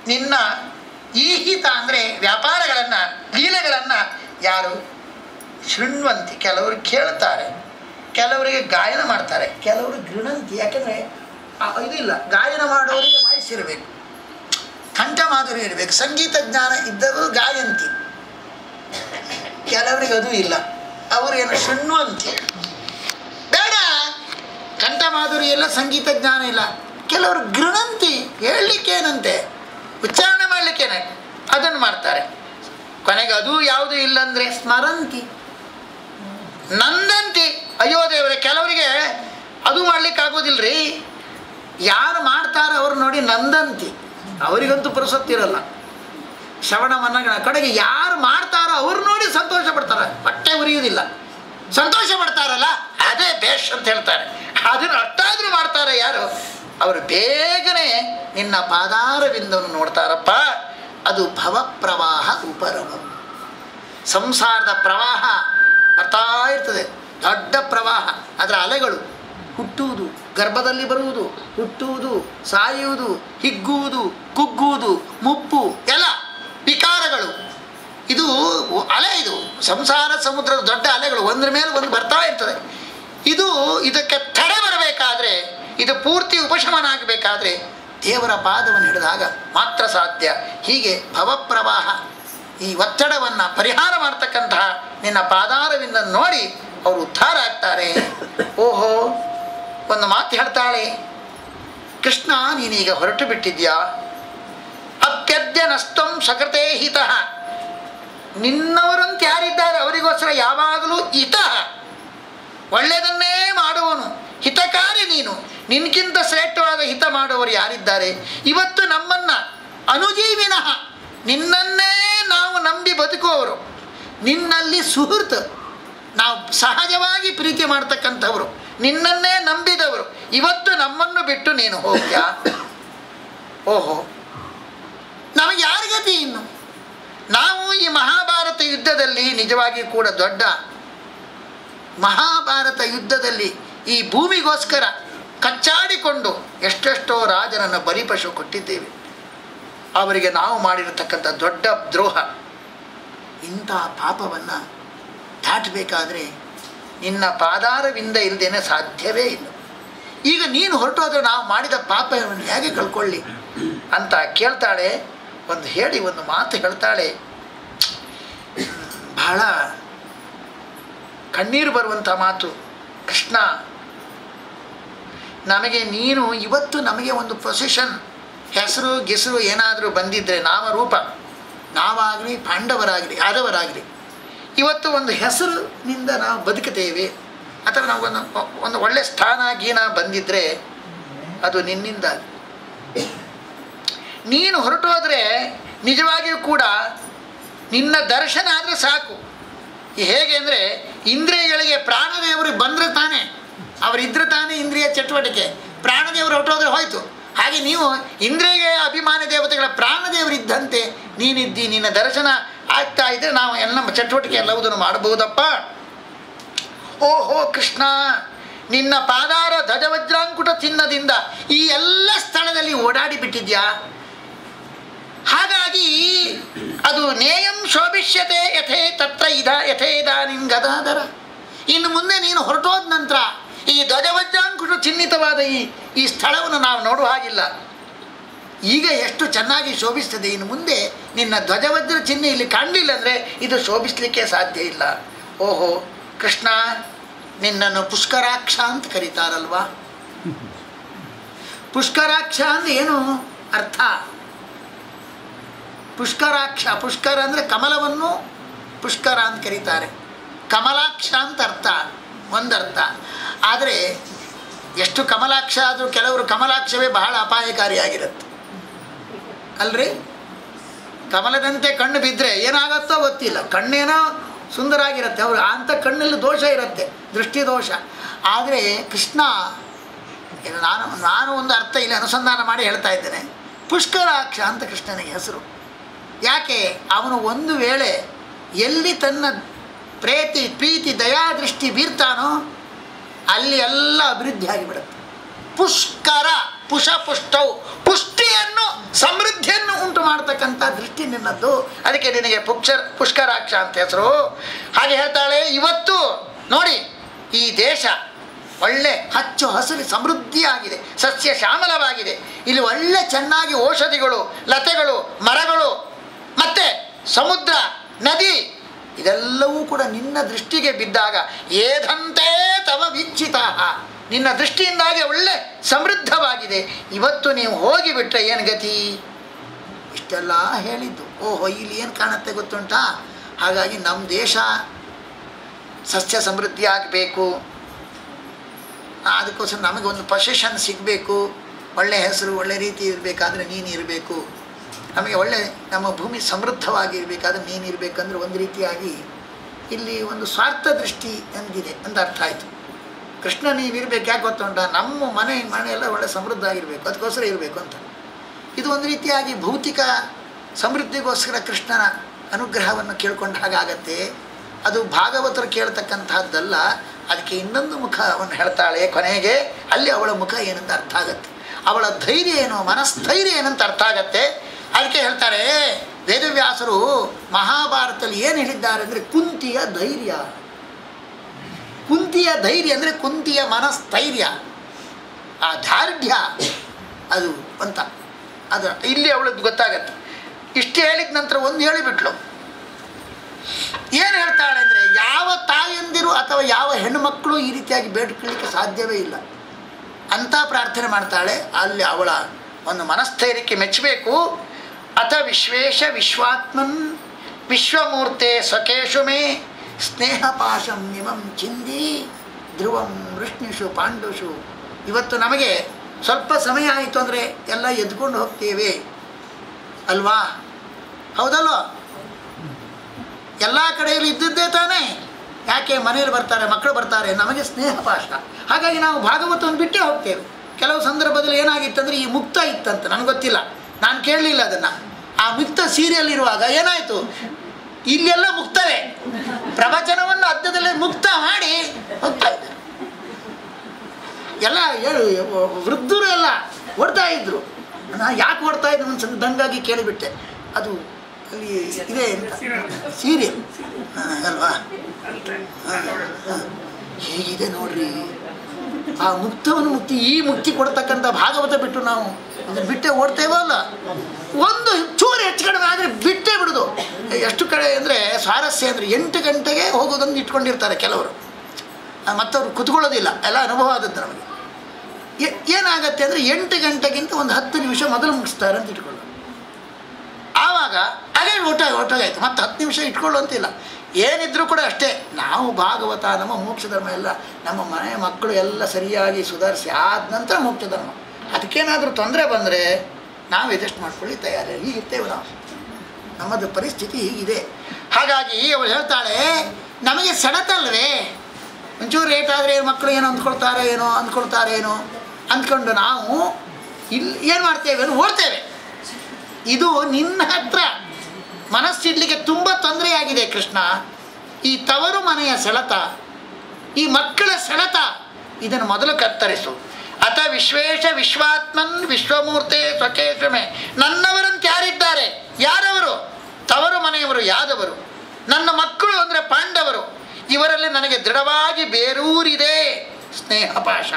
ನಿನ್ನ ಈಹಿತ ಅಂದರೆ ವ್ಯಾಪಾರಗಳನ್ನು ಲೀಲೆಗಳನ್ನು ಯಾರು ಶೃಣ್ವಂತಿ ಕೆಲವರು ಕೇಳ್ತಾರೆ ಕೆಲವರಿಗೆ ಗಾಯನ ಮಾಡ್ತಾರೆ ಕೆಲವರು ಗೃಣಂತಿ ಯಾಕಂದರೆ ಇದಿಲ್ಲ ಗಾಯನ ಮಾಡೋರಿಗೆ ವಾಯಿಸಿರಬೇಕು ಕಂಠ ಮಾಧುರಿ ಇರಬೇಕು ಸಂಗೀತ ಜ್ಞಾನ ಇದ್ದರೂ ಗಾಯಂತಿ ಕೆಲವರಿಗೆ ಅದು ಇಲ್ಲ ಅವರು ಏನು ಶೃಣ್ವಂತಿ ಬೇಡ ಕಂಠ ಮಾಧುರಿ ಇಲ್ಲ ಸಂಗೀತ ಜ್ಞಾನ ಇಲ್ಲ ಕೆಲವರು ಗೃಣಂತಿ ಹೇಳಲಿಕ್ಕೇನಂತೆ ಉಚ್ಚಾರಣೆ ಮಾಡಲಿಕ್ಕೇನೆ ಅದನ್ನು ಮಾಡ್ತಾರೆ ಕೊನೆಗೆ ಅದು ಯಾವುದೂ ಇಲ್ಲಂದರೆ ಸ್ಮರಂತಿ ನಂದಂತಿ ಅಯ್ಯೋ ದೇವರೇ ಕೆಲವರಿಗೆ ಅದು ಮಾಡ್ಲಿಕ್ಕಾಗೋದಿಲ್ರಿ ಯಾರು ಮಾಡ್ತಾರೋ ಅವ್ರು ನೋಡಿ ನಂದಂತಿ ಅವರಿಗಂತೂ ಪುರುಸೊತ್ತಿರಲ್ಲ ಶ್ರವಣ ಮನ್ನಗಳ ಕಡೆಗೆ ಯಾರು ಮಾಡ್ತಾರೋ ಅವ್ರು ನೋಡಿ ಸಂತೋಷ ಪಡ್ತಾರೆ ಹೊಟ್ಟೆ ಉರಿಯುವುದಿಲ್ಲ ಸಂತೋಷ ಪಡ್ತಾರಲ್ಲ ಅದೇ ಬೇಷ್ ಅಂತ ಹೇಳ್ತಾರೆ ಅದನ್ನು ಅಷ್ಟಾದರೂ ಮಾಡ್ತಾರೆ ಯಾರು ಅವರು ಬೇಗನೆ ನಿನ್ನ ಪಾದಾರವಿಂದವನ್ನು ನೋಡ್ತಾರಪ್ಪ ಅದು ಭವ ಪ್ರವಾಹ ಉಪರವಂ ಸಂಸಾರದ ಪ್ರವಾಹ ಬರ್ತಾ ಇರ್ತದೆ ದೊಡ್ಡ ಪ್ರವಾಹ ಅದರ ಅಲೆಗಳು ಹುಟ್ಟುವುದು ಗರ್ಭದಲ್ಲಿ ಬರುವುದು ಹುಟ್ಟುವುದು ಸಾಯುವುದು ಹಿಗ್ಗುವುದು ಕುಗ್ಗುವುದು ಮುಪ್ಪು ಎಲ್ಲ ವಿಕಾರಗಳು ಇದು ಅಲೆ ಇದು ಸಂಸಾರ ಸಮುದ್ರದ ದೊಡ್ಡ ಅಲೆಗಳು ಒಂದ್ರ ಮೇಲೆ ಒಂದು ಬರ್ತಾ ಇರ್ತದೆ ಇದು ಇದಕ್ಕೆ ತಡೆ ಬರಬೇಕಾದ್ರೆ ಇದು ಪೂರ್ತಿ ಉಪಶಮನ ಆಗಬೇಕಾದ್ರೆ ದೇವರ ಪಾದವನ್ನು ಹಿಡಿದಾಗ ಮಾತ್ರ ಸಾಧ್ಯ ಹೀಗೆ ಭವಪ್ರವಾಹ ಈ ಒತ್ತಡವನ್ನು ಪರಿಹಾರ ಮಾಡ್ತಕ್ಕಂತಹ ನಿನ್ನ ಪಾದಾರವಿಂದ ನೋಡಿ ಅವರು ಉದ್ಧಾರ ಆಗ್ತಾರೆ ಓಹೋ ಒಂದು ಮಾತು ಹೇಳ್ತಾಳೆ ಕೃಷ್ಣ ನೀನೀಗ ಹೊರಟು ಬಿಟ್ಟಿದ್ಯಾ ಅತ್ಯದ್ಯ ನಷ್ಟಂ ಸಕೃತೇ ಹಿತಃ ನಿನ್ನವರಂತ ಯಾರಿದ್ದಾರೆ ಅವರಿಗೋಸ್ಕರ ಯಾವಾಗಲೂ ಹಿತ ಒಳ್ಳೆಯದನ್ನೇ ಮಾಡುವನು ಹಿತಕಾರಿ ನೀನು ನಿನ್ಗಿಂತ ಶ್ರೇಷ್ಠವಾದ ಹಿತ ಮಾಡುವವರು ಯಾರಿದ್ದಾರೆ ಇವತ್ತು ನಮ್ಮನ್ನ ಅನುಜೀವಿನಃ ನಿನ್ನನ್ನೇ ನಾವು ನಂಬಿ ಬದುಕುವವರು ನಿನ್ನಲ್ಲಿ ಸುಹೃತ್ ನಾವು ಸಹಜವಾಗಿ ಪ್ರೀತಿ ಮಾಡ್ತಕ್ಕಂಥವರು ನಿನ್ನನ್ನೇ ನಂಬಿದವರು ಇವತ್ತು ನಮ್ಮನ್ನು ಬಿಟ್ಟು ನೀನು ಹೋಗ್ಯಾ ಓಹೋ ನಮಗೆ ಯಾರಿಗತಿ ಇನ್ನು ನಾವು ಈ ಮಹಾಭಾರತ ಯುದ್ಧದಲ್ಲಿ ನಿಜವಾಗಿ ಕೂಡ ದೊಡ್ಡ ಮಹಾಭಾರತ ಯುದ್ಧದಲ್ಲಿ ಈ ಭೂಮಿಗೋಸ್ಕರ ಕಚ್ಚಾಡಿಕೊಂಡು ಎಷ್ಟೆಷ್ಟೋ ರಾಜನನ್ನು ಬಲಿಪಶು ಕೊಟ್ಟಿದ್ದೇವೆ ಅವರಿಗೆ ನಾವು ಮಾಡಿರತಕ್ಕಂಥ ದೊಡ್ಡ ದ್ರೋಹ ಇಂಥ ಪಾಪವನ್ನು ದಾಟಬೇಕಾದ್ರೆ ನಿನ್ನ ಪಾದಾರವಿಂದ ಇಲ್ಲದೇನೆ ಸಾಧ್ಯವೇ ಇಲ್ಲ ಈಗ ನೀನು ಹೊರಟೋದ್ರೆ ನಾವು ಮಾಡಿದ ಪಾಪವನ್ನು ಹೇಗೆ ಕಳ್ಕೊಳ್ಳಿ ಅಂತ ಕೇಳ್ತಾಳೆ ಒಂದು ಹೇಳಿ ಒಂದು ಮಾತು ಹೇಳ್ತಾಳೆ ಬಹಳ ಕಣ್ಣೀರು ಬರುವಂಥ ಮಾತು ಕೃಷ್ಣ ನಮಗೆ ನೀನು ಇವತ್ತು ನಮಗೆ ಒಂದು ಪೊಸಿಷನ್ ಹೆಸರು ಗೆಸರು ಏನಾದರೂ ಬಂದಿದ್ದರೆ ನಾಮರೂಪ ನಾವಾಗಲಿ ಪಾಂಡವರಾಗಲಿ ಯಾದವರಾಗಲಿ ಇವತ್ತು ಒಂದು ಹೆಸರಿನಿಂದ ನಾವು ಬದುಕುತ್ತೇವೆ ಅಥವಾ ನಾವು ಒಂದು ಒಂದು ಒಳ್ಳೆ ಸ್ಥಾನ ಗೀನ ಬಂದಿದ್ದರೆ ಅದು ನಿನ್ನಿಂದ ನೀನು ಹೊರಟೋದ್ರೆ ನಿಜವಾಗಿಯೂ ಕೂಡ ನಿನ್ನ ದರ್ಶನ ಆದರೆ ಸಾಕು ಹೇಗೆ ಅಂದರೆ ಇಂದ್ರಿಯಗಳಿಗೆ ಪ್ರಾಣದೇವರು ಬಂದರೆ ತಾನೇ ಅವರಿದ್ರೆ ತಾನೇ ಇಂದ್ರಿಯ ಚಟುವಟಿಕೆ ಪ್ರಾಣದೇವರು ಹೊರಟೋದ್ರೆ ಹೋಯ್ತು ಹಾಗೆ ನೀವು ಇಂದ್ರಿಯ ಅಭಿಮಾನಿ ದೇವತೆಗಳ ಪ್ರಾಣದೇವರಿದ್ದಂತೆ ನೀನಿದ್ದಿ ನಿನ್ನ ದರ್ಶನ ಆಗ್ತಾ ಇದ್ದರೆ ನಾವು ಎಲ್ಲ ನಮ್ಮ ಚಟುವಟಿಕೆ ಎಲ್ಲವುದನ್ನು ಮಾಡಬಹುದಪ್ಪ ಓಹೋ ಕೃಷ್ಣ ನಿನ್ನ ಪಾದಾರ ಧ್ವಜವಜ್ರಾಂಕುಟ ಚಿನ್ನದಿಂದ ಈ ಎಲ್ಲ ಸ್ಥಳದಲ್ಲಿ ಓಡಾಡಿ ಬಿಟ್ಟಿದ್ಯಾ ಹಾಗಾಗಿ ಅದು ನೇಯಂ ಶೋಭಿಷ್ಯತೆ ಯಥೇ ತತ್ರ ಇದ ಯಥೇದ ನಿನ್ ಗದಾಧರ ಇನ್ನು ಮುಂದೆ ನೀನು ಹೊರಟೋದ ನಂತರ ಈ ಧ್ವಜವಜ್ರಾಂಕುಟ ಚಿಹ್ನಿತವಾದ ಈ ಈ ಸ್ಥಳವನ್ನು ನಾವು ನೋಡುವ ಹಾಗಿಲ್ಲ ಈಗ ಎಷ್ಟು ಚೆನ್ನಾಗಿ ಶೋಭಿಸ್ತದೆ ಇನ್ನು ಮುಂದೆ ನಿನ್ನ ಧ್ವಜವಜ್ರ ಚಿಹ್ನೆ ಇಲ್ಲಿ ಕಾಣಲಿಲ್ಲ ಅಂದರೆ ಇದು ಶೋಭಿಸಲಿಕ್ಕೆ ಸಾಧ್ಯ ಇಲ್ಲ ಓಹೋ ಕೃಷ್ಣ ನಿನ್ನನ್ನು ಪುಷ್ಕರಾಕ್ಷ ಅಂತ ಕರೀತಾರಲ್ವಾ ಪುಷ್ಕರಾಕ್ಷ ಅಂದ್ರೆ ಏನು ಅರ್ಥ ಪುಷ್ಕರಾಕ್ಷ ಪುಷ್ಕರ ಅಂದರೆ ಕಮಲವನ್ನು ಪುಷ್ಕರ ಅಂತ ಕರೀತಾರೆ ಕಮಲಾಕ್ಷ ಅಂತ ಅರ್ಥ ಒಂದರ್ಥ ಆದರೆ ಎಷ್ಟು ಕಮಲಾಕ್ಷ ಆದರೂ ಕೆಲವರು ಕಮಲಾಕ್ಷವೇ ಬಹಳ ಅಪಾಯಕಾರಿಯಾಗಿರುತ್ತೆ ಅಲ್ರಿ ಕಮಲದಂತೆ ಕಣ್ಣು ಬಿದ್ದರೆ ಏನಾಗತ್ತೋ ಗೊತ್ತಿಲ್ಲ ಕಣ್ಣೇನೋ ಸುಂದರಾಗಿರುತ್ತೆ ಅವರು ಅಂಥ ಕಣ್ಣಲ್ಲಿ ದೋಷ ಇರುತ್ತೆ ದೃಷ್ಟಿ ದೋಷ ಆದರೆ ಕೃಷ್ಣ ಇದು ನಾನು ನಾನು ಒಂದು ಅರ್ಥ ಇಲ್ಲಿ ಅನುಸಂಧಾನ ಮಾಡಿ ಹೇಳ್ತಾ ಇದ್ದೇನೆ ಪುಷ್ಕರಾಕ್ಷ ಅಂತ ಕೃಷ್ಣನಿಗೆ ಹೆಸರು ಯಾಕೆ ಅವನು ಒಂದು ವೇಳೆ ಎಲ್ಲಿ ತನ್ನ ಪ್ರೇತಿ ಪ್ರೀತಿ ದಯಾದೃಷ್ಟಿ ಬೀರ್ತಾನೋ ಅಲ್ಲಿ ಎಲ್ಲ ಅಭಿವೃದ್ಧಿ ಆಗಿಬಿಡುತ್ತೆ ಪುಷ್ಕರ ಪುಷ ಪುಷ್ಟವು ಪುಷ್ಟಿಯನ್ನು ಸಮೃದ್ಧಿಯನ್ನು ಉಂಟು ಮಾಡ್ತಕ್ಕಂಥ ದೃಷ್ಟಿ ನಿನ್ನದ್ದು ಅದಕ್ಕೆ ನಿನಗೆ ಪುಕ್ಷ ಪುಷ್ಕರಾಕ್ಷ ಅಂತ ಹೆಸರು ಹಾಗೆ ಹೇಳ್ತಾಳೆ ಇವತ್ತು ನೋಡಿ ಈ ದೇಶ ಒಳ್ಳೆ ಹಚ್ಚು ಹಸಿರು ಸಮೃದ್ಧಿಯಾಗಿದೆ ಸಸ್ಯ ಶ್ಯಾಮಲವಾಗಿದೆ ಇಲ್ಲಿ ಒಳ್ಳೆ ಚೆನ್ನಾಗಿ ಔಷಧಿಗಳು ಲತೆಗಳು ಮರಗಳು ಮತ್ತೆ ಸಮುದ್ರ ನದಿ ಇದೆಲ್ಲವೂ ಕೂಡ ನಿನ್ನ ದೃಷ್ಟಿಗೆ ಬಿದ್ದಾಗ ಏದಂತೆ ತವ ವೀಕ್ಷಿತ ನಿನ್ನ ದೃಷ್ಟಿಯಿಂದಾಗಿ ಒಳ್ಳೆ ಸಮೃದ್ಧವಾಗಿದೆ ಇವತ್ತು ನೀವು ಹೋಗಿಬಿಟ್ರೆ ಏನು ಗತಿ ಇಷ್ಟೆಲ್ಲ ಹೇಳಿದ್ದು ಓಹೋ ಇಲ್ಲಿ ಏನು ಕಾಣುತ್ತೆ ಗೊತ್ತುಂಟಾ ಹಾಗಾಗಿ ನಮ್ಮ ದೇಶ ಸಸ್ಯ ಸಮೃದ್ಧಿ ಆಗಬೇಕು ಅದಕ್ಕೋಸ್ಕರ ನಮಗೆ ಒಂದು ಪೊಸಿಷನ್ ಸಿಗಬೇಕು ಒಳ್ಳೆ ಹೆಸರು ಒಳ್ಳೆ ರೀತಿ ಇರಬೇಕಾದ್ರೆ ನೀನು ಇರಬೇಕು ನಮಗೆ ಒಳ್ಳೆ ನಮ್ಮ ಭೂಮಿ ಸಮೃದ್ಧವಾಗಿರಬೇಕಾದ್ರೆ ನೀನು ಇರಬೇಕಂದ್ರೆ ಒಂದು ರೀತಿಯಾಗಿ ಇಲ್ಲಿ ಒಂದು ಸ್ವಾರ್ಥ ದೃಷ್ಟಿ ಎಂದಿದೆ ಅಂತ ಅರ್ಥ ಆಯಿತು ಕೃಷ್ಣ ನೀವು ಇರಬೇಕು ಯಾಕೆ ಗೊತ್ತುಂಟ ನಮ್ಮ ಮನೆ ಮನೆ ಎಲ್ಲ ಒಳ್ಳೆ ಸಮೃದ್ಧ ಆಗಿರಬೇಕು ಅದಕ್ಕೋಸ್ಕರ ಇರಬೇಕು ಅಂತ ಇದು ಒಂದು ರೀತಿಯಾಗಿ ಭೌತಿಕ ಸಮೃದ್ಧಿಗೋಸ್ಕರ ಕೃಷ್ಣನ ಅನುಗ್ರಹವನ್ನು ಕೇಳ್ಕೊಂಡ ಹಾಗಾಗತ್ತೆ ಅದು ಭಾಗವತರು ಕೇಳ್ತಕ್ಕಂತಹದ್ದಲ್ಲ ಅದಕ್ಕೆ ಇನ್ನೊಂದು ಮುಖವನ್ನು ಹೇಳ್ತಾಳೆ ಕೊನೆಗೆ ಅಲ್ಲಿ ಅವಳ ಮುಖ ಏನಂತ ಅರ್ಥ ಆಗತ್ತೆ ಅವಳ ಧೈರ್ಯ ಏನು ಮನಸ್ಥೈರ್ಯ ಏನಂತ ಅರ್ಥ ಆಗತ್ತೆ ಅದಕ್ಕೆ ಹೇಳ್ತಾರೆ ವೇದವ್ಯಾಸರು ಮಹಾಭಾರತದಲ್ಲಿ ಏನು ಹೇಳಿದ್ದಾರೆ ಅಂದರೆ ಕುಂತಿಯ ಧೈರ್ಯ ಕುಂತಿಯ ಧೈರ್ಯ ಅಂದರೆ ಕುಂತಿಯ ಮನಸ್ಥೈರ್ಯ ಆ ದಾರ್ಢ್ಯ ಅದು ಅಂತ ಅದು ಇಲ್ಲಿ ಅವಳದ್ದು ಗೊತ್ತಾಗತ್ತೆ ಇಷ್ಟು ಹೇಳಿದ ನಂತರ ಒಂದು ಹೇಳಿಬಿಟ್ಲು ಏನು ಹೇಳ್ತಾಳೆ ಅಂದರೆ ಯಾವ ತಾಯಂದಿರು ಅಥವಾ ಯಾವ ಹೆಣ್ಣುಮಕ್ಕಳು ಈ ರೀತಿಯಾಗಿ ಬೇಡ್ಕೊಳ್ಳಿಕ್ಕೆ ಸಾಧ್ಯವೇ ಇಲ್ಲ ಅಂತ ಪ್ರಾರ್ಥನೆ ಮಾಡ್ತಾಳೆ ಅಲ್ಲಿ ಅವಳ ಒಂದು ಮನಸ್ಥೈರ್ಯಕ್ಕೆ ಮೆಚ್ಚಬೇಕು ಅಥ ವಿಶ್ವೇಶ ವಿಶ್ವಾತ್ಮನ್ ವಿಶ್ವಮೂರ್ತೆ ಸ್ವಕೇಶು ಮೇ ಸ್ನೇಹಪಾಶಂ ನಿಮಂ ಚಿಂದಿ ಧ್ರುವಂ ವೃಷ್ಣಿಷು ಪಾಂಡುಷು ಇವತ್ತು ನಮಗೆ ಸ್ವಲ್ಪ ಸಮಯ ಆಯಿತು ಅಂದರೆ ಎಲ್ಲ ಎದ್ಕೊಂಡು ಹೋಗ್ತೇವೆ ಅಲ್ವಾ ಹೌದಲ್ವ ಎಲ್ಲ ಕಡೆಯಲ್ಲಿ ಇದ್ದದ್ದೇ ತಾನೇ ಯಾಕೆ ಮನೆಯಲ್ಲಿ ಬರ್ತಾರೆ ಮಕ್ಕಳು ಬರ್ತಾರೆ ನಮಗೆ ಸ್ನೇಹ ಪಾಶ ಹಾಗಾಗಿ ನಾವು ಭಾಗವತವನ್ನು ಬಿಟ್ಟೇ ಹೋಗ್ತೇವೆ ಕೆಲವು ಸಂದರ್ಭದಲ್ಲಿ ಏನಾಗಿತ್ತಂದರೆ ಈ ಮುಕ್ತ ಇತ್ತಂತ ನನಗೆ ಗೊತ್ತಿಲ್ಲ ನಾನು ಕೇಳಲಿಲ್ಲ ಅದನ್ನು ಆ ಮುಕ್ತ ಸೀರಿಯಲ್ ಇರುವಾಗ ಏನಾಯಿತು ಇಲ್ಲೆಲ್ಲ ಮುಕ್ತವೇ ಪ್ರವಚನವನ್ನು ಅದ್ದದಲ್ಲೇ ಮುಕ್ತ ಮಾಡಿ ಹೋಗ್ತಾ ಇದ್ದಾರೆ ಎಲ್ಲ ಏನು ವೃದ್ಧರು ಎಲ್ಲ ಓಡ್ತಾ ಇದ್ರು ನಾ ಯಾಕೆ ಓಡ್ತಾ ಇದ್ರು ಒಂದು ಸಲ ದಂಗಾಗಿ ಕೇಳಿಬಿಟ್ಟೆ ಅದು ಅಲ್ಲಿ ಇದೆ ಅಂತ ಸೀರಿಯಲ್ ಅಲ್ವಾ ಹಾ, ಹಾ. ಹೇಗಿದೆ ನೋಡ್ರಿ ಆ ಮುಕ್ತವನ್ನು ಮುಕ್ತಿ ಈ ಮುಕ್ತಿ ಕೊಡ್ತಕ್ಕಂಥ ಭಾಗವತ ಬಿಟ್ಟು ನಾವು ಅದನ್ನ ಬಿಟ್ಟೆ ಓಡ್ತೇವೋ ಅಲ್ಲ ಒಂದು ಚೂರು ಹೆಚ್ಚು ಕಡಿಮೆ ಆದರೆ ಬಿಟ್ಟೇ ಬಿಡುದು ಎಷ್ಟು ಕಡೆ ಅಂದರೆ ಸ್ವಾರಸ್ಯ ಅಂದರೆ ಎಂಟು ಗಂಟೆಗೆ ಹೋಗೋದೊಂದು ಇಟ್ಕೊಂಡಿರ್ತಾರೆ ಕೆಲವರು ಆ, ಮತ್ತವ್ರು ಕುತ್ಕೊಳ್ಳೋದಿಲ್ಲ ಎಲ್ಲ ಅನುಭವ ಆದದ್ದು ನಮಗೆ ಏ- ಏನಾಗತ್ತೆ ಅಂದರೆ ಎಂಟು ಗಂಟೆಗಿಂತ ಒಂದು ಹತ್ತು ನಿಮಿಷ ಮೊದಲು ಮುಗಿಸ್ತಾರೆ ಅಂತ ಇಟ್ಕೊಳ್ಳೋದು ಆವಾಗ ಅದೇ ಊಟ ಒಟ್ಟಾಗಾಯ್ತು ಮತ್ತೆ ಹತ್ತು ನಿಮಿಷ ಇಟ್ಕೊಳ್ಳುವಂತಿಲ್ಲ ಏನಿದ್ರೂ ಕೂಡ ಅಷ್ಟೇ ನಾವು ಭಾಗವತ ನಮ್ಮ ಮೋಕ್ಷ ಧರ್ಮ ಎಲ್ಲ ನಮ್ಮ ಮನೆ ಮಕ್ಕಳು ಎಲ್ಲ ಸರಿಯಾಗಿ ಸುಧಾರಿಸಿ ಆದ ನಂತರ ಮೋಕ್ಷ ಧರ್ಮ ಅದಕ್ಕೇನಾದರೂ ತೊಂದರೆ ಬಂದರೆ ನಾವು ಎಜೆಸ್ಟ್ ಮಾಡ್ಕೊಳ್ಳಿ ತಯಾರಿ ಹೀಗಿರ್ತೇವೆ ನಾವು ನಮ್ಮದು ಪರಿಸ್ಥಿತಿ ಹೀಗಿದೆ ಹಾಗಾಗಿ ಅವಳು ಹೇಳ್ತಾಳೆ ನಮಗೆ ಸೆಳೆತಲ್ವೇ ಒಂಚೂರು ರೇಟ್ ಆದರೆ ಮಕ್ಕಳು ಏನೋ ಅಂದ್ಕೊಳ್ತಾರೆ ಏನೋ ಅಂದ್ಕೊಳ್ತಾರೆ ಏನೋ ಅಂದ್ಕೊಂಡು ನಾವು ಇಲ್ಲಿ ಏನು ಮಾಡ್ತೇವೆ ಅಂದ್ರೆ ಓಡ್ತೇವೆ ಇದು ನಿನ್ನ ಹತ್ರ ಮನಸ್ಸಿಡ್ಲಿಕ್ಕೆ ತುಂಬ ತೊಂದರೆಯಾಗಿದೆ ಕೃಷ್ಣ ಈ ತವರು ಮನೆಯ ಸೆಳೆತ ಈ ಮಕ್ಕಳ ಸೆಳೆತ ಇದನ್ನು ಮೊದಲು ಕತ್ತರಿಸು ಅಥ ವಿಶ್ವೇಶ ವಿಶ್ವಾತ್ಮನ್ ವಿಶ್ವಮೂರ್ತೆ ಸ್ವಕೇಶಮೆ ನನ್ನವರಂತ ಯಾರಿದ್ದಾರೆ ಯಾರವರು ತವರು ಮನೆಯವರು ಯಾದವರು ನನ್ನ ಮಕ್ಕಳು ಅಂದರೆ ಪಾಂಡವರು ಇವರಲ್ಲಿ ನನಗೆ ದೃಢವಾಗಿ ಬೇರೂರಿದೆ ಸ್ನೇಹ ಪಾಶ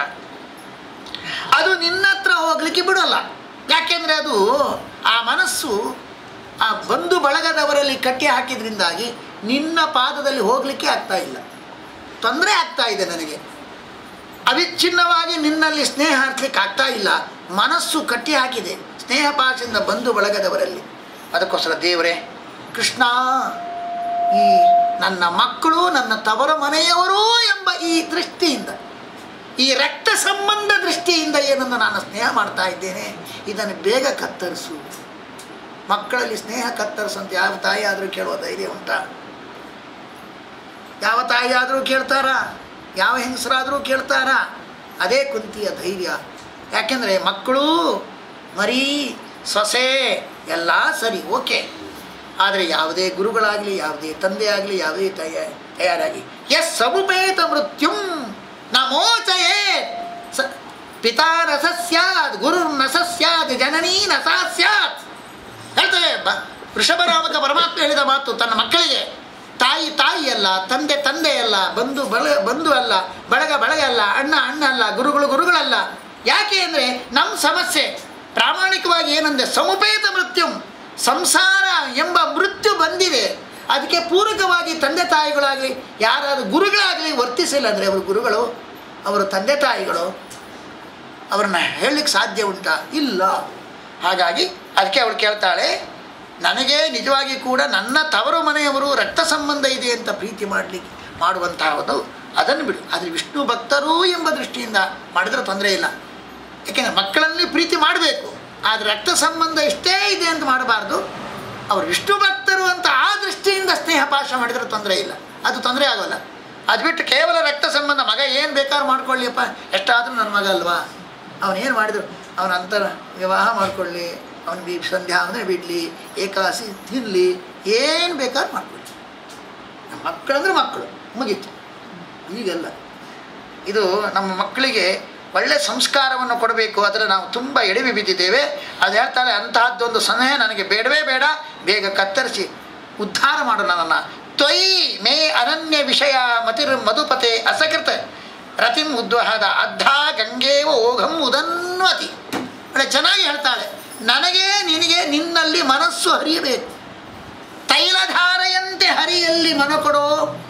ಅದು ನಿನ್ನ ಹತ್ರ ಹೋಗ್ಲಿಕ್ಕೆ ಬಿಡೋಲ್ಲ ಯಾಕೆಂದರೆ ಅದು ಆ ಮನಸ್ಸು ಆ ಬಂಧು ಬಳಗದವರಲ್ಲಿ ಕಟ್ಟಿ ಹಾಕಿದ್ರಿಂದಾಗಿ ನಿನ್ನ ಪಾದದಲ್ಲಿ ಹೋಗಲಿಕ್ಕೆ ಆಗ್ತಾ ಇಲ್ಲ ತೊಂದರೆ ಆಗ್ತಾ ಇದೆ ನನಗೆ ಅವಿಚ್ಛಿನ್ನವಾಗಿ ನಿನ್ನಲ್ಲಿ ಸ್ನೇಹ ಹಾಕ್ಲಿಕ್ಕೆ ಆಗ್ತಾ ಇಲ್ಲ ಮನಸ್ಸು ಕಟ್ಟಿ ಹಾಕಿದೆ ಸ್ನೇಹ ಪಾಶದಿಂದ ಬಂಧು ಬಳಗದವರಲ್ಲಿ ಅದಕ್ಕೋಸ್ಕರ ದೇವರೇ ಕೃಷ್ಣ ಈ ನನ್ನ ಮಕ್ಕಳು ನನ್ನ ತವರ ಮನೆಯವರು ಎಂಬ ಈ ದೃಷ್ಟಿಯಿಂದ ಈ ರಕ್ತ ಸಂಬಂಧ ದೃಷ್ಟಿಯಿಂದ ಏನನ್ನು ನಾನು ಸ್ನೇಹ ಮಾಡ್ತಾ ಇದ್ದೇನೆ ಇದನ್ನು ಬೇಗ ಕತ್ತರಿಸು ಮಕ್ಕಳಲ್ಲಿ ಸ್ನೇಹ ಕತ್ತರಿಸು ಅಂತ ಯಾವ ತಾಯಿ ಆದರೂ ಕೇಳುವ ಧೈರ್ಯ ಉಂಟಾ ಯಾವ ತಾಯಿ ಆದರೂ ಕೇಳ್ತಾರಾ ಯಾವ ಹೆಂಗಸರಾದರೂ ಕೇಳ್ತಾರಾ ಅದೇ ಕುಂತಿಯ ಧೈರ್ಯ ಯಾಕೆಂದರೆ ಮಕ್ಕಳು ಮರಿ ಸೊಸೆ ಎಲ್ಲ ಸರಿ ಓಕೆ ಆದರೆ ಯಾವುದೇ ಗುರುಗಳಾಗಲಿ ಯಾವುದೇ ತಂದೆ ಆಗಲಿ ಯಾವುದೇ ತಯ ತಯಾರಾಗಿ ಎಸ್ ಸಮುಪೇತ ಮೃತ್ಯುಂ ನಮೋಚಯೇ ಸ ಪಿತಾ ನ ಸ ಸ್ಯಾತ್ ಗುರು ನ ಸ ಸ್ಯಾತ್ ಜನನೀ ನ ಸಾ ಸ್ಯಾತ್ ಹೇಳ್ತೇವೆ ವೃಷಭರಾಮಕ ಪರಮಾತ್ಮ ಹೇಳಿದ ಮಾತು ತನ್ನ ಮಕ್ಕಳಿಗೆ ತಾಯಿ ತಾಯಿ ಅಲ್ಲ ತಂದೆ ತಂದೆ ಅಲ್ಲ ಬಂಧು ಬಲ ಬಂಧು ಅಲ್ಲ ಬಳಗ ಬಳಗ ಅಲ್ಲ ಅಣ್ಣ ಅಣ್ಣ ಅಲ್ಲ ಗುರುಗಳು ಗುರುಗಳಲ್ಲ ಯಾಕೆ ಅಂದರೆ ನಮ್ಮ ಸಮಸ್ಯೆ ಪ್ರಾಮಾಣಿಕವಾಗಿ ಏನಂದರೆ ಸಮುಪೇತ ಮೃತ್ಯು ಸಂಸಾರ ಎಂಬ ಮೃತ್ಯು ಬಂದಿದೆ ಅದಕ್ಕೆ ಪೂರಕವಾಗಿ ತಂದೆ ತಾಯಿಗಳಾಗಲಿ ಯಾರಾದರೂ ಗುರುಗಳಾಗಲಿ ವರ್ತಿಸಿಲ್ಲ ಅಂದರೆ ಅವರು ಗುರುಗಳು ಅವರು ತಂದೆ ತಾಯಿಗಳು ಅವ್ರನ್ನ ಹೇಳಲಿಕ್ಕೆ ಸಾಧ್ಯ ಉಂಟಾ ಇಲ್ಲ ಹಾಗಾಗಿ ಅದಕ್ಕೆ ಅವಳು ಕೇಳ್ತಾಳೆ ನನಗೆ ನಿಜವಾಗಿ ಕೂಡ ನನ್ನ ತವರು ಮನೆಯವರು ರಕ್ತ ಸಂಬಂಧ ಇದೆ ಅಂತ ಪ್ರೀತಿ ಮಾಡಲಿಕ್ಕೆ ಮಾಡುವಂತಹದ್ದು ಅದನ್ನು ಬಿಡು ಆದರೆ ವಿಷ್ಣು ಭಕ್ತರು ಎಂಬ ದೃಷ್ಟಿಯಿಂದ ಮಾಡಿದ್ರೆ ತೊಂದರೆ ಇಲ್ಲ ಯಾಕೆಂದರೆ ಮಕ್ಕಳಲ್ಲಿ ಪ್ರೀತಿ ಮಾಡಬೇಕು ಆದರೆ ರಕ್ತ ಸಂಬಂಧ ಇಷ್ಟೇ ಇದೆ ಅಂತ ಮಾಡಬಾರ್ದು ಅವರು ವಿಷ್ಣು ಭಕ್ತರು ಅಂತ ಆ ದೃಷ್ಟಿಯಿಂದ ಸ್ನೇಹ ಪಾಶ ಮಾಡಿದರೆ ತೊಂದರೆ ಇಲ್ಲ ಅದು ತೊಂದರೆ ಆಗೋಲ್ಲ ಅದು ಬಿಟ್ಟು ಕೇವಲ ರಕ್ತ ಸಂಬಂಧ ಮಗ ಏನು ಬೇಕಾದ್ರೂ ಮಾಡ್ಕೊಳ್ಳಿಯಪ್ಪ ಎಷ್ಟಾದರೂ ನನ್ನ ಮಗ ಅಲ್ವಾ ಅವನೇನು ಮಾಡಿದ್ರು ಅವನ ಅಂತರ ವಿವಾಹ ಮಾಡ್ಕೊಳ್ಳಿ ಅವನಿಗೆ ಸಂಧ್ಯಾ ಅಂದರೆ ಬಿಡಲಿ ಏಕಾಸಿ ತಿನ್ನಲಿ ಏನು ಬೇಕಾದ್ರೂ ಮಾಡ್ಕೊಳ್ಳಿ ನಮ್ಮ ಮಕ್ಕಳಂದ್ರೆ ಮಕ್ಕಳು ಮುಗೀತು ಈಗಲ್ಲ ಇದು ನಮ್ಮ ಮಕ್ಕಳಿಗೆ ಒಳ್ಳೆ ಸಂಸ್ಕಾರವನ್ನು ಕೊಡಬೇಕು ಅದರ ನಾವು ತುಂಬ ಎಡವಿ ಬಿದ್ದಿದ್ದೇವೆ ಅದು ಹೇಳ್ತಾಳೆ ಅಂತಹದ್ದೊಂದು ಸಲಹೆ ನನಗೆ ಬೇಡವೇ ಬೇಡ ಬೇಗ ಕತ್ತರಿಸಿ ಉದ್ಧಾರ ಮಾಡು ನನ್ನನ್ನು ತ್ವಯಿ ಮೇ ಅನನ್ಯ ವಿಷಯ ಮತಿರ್ ಮಧುಪತೆ ಅಸಕೃತ ರತಿಂ ಉದ್ವಹದ ಅದ್ಧ ಗಂಗೇವ ಓಘಂ ಉದನ್ವತಿ ಒಳ್ಳೆ ಚೆನ್ನಾಗಿ ಹೇಳ್ತಾಳೆ ನನಗೆ ನಿನಗೆ ನಿನ್ನಲ್ಲಿ ಮನಸ್ಸು ಹರಿಯಬೇಕು ತೈಲಧಾರೆಯಂತೆ ಹರಿಯಲ್ಲಿ ಮನ ಕೊಡೋ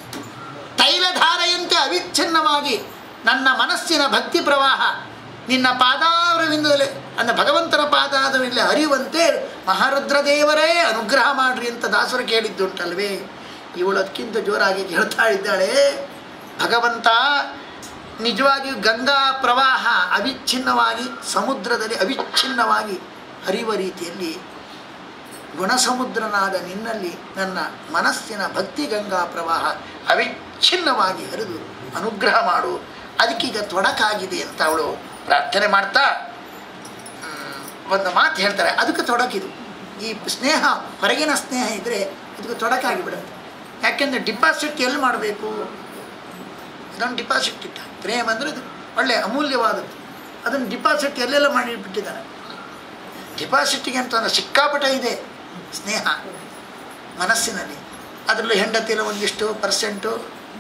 ತೈಲಧಾರೆಯಂತೆ ಅವಿಚ್ಛಿನ್ನವಾಗಿ ನನ್ನ ಮನಸ್ಸಿನ ಭಕ್ತಿ ಪ್ರವಾಹ ನಿನ್ನ ಪಾದಾರವಿಂದಲೇ ಅಂದರೆ ಭಗವಂತನ ಪಾದಾರವಿಂದಲೇ ಹರಿಯುವಂತೆ ಮಹಾರುದ್ರ ದೇವರೇ ಅನುಗ್ರಹ ಮಾಡ್ರಿ ಅಂತ ದಾಸರು ಕೇಳಿದ್ದುಂಟಲ್ವೇ ಇವಳು ಅದಕ್ಕಿಂತ ಜೋರಾಗಿ ಹೇಳ್ತಾ ಇದ್ದಾಳೆ ಭಗವಂತ ನಿಜವಾಗಿಯೂ ಗಂಗಾ ಪ್ರವಾಹ ಅವಿಚ್ಛಿನ್ನವಾಗಿ ಸಮುದ್ರದಲ್ಲಿ ಅವಿಚ್ಛಿನ್ನವಾಗಿ ಹರಿಯುವ ರೀತಿಯಲ್ಲಿ ಗುಣಸಮುದ್ರನಾದ ನಿನ್ನಲ್ಲಿ ನನ್ನ ಮನಸ್ಸಿನ ಭಕ್ತಿ ಗಂಗಾ ಪ್ರವಾಹ ಅವಿಚ್ಛಿನ್ನವಾಗಿ ಹರಿದು ಅನುಗ್ರಹ ಮಾಡು ಅದಕ್ಕೀಗ ತೊಡಕಾಗಿದೆ ಅಂತ ಅವಳು ಪ್ರಾರ್ಥನೆ ಮಾಡ್ತಾ ಮ್, ಒಂದು ಮಾತು ಹೇಳ್ತಾರೆ ಅದಕ್ಕೆ ತೊಡಕಿದು ಈ ಸ್ನೇಹ ಹೊರಗಿನ ಸ್ನೇಹ ಇದ್ದರೆ ಇದಕ್ಕೆ ತೊಡಕಾಗಿ ಬಿಡುತ್ತೆ ಯಾಕೆಂದರೆ ಡಿಪಾಸಿಟ್ ಎಲ್ಲಿ ಮಾಡಬೇಕು ಅದನ್ನು ಡಿಪಾಸಿಟ್ ಇಟ್ಟ ಪ್ರೇಮ ಅಂದರೆ ಇದು ಒಳ್ಳೆ ಅಮೂಲ್ಯವಾದದ್ದು ಅದನ್ನು ಡಿಪಾಸಿಟ್ ಎಲ್ಲೆಲ್ಲ ಮಾಡಿಬಿಟ್ಟಿದ್ದಾರೆ ಡಿಪಾಸಿಟಿಗೆ ಅಂತ ಒಂದು ಸಿಕ್ಕಾಪಟ ಇದೆ ಸ್ನೇಹ ಮನಸ್ಸಿನಲ್ಲಿ ಅದರಲ್ಲೂ ಹೆಂಡತಿನ ಒಂದಿಷ್ಟು ಪರ್ಸೆಂಟು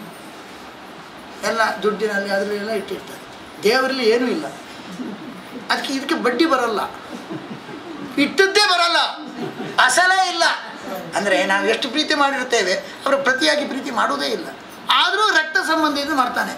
ಎಲ್ಲ ದುಡ್ಡಿನಲ್ಲಿ ಅದರಲ್ಲೆಲ್ಲ ಇಟ್ಟಿರ್ತಾರೆ ದೇವರಲ್ಲಿ ಏನೂ ಇಲ್ಲ ಅದಕ್ಕೆ ಇದಕ್ಕೆ ಬಡ್ಡಿ ಬರಲ್ಲ ಇಟ್ಟದ್ದೇ ಬರಲ್ಲ ಅಸಲೇ ಇಲ್ಲ ಅಂದರೆ ನಾವು ಎಷ್ಟು ಪ್ರೀತಿ ಮಾಡಿರ್ತೇವೆ ಅವರು ಪ್ರತಿಯಾಗಿ ಪ್ರೀತಿ ಮಾಡೋದೇ ಇಲ್ಲ ಆದರೂ ರಕ್ತ ಸಂಬಂಧಿಯಿಂದ ಮಾಡ್ತಾನೆ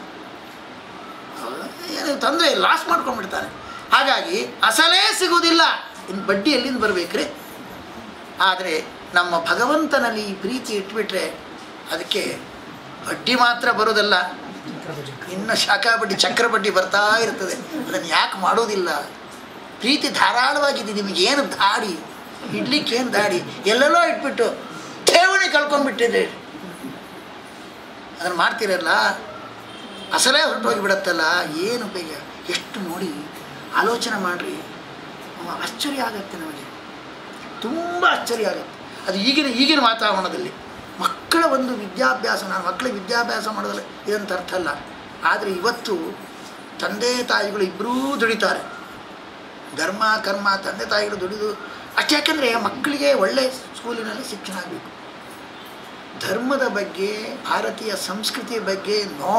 ಹೌದಾ? ಏನು ತೊಂದರೆ ಇಲ್ಲ ಲಾಸ್ ಮಾಡ್ಕೊಂಡ್ಬಿಡ್ತಾನೆ ಹಾಗಾಗಿ ಅಸಲೇ ಸಿಗೋದಿಲ್ಲ ಇನ್ನು ಬಡ್ಡಿ ಎಲ್ಲಿಂದ ಬರಬೇಕ್ರಿ ಆದರೆ ನಮ್ಮ ಭಗವಂತನಲ್ಲಿ ಈ ಪ್ರೀತಿ ಇಟ್ಬಿಟ್ರೆ ಅದಕ್ಕೆ ಬಡ್ಡಿ ಮಾತ್ರ ಬರೋದಲ್ಲ ಇನ್ನು ಶಾಖಾ ಬಡ್ಡಿ ಚಕ್ರ ಬಡ್ಡಿ ಬರ್ತಾ ಇರ್ತದೆ ಅದನ್ನು ಯಾಕೆ ಮಾಡೋದಿಲ್ಲ ಪ್ರೀತಿ ಧಾರಾಳವಾಗಿದೆ ನಿಮಗೆ ಏನು ದಾಡಿ ಇಡ್ಲಿಕ್ಕೇನು ದಾಡಿ ಎಲ್ಲೆಲ್ಲೋ ಇಟ್ಬಿಟ್ಟು ಠೇವಣಿ ಕಳ್ಕೊಂಡ್ಬಿಟ್ಟಿದೆ ಅದನ್ನು ಮಾಡ್ತೀರಲ್ಲ ಅಸಲೇ ಹೊರಟೋಗಿ ಬಿಡತ್ತಲ್ಲ ಏನು ಬೇಗ ಎಷ್ಟು ನೋಡಿ ಆಲೋಚನೆ ಮಾಡಿರಿ ಆಶ್ಚರ್ಯ ಆಗುತ್ತೆ ನಮಗೆ ತುಂಬ ಆಶ್ಚರ್ಯ ಆಗುತ್ತೆ ಅದು ಈಗಿನ ಈಗಿನ ವಾತಾವರಣದಲ್ಲಿ ಮಕ್ಕಳ ಒಂದು ವಿದ್ಯಾಭ್ಯಾಸ ನಾನು ಮಕ್ಕಳಿಗೆ ವಿದ್ಯಾಭ್ಯಾಸ ಮಾಡೋದಿಲ್ಲ ಇದಂತ ಅರ್ಥ ಅಲ್ಲ ಆದರೆ ಇವತ್ತು ತಂದೆ ತಾಯಿಗಳು ಇಬ್ಬರೂ ದುಡಿತಾರೆ ಧರ್ಮ ಕರ್ಮ ತಂದೆ ತಾಯಿಗಳು ದುಡಿದು ಅಷ್ಟೇ ಯಾಕೆಂದರೆ ಮಕ್ಕಳಿಗೆ ಒಳ್ಳೆಯ ಸ್ಕೂಲಿನಲ್ಲಿ ಶಿಕ್ಷಣ ಆಗಬೇಕು ಧರ್ಮದ ಬಗ್ಗೆ ಭಾರತೀಯ ಸಂಸ್ಕೃತಿಯ ಬಗ್ಗೆ ನೋ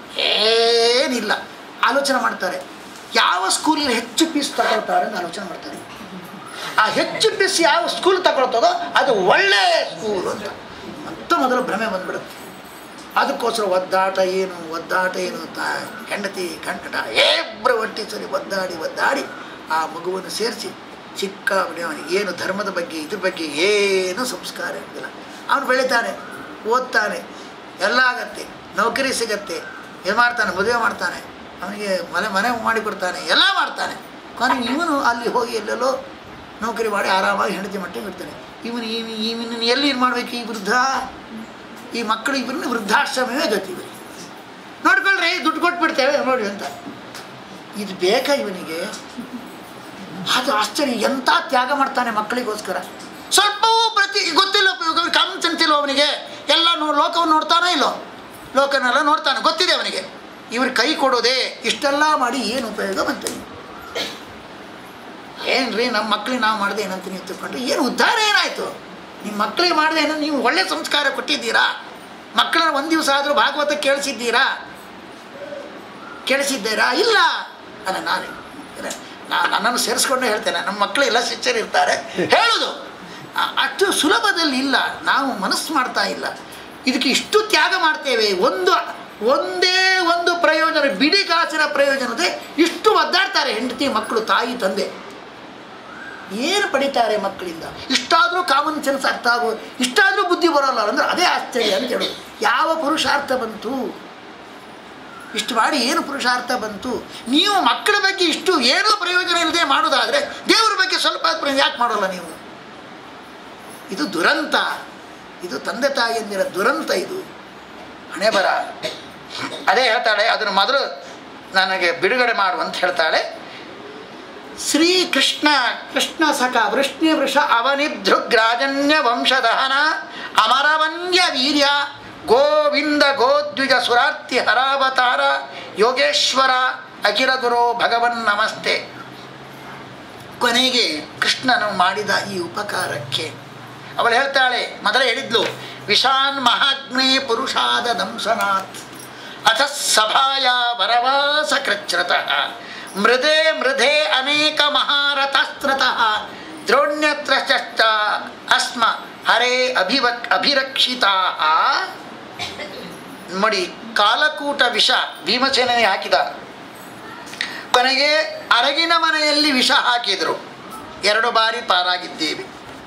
ಏನಿಲ್ಲ ಆಲೋಚನೆ ಮಾಡ್ತಾರೆ ಯಾವ ಸ್ಕೂಲಲ್ಲಿ ಹೆಚ್ಚು ಫೀಸ್ ತಗೊಳ್ತಾರೆ ಅಂತ ಆಲೋಚನೆ ಮಾಡ್ತಾರೆ ಆ ಹೆಚ್ಚು ಫೀಸ್ ಯಾವ ಸ್ಕೂಲ್ ತಗೊಳ್ತದೋ ಅದು ಒಳ್ಳೆಯ ಸ್ಕೂಲ್ ಅಂತ ಅಂತ ಮೊದಲು ಭ್ರಮೆ ಬಂದ್ಬಿಡುತ್ತೆ ಅದಕ್ಕೋಸ್ಕರ ಒದ್ದಾಟ ಏನು ಒದ್ದಾಟ ಏನು ತಾ ಹೆಂಡತಿ ಕಂಕಟ ಇಬ್ಬರು ಒಟ್ಟಿ ಸರಿ ಒದ್ದಾಡಿ ಒದ್ದಾಡಿ ಆ ಮಗುವನ್ನು ಸೇರಿಸಿ ಚಿಕ್ಕ ಅವನಿಗೆ ಏನು ಧರ್ಮದ ಬಗ್ಗೆ ಇದ್ರ ಬಗ್ಗೆ ಏನು ಸಂಸ್ಕಾರ ಇರೋದಿಲ್ಲ ಅವನು ಬೆಳಿತಾನೆ ಓದ್ತಾನೆ ಎಲ್ಲ ಆಗತ್ತೆ ನೌಕರಿ ಸಿಗತ್ತೆ ಏನು ಮಾಡ್ತಾನೆ ಮದುವೆ ಮಾಡ್ತಾನೆ ಅವನಿಗೆ ಮನೆ ಮನೆ ಮಾಡಿಕೊಡ್ತಾನೆ ಎಲ್ಲ ಮಾಡ್ತಾನೆ ಕೊನೆಗೆ ಇವನು ಅಲ್ಲಿ ಹೋಗಿ ಎಲ್ಲೆಲ್ಲೋ ನೌಕರಿ ಮಾಡಿ ಆರಾಮಾಗಿ ಹೆಂಡತಿ ಮಟ್ಟಿಗೆ ಇರ್ತಾನೆ ಇವನು ಇವನು ಇವನನ್ನು ಎಲ್ಲಿ ಇದು ಮಾಡಬೇಕು ಈ ವೃದ್ಧ ಈ ಮಕ್ಕಳು ಇಬ್ಬರನ್ನ ವೃದ್ಧಾಶ್ರಮವೇ ಗತಿ ಇವರಿಗೆ ನೋಡ್ಕೊಳ್ರಿ ದುಡ್ಡು ಕೊಟ್ಬಿಡ್ತೇವೆ ನೋಡಿ ಅಂತ ಇದು ಬೇಕಾ ಇವನಿಗೆ ಅದು ಆಶ್ಚರ್ಯ ಎಂಥ ತ್ಯಾಗ ಮಾಡ್ತಾನೆ ಮಕ್ಕಳಿಗೋಸ್ಕರ ಸ್ವಲ್ಪವೂ ಪ್ರತಿ ಗೊತ್ತಿಲ್ಲ ಕಾಮಚಂತಿಲ್ಲ ಅವನಿಗೆ ಎಲ್ಲ ನೋ ಲೋಕವನ್ನು ನೋಡ್ತಾನೋ ಇಲ್ಲೋ ಲೋಕನೆಲ್ಲ ನೋಡ್ತಾನೆ ಗೊತ್ತಿದೆ ಅವನಿಗೆ ಇವ್ರು ಕೈ ಕೊಡೋದೇ ಇಷ್ಟೆಲ್ಲ ಮಾಡಿ ಏನು ಉಪಯೋಗ ಬಂತೀನಿ ಏನ್ರಿ ನಮ್ಮ ಮಕ್ಳಿಗೆ ನಾವು ಮಾಡಿದೆ ಏನಂತ ನೀವು ತಿಳ್ಕೊಂಡ್ರೆ ಏನು ಉದ್ಧಾರ ಏನಾಯಿತು ನಿಮ್ಮ ಮಕ್ಕಳಿಗೆ ಮಾಡದೆ ಏನೋ ನೀವು ಒಳ್ಳೆ ಸಂಸ್ಕಾರ ಕೊಟ್ಟಿದ್ದೀರಾ ಮಕ್ಕಳನ್ನ ಒಂದು ದಿವಸ ಆದರೂ ಭಾಗವತ ಕೇಳಿಸಿದ್ದೀರಾ ಕೇಳಿಸಿದ್ದೀರಾ ಇಲ್ಲ ಅಲ್ಲ ನಾನು ಇಲ್ಲ, ನಾ- ನನ್ನನ್ನು ಸೇರಿಸ್ಕೊಂಡೇ ಹೇಳ್ತೇನೆ ನಮ್ಮ ಮಕ್ಕಳು ಎಲ್ಲ ಶಿಷ್ಯರಿರ್ತಾರೆ ಹೇಳೋದು ಆ- ಅಷ್ಟು ಸುಲಭದಲ್ಲಿ ಇಲ್ಲ ನಾವು ಮನಸ್ಸು ಮಾಡ್ತಾ ಇಲ್ಲ ಇದಕ್ಕೆ ಇಷ್ಟು ತ್ಯಾಗ ಮಾಡ್ತೇವೆ ಒಂದು ಒಂದೇ ಒಂದು ಪ್ರಯೋಜನ ಬಿಡಿ ಕಾಸಿನ ಪ್ರಯೋಜನತೆ ಇಷ್ಟು ಒದ್ದಾಡ್ತಾರೆ ಹೆಂಡತಿ ಮಕ್ಕಳು ತಾಯಿ ತಂದೆ ಏನು ಪಡಿತಾರೆ ಮಕ್ಕಳಿಂದ ಇಷ್ಟಾದರೂ ಕಾಮನ್ ಸೆನ್ಸ್ ಅರ್ಥ ಆಗೋ ಇಷ್ಟಾದರೂ ಬುದ್ಧಿ ಬರೋಲ್ಲ ಅಂದ್ರೆ ಅದೇ ಆಶ್ಚರ್ಯ ಅಂತ ಹೇಳೋದು ಯಾವ ಪುರುಷಾರ್ಥ ಬಂತು ಇಷ್ಟು ಮಾಡಿ ಏನು ಪುರುಷಾರ್ಥ ಬಂತು ನೀವು ಮಕ್ಕಳ ಬಗ್ಗೆ ಇಷ್ಟು ಏನೂ ಪ್ರಯೋಜನ ಇಲ್ಲದೆ ಮಾಡೋದಾದರೆ ದೇವರ ಬಗ್ಗೆ ಸ್ವಲ್ಪ ಪ್ರಯೋಜನ ಯಾಕೆ ಮಾಡೋಲ್ಲ ನೀವು ಇದು ದುರಂತ ಇದು ತಂದೆ ತಾಯಿಯಂದಿರ ದುರಂತ ಇದು ಹಣೆ ಬರ ಅದೇ ಹೇಳ್ತಾಳೆ ಅದನ್ನು ಮೊದಲು ನನಗೆ ಬಿಡುಗಡೆ ಮಾಡು ಅಂತ ಹೇಳ್ತಾಳೆ ಶ್ರೀಕೃಷ್ಣ ಕೃಷ್ಣ ಸಖ ವೃಷ್ಣಿ ವೃಷ ಅವನಿಧೃಗ್ರಾಜನ್ಯ ವಂಶದಹನ ಅಮರವನ್ಯ ವೀರ್ಯ ಗೋವಿಂದ ಗೋದ್ವಿಜ ಸುರಾರ್ತಿ ಹರಾವತಾರ ಯೋಗೇಶ್ವರ ಅಖಿಲ ಗುರೋ ಭಗವನ್ ನಮಸ್ತೆ ಕೊನೆಗೆ ಕೃಷ್ಣನು ಮಾಡಿದ ಈ ಉಪಕಾರಕ್ಕೆ ಅವಳು ಹೇಳ್ತಾಳೆ ಮೊದಲೇ ಹೇಳಿದ್ಲು ವಿಷಾನ್ ಮಹಾಗ್ನಿ ಪುರುಷಾದ ದಂಸನಾಥ್ ಅಥ ಸಭಾಯ ವರವಾಸ ಕೃಚ್ರತಃ ಮೃದೆ ಮೃಧೆ ಅನೇಕ ಮಹಾರಥಸ್ತ್ರತಃ ದ್ರೋಣ್ಯತ್ರಶ್ಚ ಅಸ್ಮ ಹರೇ ಅಭಿವಕ್ ಅಭಿರಕ್ಷಿತಾ ನೋಡಿ ಕಾಲಕೂಟ ವಿಷ ಭೀಮಸೇನಿಗೆ ಹಾಕಿದ ಕೊನೆಗೆ ಅರಗಿನ ಮನೆಯಲ್ಲಿ ವಿಷ ಹಾಕಿದರು ಎರಡು ಬಾರಿ ಪಾರಾಗಿದ್ದೇವೆ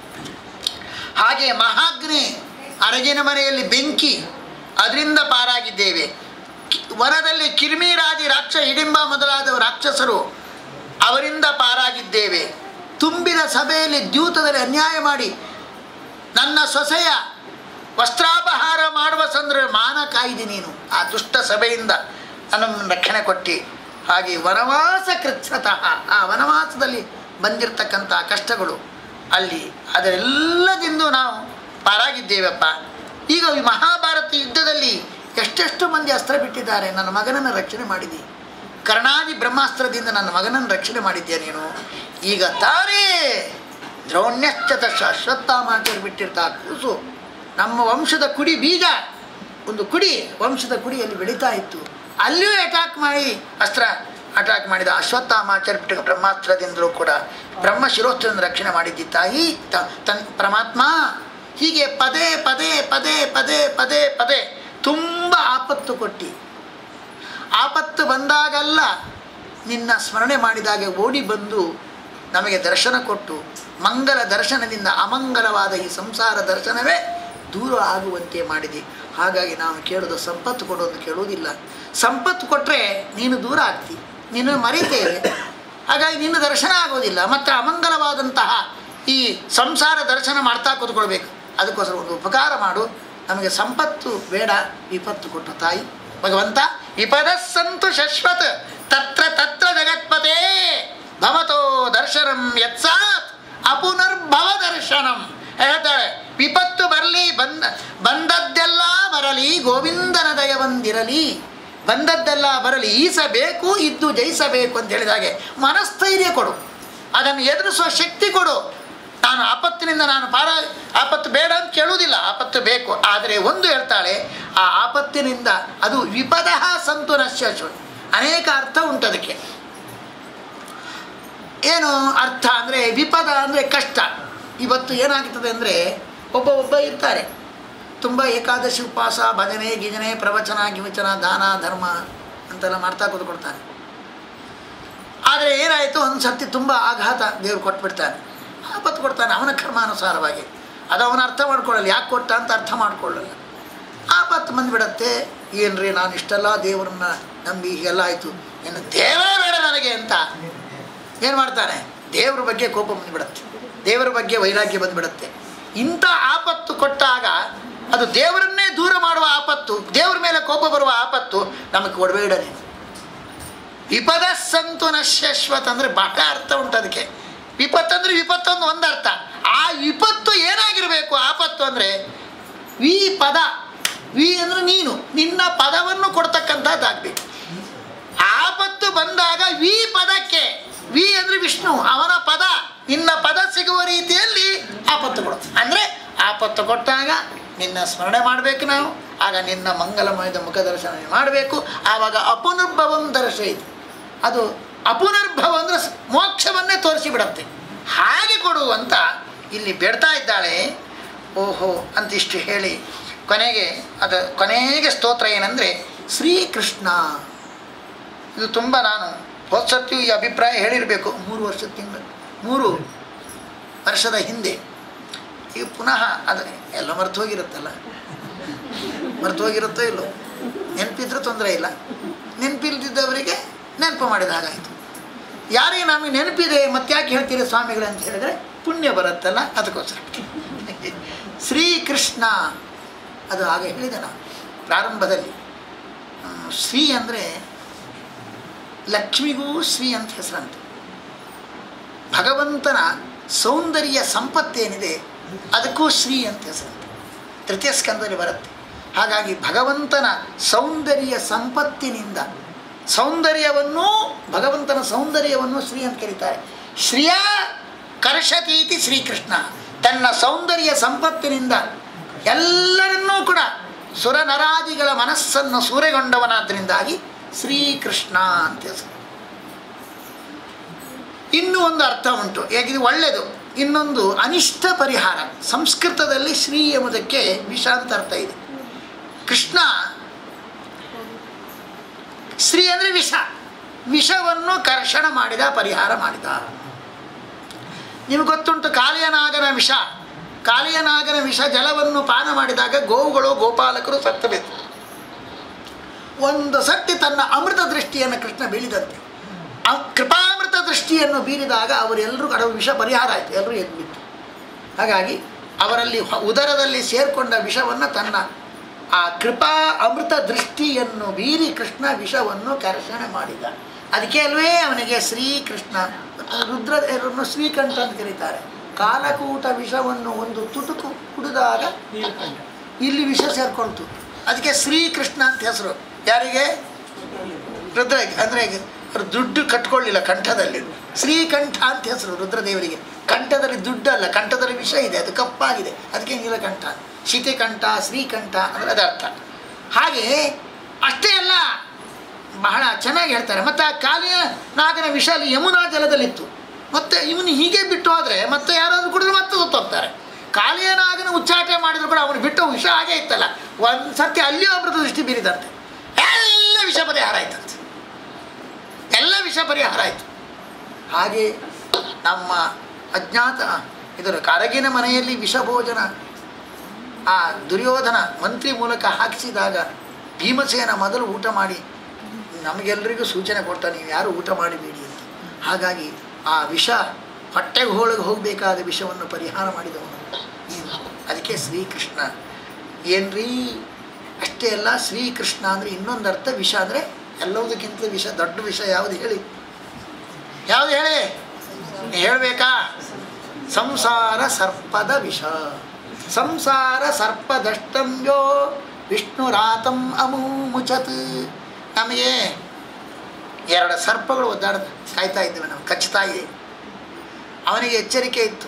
ಹಾಗೆ ಮಹಾಗ್ನಿ ಅರಗಿನ ಮನೆಯಲ್ಲಿ ಬೆಂಕಿ ಅದರಿಂದ ಪಾರಾಗಿದ್ದೇವೆ ಕಿ- ವನದಲ್ಲಿ ಕಿರ್ಮಿರಾಜಿ ರಾಕ್ಷ ಹಿಡಿಂಬ ಮೊದಲಾದ ರಾಕ್ಷಸರು ಅವರಿಂದ ಪಾರಾಗಿದ್ದೇವೆ ತುಂಬಿದ ಸಭೆಯಲ್ಲಿ ದ್ಯೂತದಲ್ಲಿ ಅನ್ಯಾಯ ಮಾಡಿ ನನ್ನ ಸೊಸೆಯ ವಸ್ತ್ರಾಪಹಾರ ಮಾಡುವ ಸಂದ್ರ ಮಾನ ಕಾಯ್ದೆ ನೀನು ಆ ದುಷ್ಟ ಸಭೆಯಿಂದ ನನ್ನನ್ನು ರಕ್ಷಣೆ ಕೊಟ್ಟು ಹಾಗೆ ವನವಾಸ ಕೃಚ್ಛತಃ ಆ ವನವಾಸದಲ್ಲಿ ಬಂದಿರತಕ್ಕಂಥ ಕಷ್ಟಗಳು ಅಲ್ಲಿ ಅದರೆಲ್ಲದಿಂದ ನಾವು ಪಾರಾಗಿದ್ದೇವಪ್ಪ ಈಗ ಈ ಮಹಾಭಾರತ ಯುದ್ಧದಲ್ಲಿ ಎಷ್ಟೆಷ್ಟು ಮಂದಿ ಅಸ್ತ್ರ ಬಿಟ್ಟಿದ್ದಾರೆ ನನ್ನ ಮಗನನ್ನು ರಕ್ಷಣೆ ಮಾಡಿದಿ ಕರ್ಣಾದಿ ಬ್ರಹ್ಮಾಸ್ತ್ರದಿಂದ ನನ್ನ ಮಗನನ್ನು ರಕ್ಷಣೆ ಮಾಡಿದ್ಯಾ ನೀನು ಈಗ ತಾನೇ ದ್ರೌಣ್ಯಶ್ಚತ ಅಶ್ವತ್ಥಾಮಾಚಾರ್ಯ ಬಿಟ್ಟಿರ್ತಾ ಕೂಸು ನಮ್ಮ ವಂಶದ ಕುಡಿ ಬೀಜ ಒಂದು ಕುಡಿ ವಂಶದ ಕುಡಿಯಲ್ಲಿ ಬೆಳೀತಾ ಇತ್ತು ಅಲ್ಲಿಯೂ ಅಟ್ಯಾಕ್ ಮಾಡಿ ಅಸ್ತ್ರ ಅಟ್ಯಾಕ್ ಮಾಡಿದ ಅಶ್ವತ್ಥಾಮಾಚಾರ್ಯ ಬಿಟ್ಟ ಬ್ರಹ್ಮಾಸ್ತ್ರದಿಂದಲೂ ಕೂಡ ಬ್ರಹ್ಮ ಶಿರೋಸ್ತ್ರದಿಂದ ರಕ್ಷಣೆ ಮಾಡಿದ್ದಿ ತಾಯಿ ತ ತನ್ ಪರಮಾತ್ಮ ಹೀಗೆ ಪದೇ ಪದೇ ಪದೇ ಪದೇ ಪದೇ ಪದೇ ತುಂಬ ಆಪತ್ತು ಕೊಟ್ಟು ಆಪತ್ತು ಬಂದಾಗಲ್ಲ ನಿನ್ನ ಸ್ಮರಣೆ ಮಾಡಿದಾಗೆ ಓಡಿ ಬಂದು ನಮಗೆ ದರ್ಶನ ಕೊಟ್ಟು ಮಂಗಲ ದರ್ಶನದಿಂದ ಅಮಂಗಲವಾದ ಈ ಸಂಸಾರ ದರ್ಶನವೇ ದೂರ ಆಗುವಂತೆ ಮಾಡಿದೆ ಹಾಗಾಗಿ ನಾವು ಕೇಳೋದು ಸಂಪತ್ತು ಕೊಡೋದು ಕೇಳೋದಿಲ್ಲ ಸಂಪತ್ತು ಕೊಟ್ಟರೆ ನೀನು ದೂರ ಆಗ್ತಿ ನೀನು ಮರಿತೇವೆ ಹಾಗಾಗಿ ನಿನ್ನ ದರ್ಶನ ಆಗೋದಿಲ್ಲ ಮತ್ತು ಅಮಂಗಲವಾದಂತಹ ಈ ಸಂಸಾರ ದರ್ಶನ ಮಾಡ್ತಾ ಕೂತ್ಕೊಳ್ಬೇಕು ಅದಕ್ಕೋಸ್ಕರ ಒಂದು ಉಪಕಾರ ಮಾಡು ನಮಗೆ ಸಂಪತ್ತು ಬೇಡ ವಿಪತ್ತು ಕೊಟ್ಟ ತಾಯಿ ಭಗವಂತ ವಿಪದ ಸಂತು ಶಶ್ವತ್ ತತ್ರ ತತ್ರ ಜಗತ್ಪತೆ ಭವತೋ ದರ್ಶನಂ ಯತ್ಸಾತ್ ಅಪುನರ್ಭವ ದರ್ಶನಂ ಹೇಳ್ತಾಳೆ ವಿಪತ್ತು ಬರಲಿ ಬಂದ ಬಂದದ್ದೆಲ್ಲ ಬರಲಿ ಗೋವಿಂದನ ದಯ ಬಂದಿರಲಿ ಬಂದದ್ದೆಲ್ಲ ಬರಲಿ ಈಸಬೇಕು ಇದ್ದು ಜಯಿಸಬೇಕು ಅಂತ ಹೇಳಿದಾಗೆ ಮನಸ್ಥೈರ್ಯ ಕೊಡು ಅದನ್ನು ಎದುರಿಸುವ ಶಕ್ತಿ ಕೊಡು ನಾನು ಆಪತ್ತಿನಿಂದ ನಾನು ಪಾರ ಆಪತ್ತು ಬೇಡ ಅಂತ ಕೇಳುವುದಿಲ್ಲ ಆಪತ್ತು ಬೇಕು ಆದರೆ ಒಂದು ಹೇಳ್ತಾಳೆ ಆ ಆಪತ್ತಿನಿಂದ ಅದು ವಿಪದ ಸಂತು ನಶ್ಯಶು ಅನೇಕ ಅರ್ಥ ಉಂಟು ಅದಕ್ಕೆ ಏನು ಅರ್ಥ ಅಂದರೆ ವಿಪದ ಅಂದರೆ ಕಷ್ಟ ಇವತ್ತು ಏನಾಗ್ತದೆ ಅಂದರೆ ಒಬ್ಬ ಒಬ್ಬ ಇರ್ತಾರೆ ತುಂಬ ಏಕಾದಶಿ ಉಪವಾಸ ಭಜನೆ ಗಿಜನೆ ಪ್ರವಚನ ಗಿವಚನ ದಾನ ಧರ್ಮ ಅಂತೆಲ್ಲ ಮಾಡ್ತಾ ಕೂತ್ಕೊಳ್ತಾನೆ ಆದರೆ ಏನಾಯಿತು ಒಂದು ಸರ್ತಿ ತುಂಬ ಆಘಾತ ದೇವ್ರು ಕೊಟ್ಬಿಡ್ತಾನೆ ಆಪತ್ತು ಕೊಡ್ತಾನೆ ಅವನ ಕರ್ಮಾನುಸಾರವಾಗಿ ಅದು ಅವನ ಅರ್ಥ ಮಾಡ್ಕೊಳ್ಳಲ್ಲ ಯಾಕೆ ಕೊಟ್ಟ ಅಂತ ಅರ್ಥ ಮಾಡ್ಕೊಳ್ಳಲ್ಲ ಆಪತ್ತು ಬಂದುಬಿಡತ್ತೆ ಏನ್ರಿ ನಾನು ಇಷ್ಟೆಲ್ಲ ದೇವರನ್ನ ನಂಬಿ ಹೀಗೆಲ್ಲ ಆಯಿತು ಇನ್ನು ದೇವರೇ ಬೇಡ ನನಗೆ ಅಂತ ಏನು ಮಾಡ್ತಾನೆ ದೇವ್ರ ಬಗ್ಗೆ ಕೋಪ ಬಂದುಬಿಡತ್ತೆ ದೇವರ ಬಗ್ಗೆ ವೈರಾಗ್ಯ ಬಂದುಬಿಡತ್ತೆ ಇಂಥ ಆಪತ್ತು ಕೊಟ್ಟಾಗ ಅದು ದೇವರನ್ನೇ ದೂರ ಮಾಡುವ ಆಪತ್ತು ದೇವ್ರ ಮೇಲೆ ಕೋಪ ಬರುವ ಆಪತ್ತು ನಮಗೆ ಕೊಡಬೇಡ ನೀನು ವಿಪದ ಸಂತು ನಶ್ಯಶ್ವತ್ ಅಂದರೆ ಬಹಳ ಅರ್ಥ ಉಂಟು ಅದಕ್ಕೆ ವಿಪತ್ತು ಅಂದರೆ ವಿಪತ್ತು ಒಂದು ಒಂದು ಅರ್ಥ ಆ ವಿಪತ್ತು ಏನಾಗಿರಬೇಕು ಆಪತ್ತು ಅಂದರೆ ವಿ ಪದ ವಿ ಅಂದರೆ ನೀನು ನಿನ್ನ ಪದವನ್ನು ಕೊಡ್ತಕ್ಕಂಥದ್ದಾಗಬೇಕು ಆಪತ್ತು ಬಂದಾಗ ವಿ ಪದಕ್ಕೆ ವಿ ಅಂದರೆ ವಿಷ್ಣು ಅವನ ಪದ ನಿನ್ನ ಪದ ಸಿಗುವ ರೀತಿಯಲ್ಲಿ ಆಪತ್ತು ಕೊಡು ಅಂದರೆ ಆಪತ್ತು ಕೊಟ್ಟಾಗ ನಿನ್ನ ಸ್ಮರಣೆ ಮಾಡಬೇಕು ನಾವು ಆಗ ನಿನ್ನ ಮಂಗಲಮಯದ ಮುಖ ದರ್ಶನ ಮಾಡಬೇಕು ಆವಾಗ ಅಪುನರ್ಭವಂ ದರ್ಶಯಿತು ಅದು ಅಪುನರ್ಭವ ಅಂದರೆ ಸ್- ಮೋಕ್ಷವನ್ನೇ ತೋರಿಸಿಬಿಡತ್ತೆ ಹಾಗೆ ಕೊಡು ಅಂತ ಇಲ್ಲಿ ಬೇಡ್ತಾ ಇದ್ದಾಳೆ ಓಹೋ ಅಂತಿಷ್ಟು ಹೇಳಿ ಕೊನೆಗೆ ಅದು ಕೊನೆಗೆ ಸ್ತೋತ್ರ ಏನಂದರೆ ಶ್ರೀಕೃಷ್ಣ ಇದು ತುಂಬ ನಾನು ಹೋದ್ಸತ್ತಿ ಈ ಅಭಿಪ್ರಾಯ ಹೇಳಿರಬೇಕು ಮೂರು ವರ್ಷದ ತಿಂಗಳು ಮೂರು ವರ್ಷದ ಹಿಂದೆ ಈಗ ಪುನಃ ಅದು ಎಲ್ಲ ಮರೆತು ಹೋಗಿರುತ್ತಲ್ಲ ಮರೆತು ಹೋಗಿರುತ್ತೋ ಇಲ್ಲೋ ನೆನಪಿದ್ರೂ ತೊಂದರೆ ಇಲ್ಲ ನೆನಪಿಲ್ದಿದ್ದವರಿಗೆ ನೆನಪು ಮಾಡಿದ ಹಾಗಾಯಿತು ಯಾರಿಗೆ ನಮಗೆ ನೆನಪಿದೆ ಮತ್ತೆ ಯಾಕೆ ಹೇಳ್ತೀರಿ ಸ್ವಾಮಿಗಳು ಅಂತ ಹೇಳಿದ್ರೆ ಪುಣ್ಯ ಬರುತ್ತಲ್ಲ ಅದಕ್ಕೋಸ್ಕರ ಶ್ರೀಕೃಷ್ಣ ಅದು ಆಗ ಹೇಳಿದೆ ನಾನು ಪ್ರಾರಂಭದಲ್ಲಿ ಆ, ಶ್ರೀ ಅಂದರೆ ಲಕ್ಷ್ಮಿಗೂ ಶ್ರೀ ಅಂತ ಹೆಸರಂತೆ ಭಗವಂತನ ಸೌಂದರ್ಯ ಸಂಪತ್ತೇನಿದೆ ಅದಕ್ಕೂ ಶ್ರೀ ಅಂತ ಹೆಸರಂತೆ ತೃತೀಯ ಸ್ಕಂದದಲ್ಲಿ ಬರುತ್ತೆ ಹಾಗಾಗಿ ಭಗವಂತನ ಸೌಂದರ್ಯ ಸಂಪತ್ತಿನಿಂದ ಸೌಂದರ್ಯವನ್ನು ಭಗವಂತನ ಸೌಂದರ್ಯವನ್ನು ಶ್ರೀ ಅಂತ ಕರೀತಾರೆ ಶ್ರಿಯ ಕರ್ಷತೀತಿ ಶ್ರೀಕೃಷ್ಣ ತನ್ನ ಸೌಂದರ್ಯ ಸಂಪತ್ತಿನಿಂದ ಎಲ್ಲರನ್ನೂ ಕೂಡ ಸುರನರಾದಿಗಳ ಮನಸ್ಸನ್ನು ಸೂರೆಗೊಂಡವನಾದ್ದರಿಂದಾಗಿ ಶ್ರೀಕೃಷ್ಣ ಅಂತ ಹೆಸರು ಇನ್ನೂ ಒಂದು ಅರ್ಥ ಉಂಟು ಯಾಕಿದು ಒಳ್ಳೆಯದು ಇನ್ನೊಂದು ಅನಿಷ್ಟ ಪರಿಹಾರ ಸಂಸ್ಕೃತದಲ್ಲಿ ಶ್ರೀ ಎಂಬುದಕ್ಕೆ ವಿಷ ಅಂತ ಅರ್ಥ ಇದೆ ಕೃಷ್ಣ ಶ್ರೀ ಅಂದರೆ ವಿಷ ವಿಷವನ್ನು ಕರ್ಷಣ ಮಾಡಿದ ಪರಿಹಾರ ಮಾಡಿದ ನಿಮಗೆ ಗೊತ್ತುಂಟು ಕಾಳಿಯನಾಗನ ವಿಷ ಕಾಳಿಯನಾಗನ ವಿಷ ಜಲವನ್ನು ಪಾನ ಮಾಡಿದಾಗ ಗೋವುಗಳು ಗೋಪಾಲಕರು ಸತ್ತಬೇಕು ಒಂದು ಸಟ್ಟಿ ತನ್ನ ಅಮೃತ ದೃಷ್ಟಿಯನ್ನು ಕೃಷ್ಣ ಬೀಳಿದಂತೆ ಆ ಕೃಪಾಮೃತ ದೃಷ್ಟಿಯನ್ನು ಬೀರಿದಾಗ ಅವರೆಲ್ಲರೂ ಕಡೆ ವಿಷ ಪರಿಹಾರ ಆಯಿತು ಎಲ್ಲರೂ ಎದ್ಬಿಟ್ಟು ಹಾಗಾಗಿ ಅವರಲ್ಲಿ ಹೊ- ಉದರದಲ್ಲಿ ಸೇರಿಕೊಂಡ ವಿಷವನ್ನು ತನ್ನ ಆ ಕೃಪಾ ಅಮೃತ ದೃಷ್ಟಿಯನ್ನು ಬೀರಿ ಕೃಷ್ಣ ವಿಷವನ್ನು ಕರ್ಷಣೆ ಮಾಡಿದ ಅದಕ್ಕೆ ಅಲ್ವೇ ಅವನಿಗೆ ಶ್ರೀಕೃಷ್ಣ ರುದ್ರದೇವರನ್ನು ಶ್ರೀಕಂಠ ಅಂತ ಕರೀತಾರೆ ಕಾಲಕೂಟ ವಿಷವನ್ನು ಒಂದು ತುಟುಕು ಕುಡಿದಾಗ ಇಲ್ಲಿ ವಿಷ ಸೇರ್ಕೊಳ್ತು ಅದಕ್ಕೆ ಶ್ರೀಕೃಷ್ಣ ಅಂತ ಹೆಸರು ಯಾರಿಗೆ ರುದ್ರ ಅಂದರೆ ಅವರು ದುಡ್ಡು ಕಟ್ಕೊಳ್ಳಿಲ್ಲ ಕಂಠದಲ್ಲಿ ಶ್ರೀಕಂಠ ಅಂತ ಹೆಸರು ರುದ್ರದೇವರಿಗೆ ಕಂಠದಲ್ಲಿ ದುಡ್ಡಲ್ಲ ಕಂಠದಲ್ಲಿ ವಿಷ ಇದೆ ಅದು ಕಪ್ಪಾಗಿದೆ ಅದಕ್ಕೆ ನೀಲಕಂಠ ಶಿತಿಕಂಠ ಶ್ರೀಕಂಠ ಅಂದರೆ ಅದರ್ಥ ಹಾಗೆ ಅಷ್ಟೇ ಅಲ್ಲ ಬಹಳ ಚೆನ್ನಾಗಿ ಹೇಳ್ತಾರೆ ಮತ್ತು ಆ ಕಾಲಿಯ ನಾಗನ ವಿಷ ಅಲ್ಲಿ ಯಮುನಾ ಜಲದಲ್ಲಿತ್ತು ಮತ್ತೆ ಇವನು ಹೀಗೆ ಬಿಟ್ಟು ಹೋದರೆ ಮತ್ತೆ ಯಾರಾದರೂ ಕುಡಿದ್ರೆ ಮತ್ತೆ ಸತ್ತೋಗ್ತಾರೆ ಕಾಲಿಯ ನಾಗನ ಉಚ್ಚಾಟನೆ ಮಾಡಿದ್ರು ಕೂಡ ಅವನು ಬಿಟ್ಟು ವಿಷ ಹಾಗೆ ಇತ್ತಲ್ಲ ಒಂದು ಸತ್ಯ ಅಲ್ಲಿಯೂ ಅಮೃತ ದೃಷ್ಟಿ ಬೀರಿದಂತೆ ಎಲ್ಲ ವಿಷ ಪರಿಹಾರ ಆಯ್ತಂತೆ ಎಲ್ಲ ವಿಷ ಪರಿಹಾರ ಆಯಿತು ಹಾಗೆ ನಮ್ಮ ಅಜ್ಞಾತ ಇದರ ಕರಗಿನ ಮನೆಯಲ್ಲಿ ವಿಷಭೋಜನ ಆ ದುರ್ಯೋಧನ ಮಂತ್ರಿ ಮೂಲಕ ಹಾಕಿಸಿದಾಗ ಭೀಮಸೇನ ಮೊದಲು ಊಟ ಮಾಡಿ ನಮಗೆಲ್ಲರಿಗೂ ಸೂಚನೆ ಕೊಟ್ಟ ನೀವು ಯಾರು ಊಟ ಮಾಡಿಬೇಡಿ ಅಂತ ಹಾಗಾಗಿ ಆ ವಿಷ ಹೊಟ್ಟೆಗೆ ಹೋಳಿಗೆ ಹೋಗಬೇಕಾದ ವಿಷವನ್ನು ಪರಿಹಾರ ಮಾಡಿದವನು ನೀನು ಅದಕ್ಕೆ ಶ್ರೀಕೃಷ್ಣ ಏನ್ರೀ ಅಷ್ಟೇ ಅಲ್ಲ ಶ್ರೀಕೃಷ್ಣ ಅಂದರೆ ಇನ್ನೊಂದು ಅರ್ಥ ವಿಷ ಅಂದರೆ ಎಲ್ಲದಕ್ಕಿಂತ ವಿಷ ದೊಡ್ಡ ವಿಷ ಯಾವುದು ಹೇಳಿ ಯಾವುದು ಹೇಳಿ ಹೇಳಬೇಕಾ ಸಂಸಾರ ಸರ್ಪದ ವಿಷ ಸಂಸಾರ ಸರ್ಪದಷ್ಟಂಬ್ಯೋ ವಿಷ್ಣುರಾತಂ ಅಮೂಮುಚತ್ ನಮಗೆ ಎರಡು ಸರ್ಪಗಳು ಒದ್ದಾಡ ಕಾಯ್ತಾ ಇದ್ದೇವೆ ನಾವು ಕಚ್ಚುತ್ತಾ ಇದೆ ಅವನಿಗೆ ಎಚ್ಚರಿಕೆ ಇತ್ತು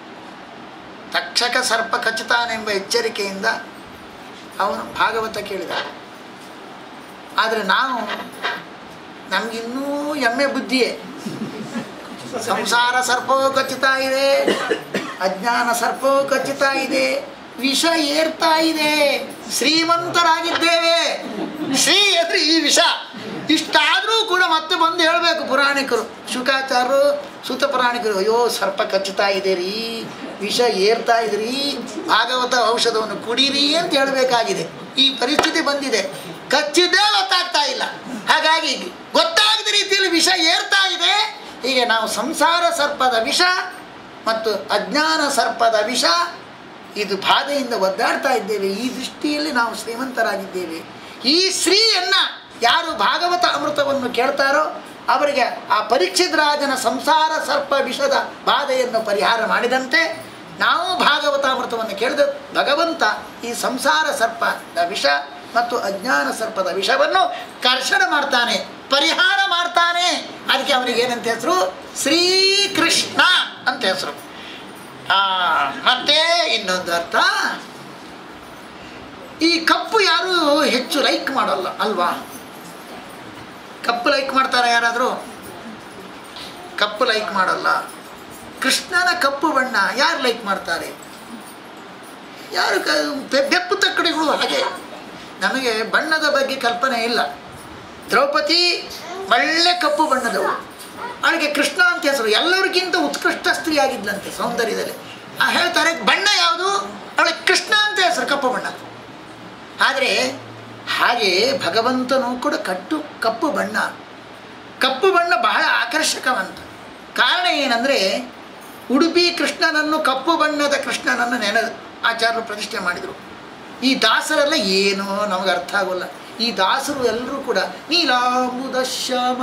ತಕ್ಷಕ ಸರ್ಪ ಕಚ್ಚುತ್ತಾನೆಂಬ ಎಚ್ಚರಿಕೆಯಿಂದ ಅವನು ಭಾಗವತ ಕೇಳಿದ ಆದರೆ ನಾವು ನಮಗಿನ್ನೂ ಎಮ್ಮೆ ಬುದ್ಧಿಯೇ ಸಂಸಾರ ಸರ್ಪವೂ ಕಚ್ಚುತ್ತಾ ಇದೆ ಅಜ್ಞಾನ ಸರ್ಪವೂ ಕಚ್ಚುತ್ತಾ ಇದೆ ವಿಷ ಏರ್ತಾ ಇದೆ ಶ್ರೀಮಂತರಾಗಿದ್ದೇವೆ ಶ್ರೀ ಅಂದ್ರೆ ಈ ವಿಷ ಇಷ್ಟಾದರೂ ಕೂಡ ಮತ್ತೆ ಬಂದು ಹೇಳಬೇಕು ಪುರಾಣಿಕರು ಶುಕಾಚಾರರು ಸುತ ಪುರಾಣಿಕರು ಅಯ್ಯೋ ಸರ್ಪ ಕಚ್ಚುತ್ತಾ ಇದೆ ರೀ ವಿಷ ಏರ್ತಾ ಇದೆ ರೀ ಭಾಗವತ ಔಷಧವನ್ನು ಕುಡೀರಿ ಅಂತ ಹೇಳಬೇಕಾಗಿದೆ ಈ ಪರಿಸ್ಥಿತಿ ಬಂದಿದೆ ಕಚ್ಚಿದ್ದೇ ಗೊತ್ತಾಗ್ತಾ ಇಲ್ಲ ಹಾಗಾಗಿ ಗೊತ್ತಾಗದ ರೀತಿಯಲ್ಲಿ ವಿಷ ಏರ್ತಾ ಇದೆ ಹೀಗೆ ನಾವು ಸಂಸಾರ ಸರ್ಪದ ವಿಷ ಮತ್ತು ಅಜ್ಞಾನ ಸರ್ಪದ ವಿಷ ಇದು ಬಾಧೆಯಿಂದ ಒದ್ದಾಡ್ತಾ ಇದ್ದೇವೆ ಈ ದೃಷ್ಟಿಯಲ್ಲಿ ನಾವು ಶ್ರೀಮಂತರಾಗಿದ್ದೇವೆ ಈ ಶ್ರೀಯನ್ನ ಯಾರು ಭಾಗವತ ಅಮೃತವನ್ನು ಕೇಳ್ತಾರೋ ಅವರಿಗೆ ಆ ಪರೀಕ್ಷಿತ್ ರಾಜನ ಸಂಸಾರ ಸರ್ಪ ವಿಷದ ಬಾಧೆಯನ್ನು ಪರಿಹಾರ ಮಾಡಿದಂತೆ ನಾವು ಭಾಗವತ ಅಮೃತವನ್ನು ಕೇಳಿದ ಭಗವಂತ ಈ ಸಂಸಾರ ಸರ್ಪದ ವಿಷ ಮತ್ತು ಅಜ್ಞಾನ ಸರ್ಪದ ವಿಷವನ್ನು ಕರ್ಷಣ ಮಾಡ್ತಾನೆ ಪರಿಹಾರ ಮಾಡ್ತಾನೆ ಅದಕ್ಕೆ ಅವನಿಗೆ ಏನಂತ ಹೆಸರು ಶ್ರೀಕೃಷ್ಣ ಅಂತ ಹೆಸರು ಆ, ಮತ್ತೆ ಇನ್ನೊಂದು ಅರ್ಥ ಈ ಕಪ್ಪು ಯಾರು ಹೆಚ್ಚು ಲೈಕ್ ಮಾಡಲ್ಲ ಅಲ್ವಾ ಕಪ್ಪು ಲೈಕ್ ಮಾಡ್ತಾರ ಯಾರಾದರೂ ಕಪ್ಪು ಲೈಕ್ ಮಾಡಲ್ಲ ಕೃಷ್ಣನ ಕಪ್ಪು ಬಣ್ಣ ಯಾರು ಲೈಕ್ ಮಾಡ್ತಾರೆ ಯಾರು ಕ ಬೆ- ಬೆಪ್ಪು ತಕ್ಕಡಿಗಳು ಹಾಗೆ ನಮಗೆ ಬಣ್ಣದ ಬಗ್ಗೆ ಕಲ್ಪನೆ ಇಲ್ಲ ದ್ರೌಪದಿ ಒಳ್ಳೆ ಕಪ್ಪು ಬಣ್ಣದವಳು ಅವಳಿಗೆ ಕೃಷ್ಣ ಅಂತ ಹೆಸರು ಎಲ್ಲರಿಗಿಂತ ಉತ್ಕೃಷ್ಟ ಸ್ತ್ರೀ ಆಗಿದ್ಲಂತೆ ಸೌಂದರ್ಯದಲ್ಲಿ ಆ ಹೇಳ್ತಾರೆ ಬಣ್ಣ ಯಾವುದು ಅವಳಿಗೆ ಕೃಷ್ಣ ಅಂತ ಹೆಸರು ಕಪ್ಪು ಬಣ್ಣ ಆದರೆ ಹಾಗೆ ಭಗವಂತನು ಕೂಡ ಕಟ್ಟು ಕಪ್ಪು ಬಣ್ಣ ಕಪ್ಪು ಬಣ್ಣ ಬಹಳ ಆಕರ್ಷಕವಂತ ಕಾರಣ ಏನಂದರೆ ಉಡುಪಿ ಕೃಷ್ಣನನ್ನು ಕಪ್ಪು ಬಣ್ಣದ ಕೃಷ್ಣನನ್ನು ನೆನೆ ಆಚಾರ್ಯರು ಪ್ರತಿಷ್ಠೆ ಮಾಡಿದರು ಈ ದಾಸರೆಲ್ಲ ಏನೋ ನಮಗೆ ಅರ್ಥ ಆಗೋಲ್ಲ ಈ ದಾಸರು ಎಲ್ಲರೂ ಕೂಡ ನೀಲಾಂಬುದ ಶ್ಯಾಮ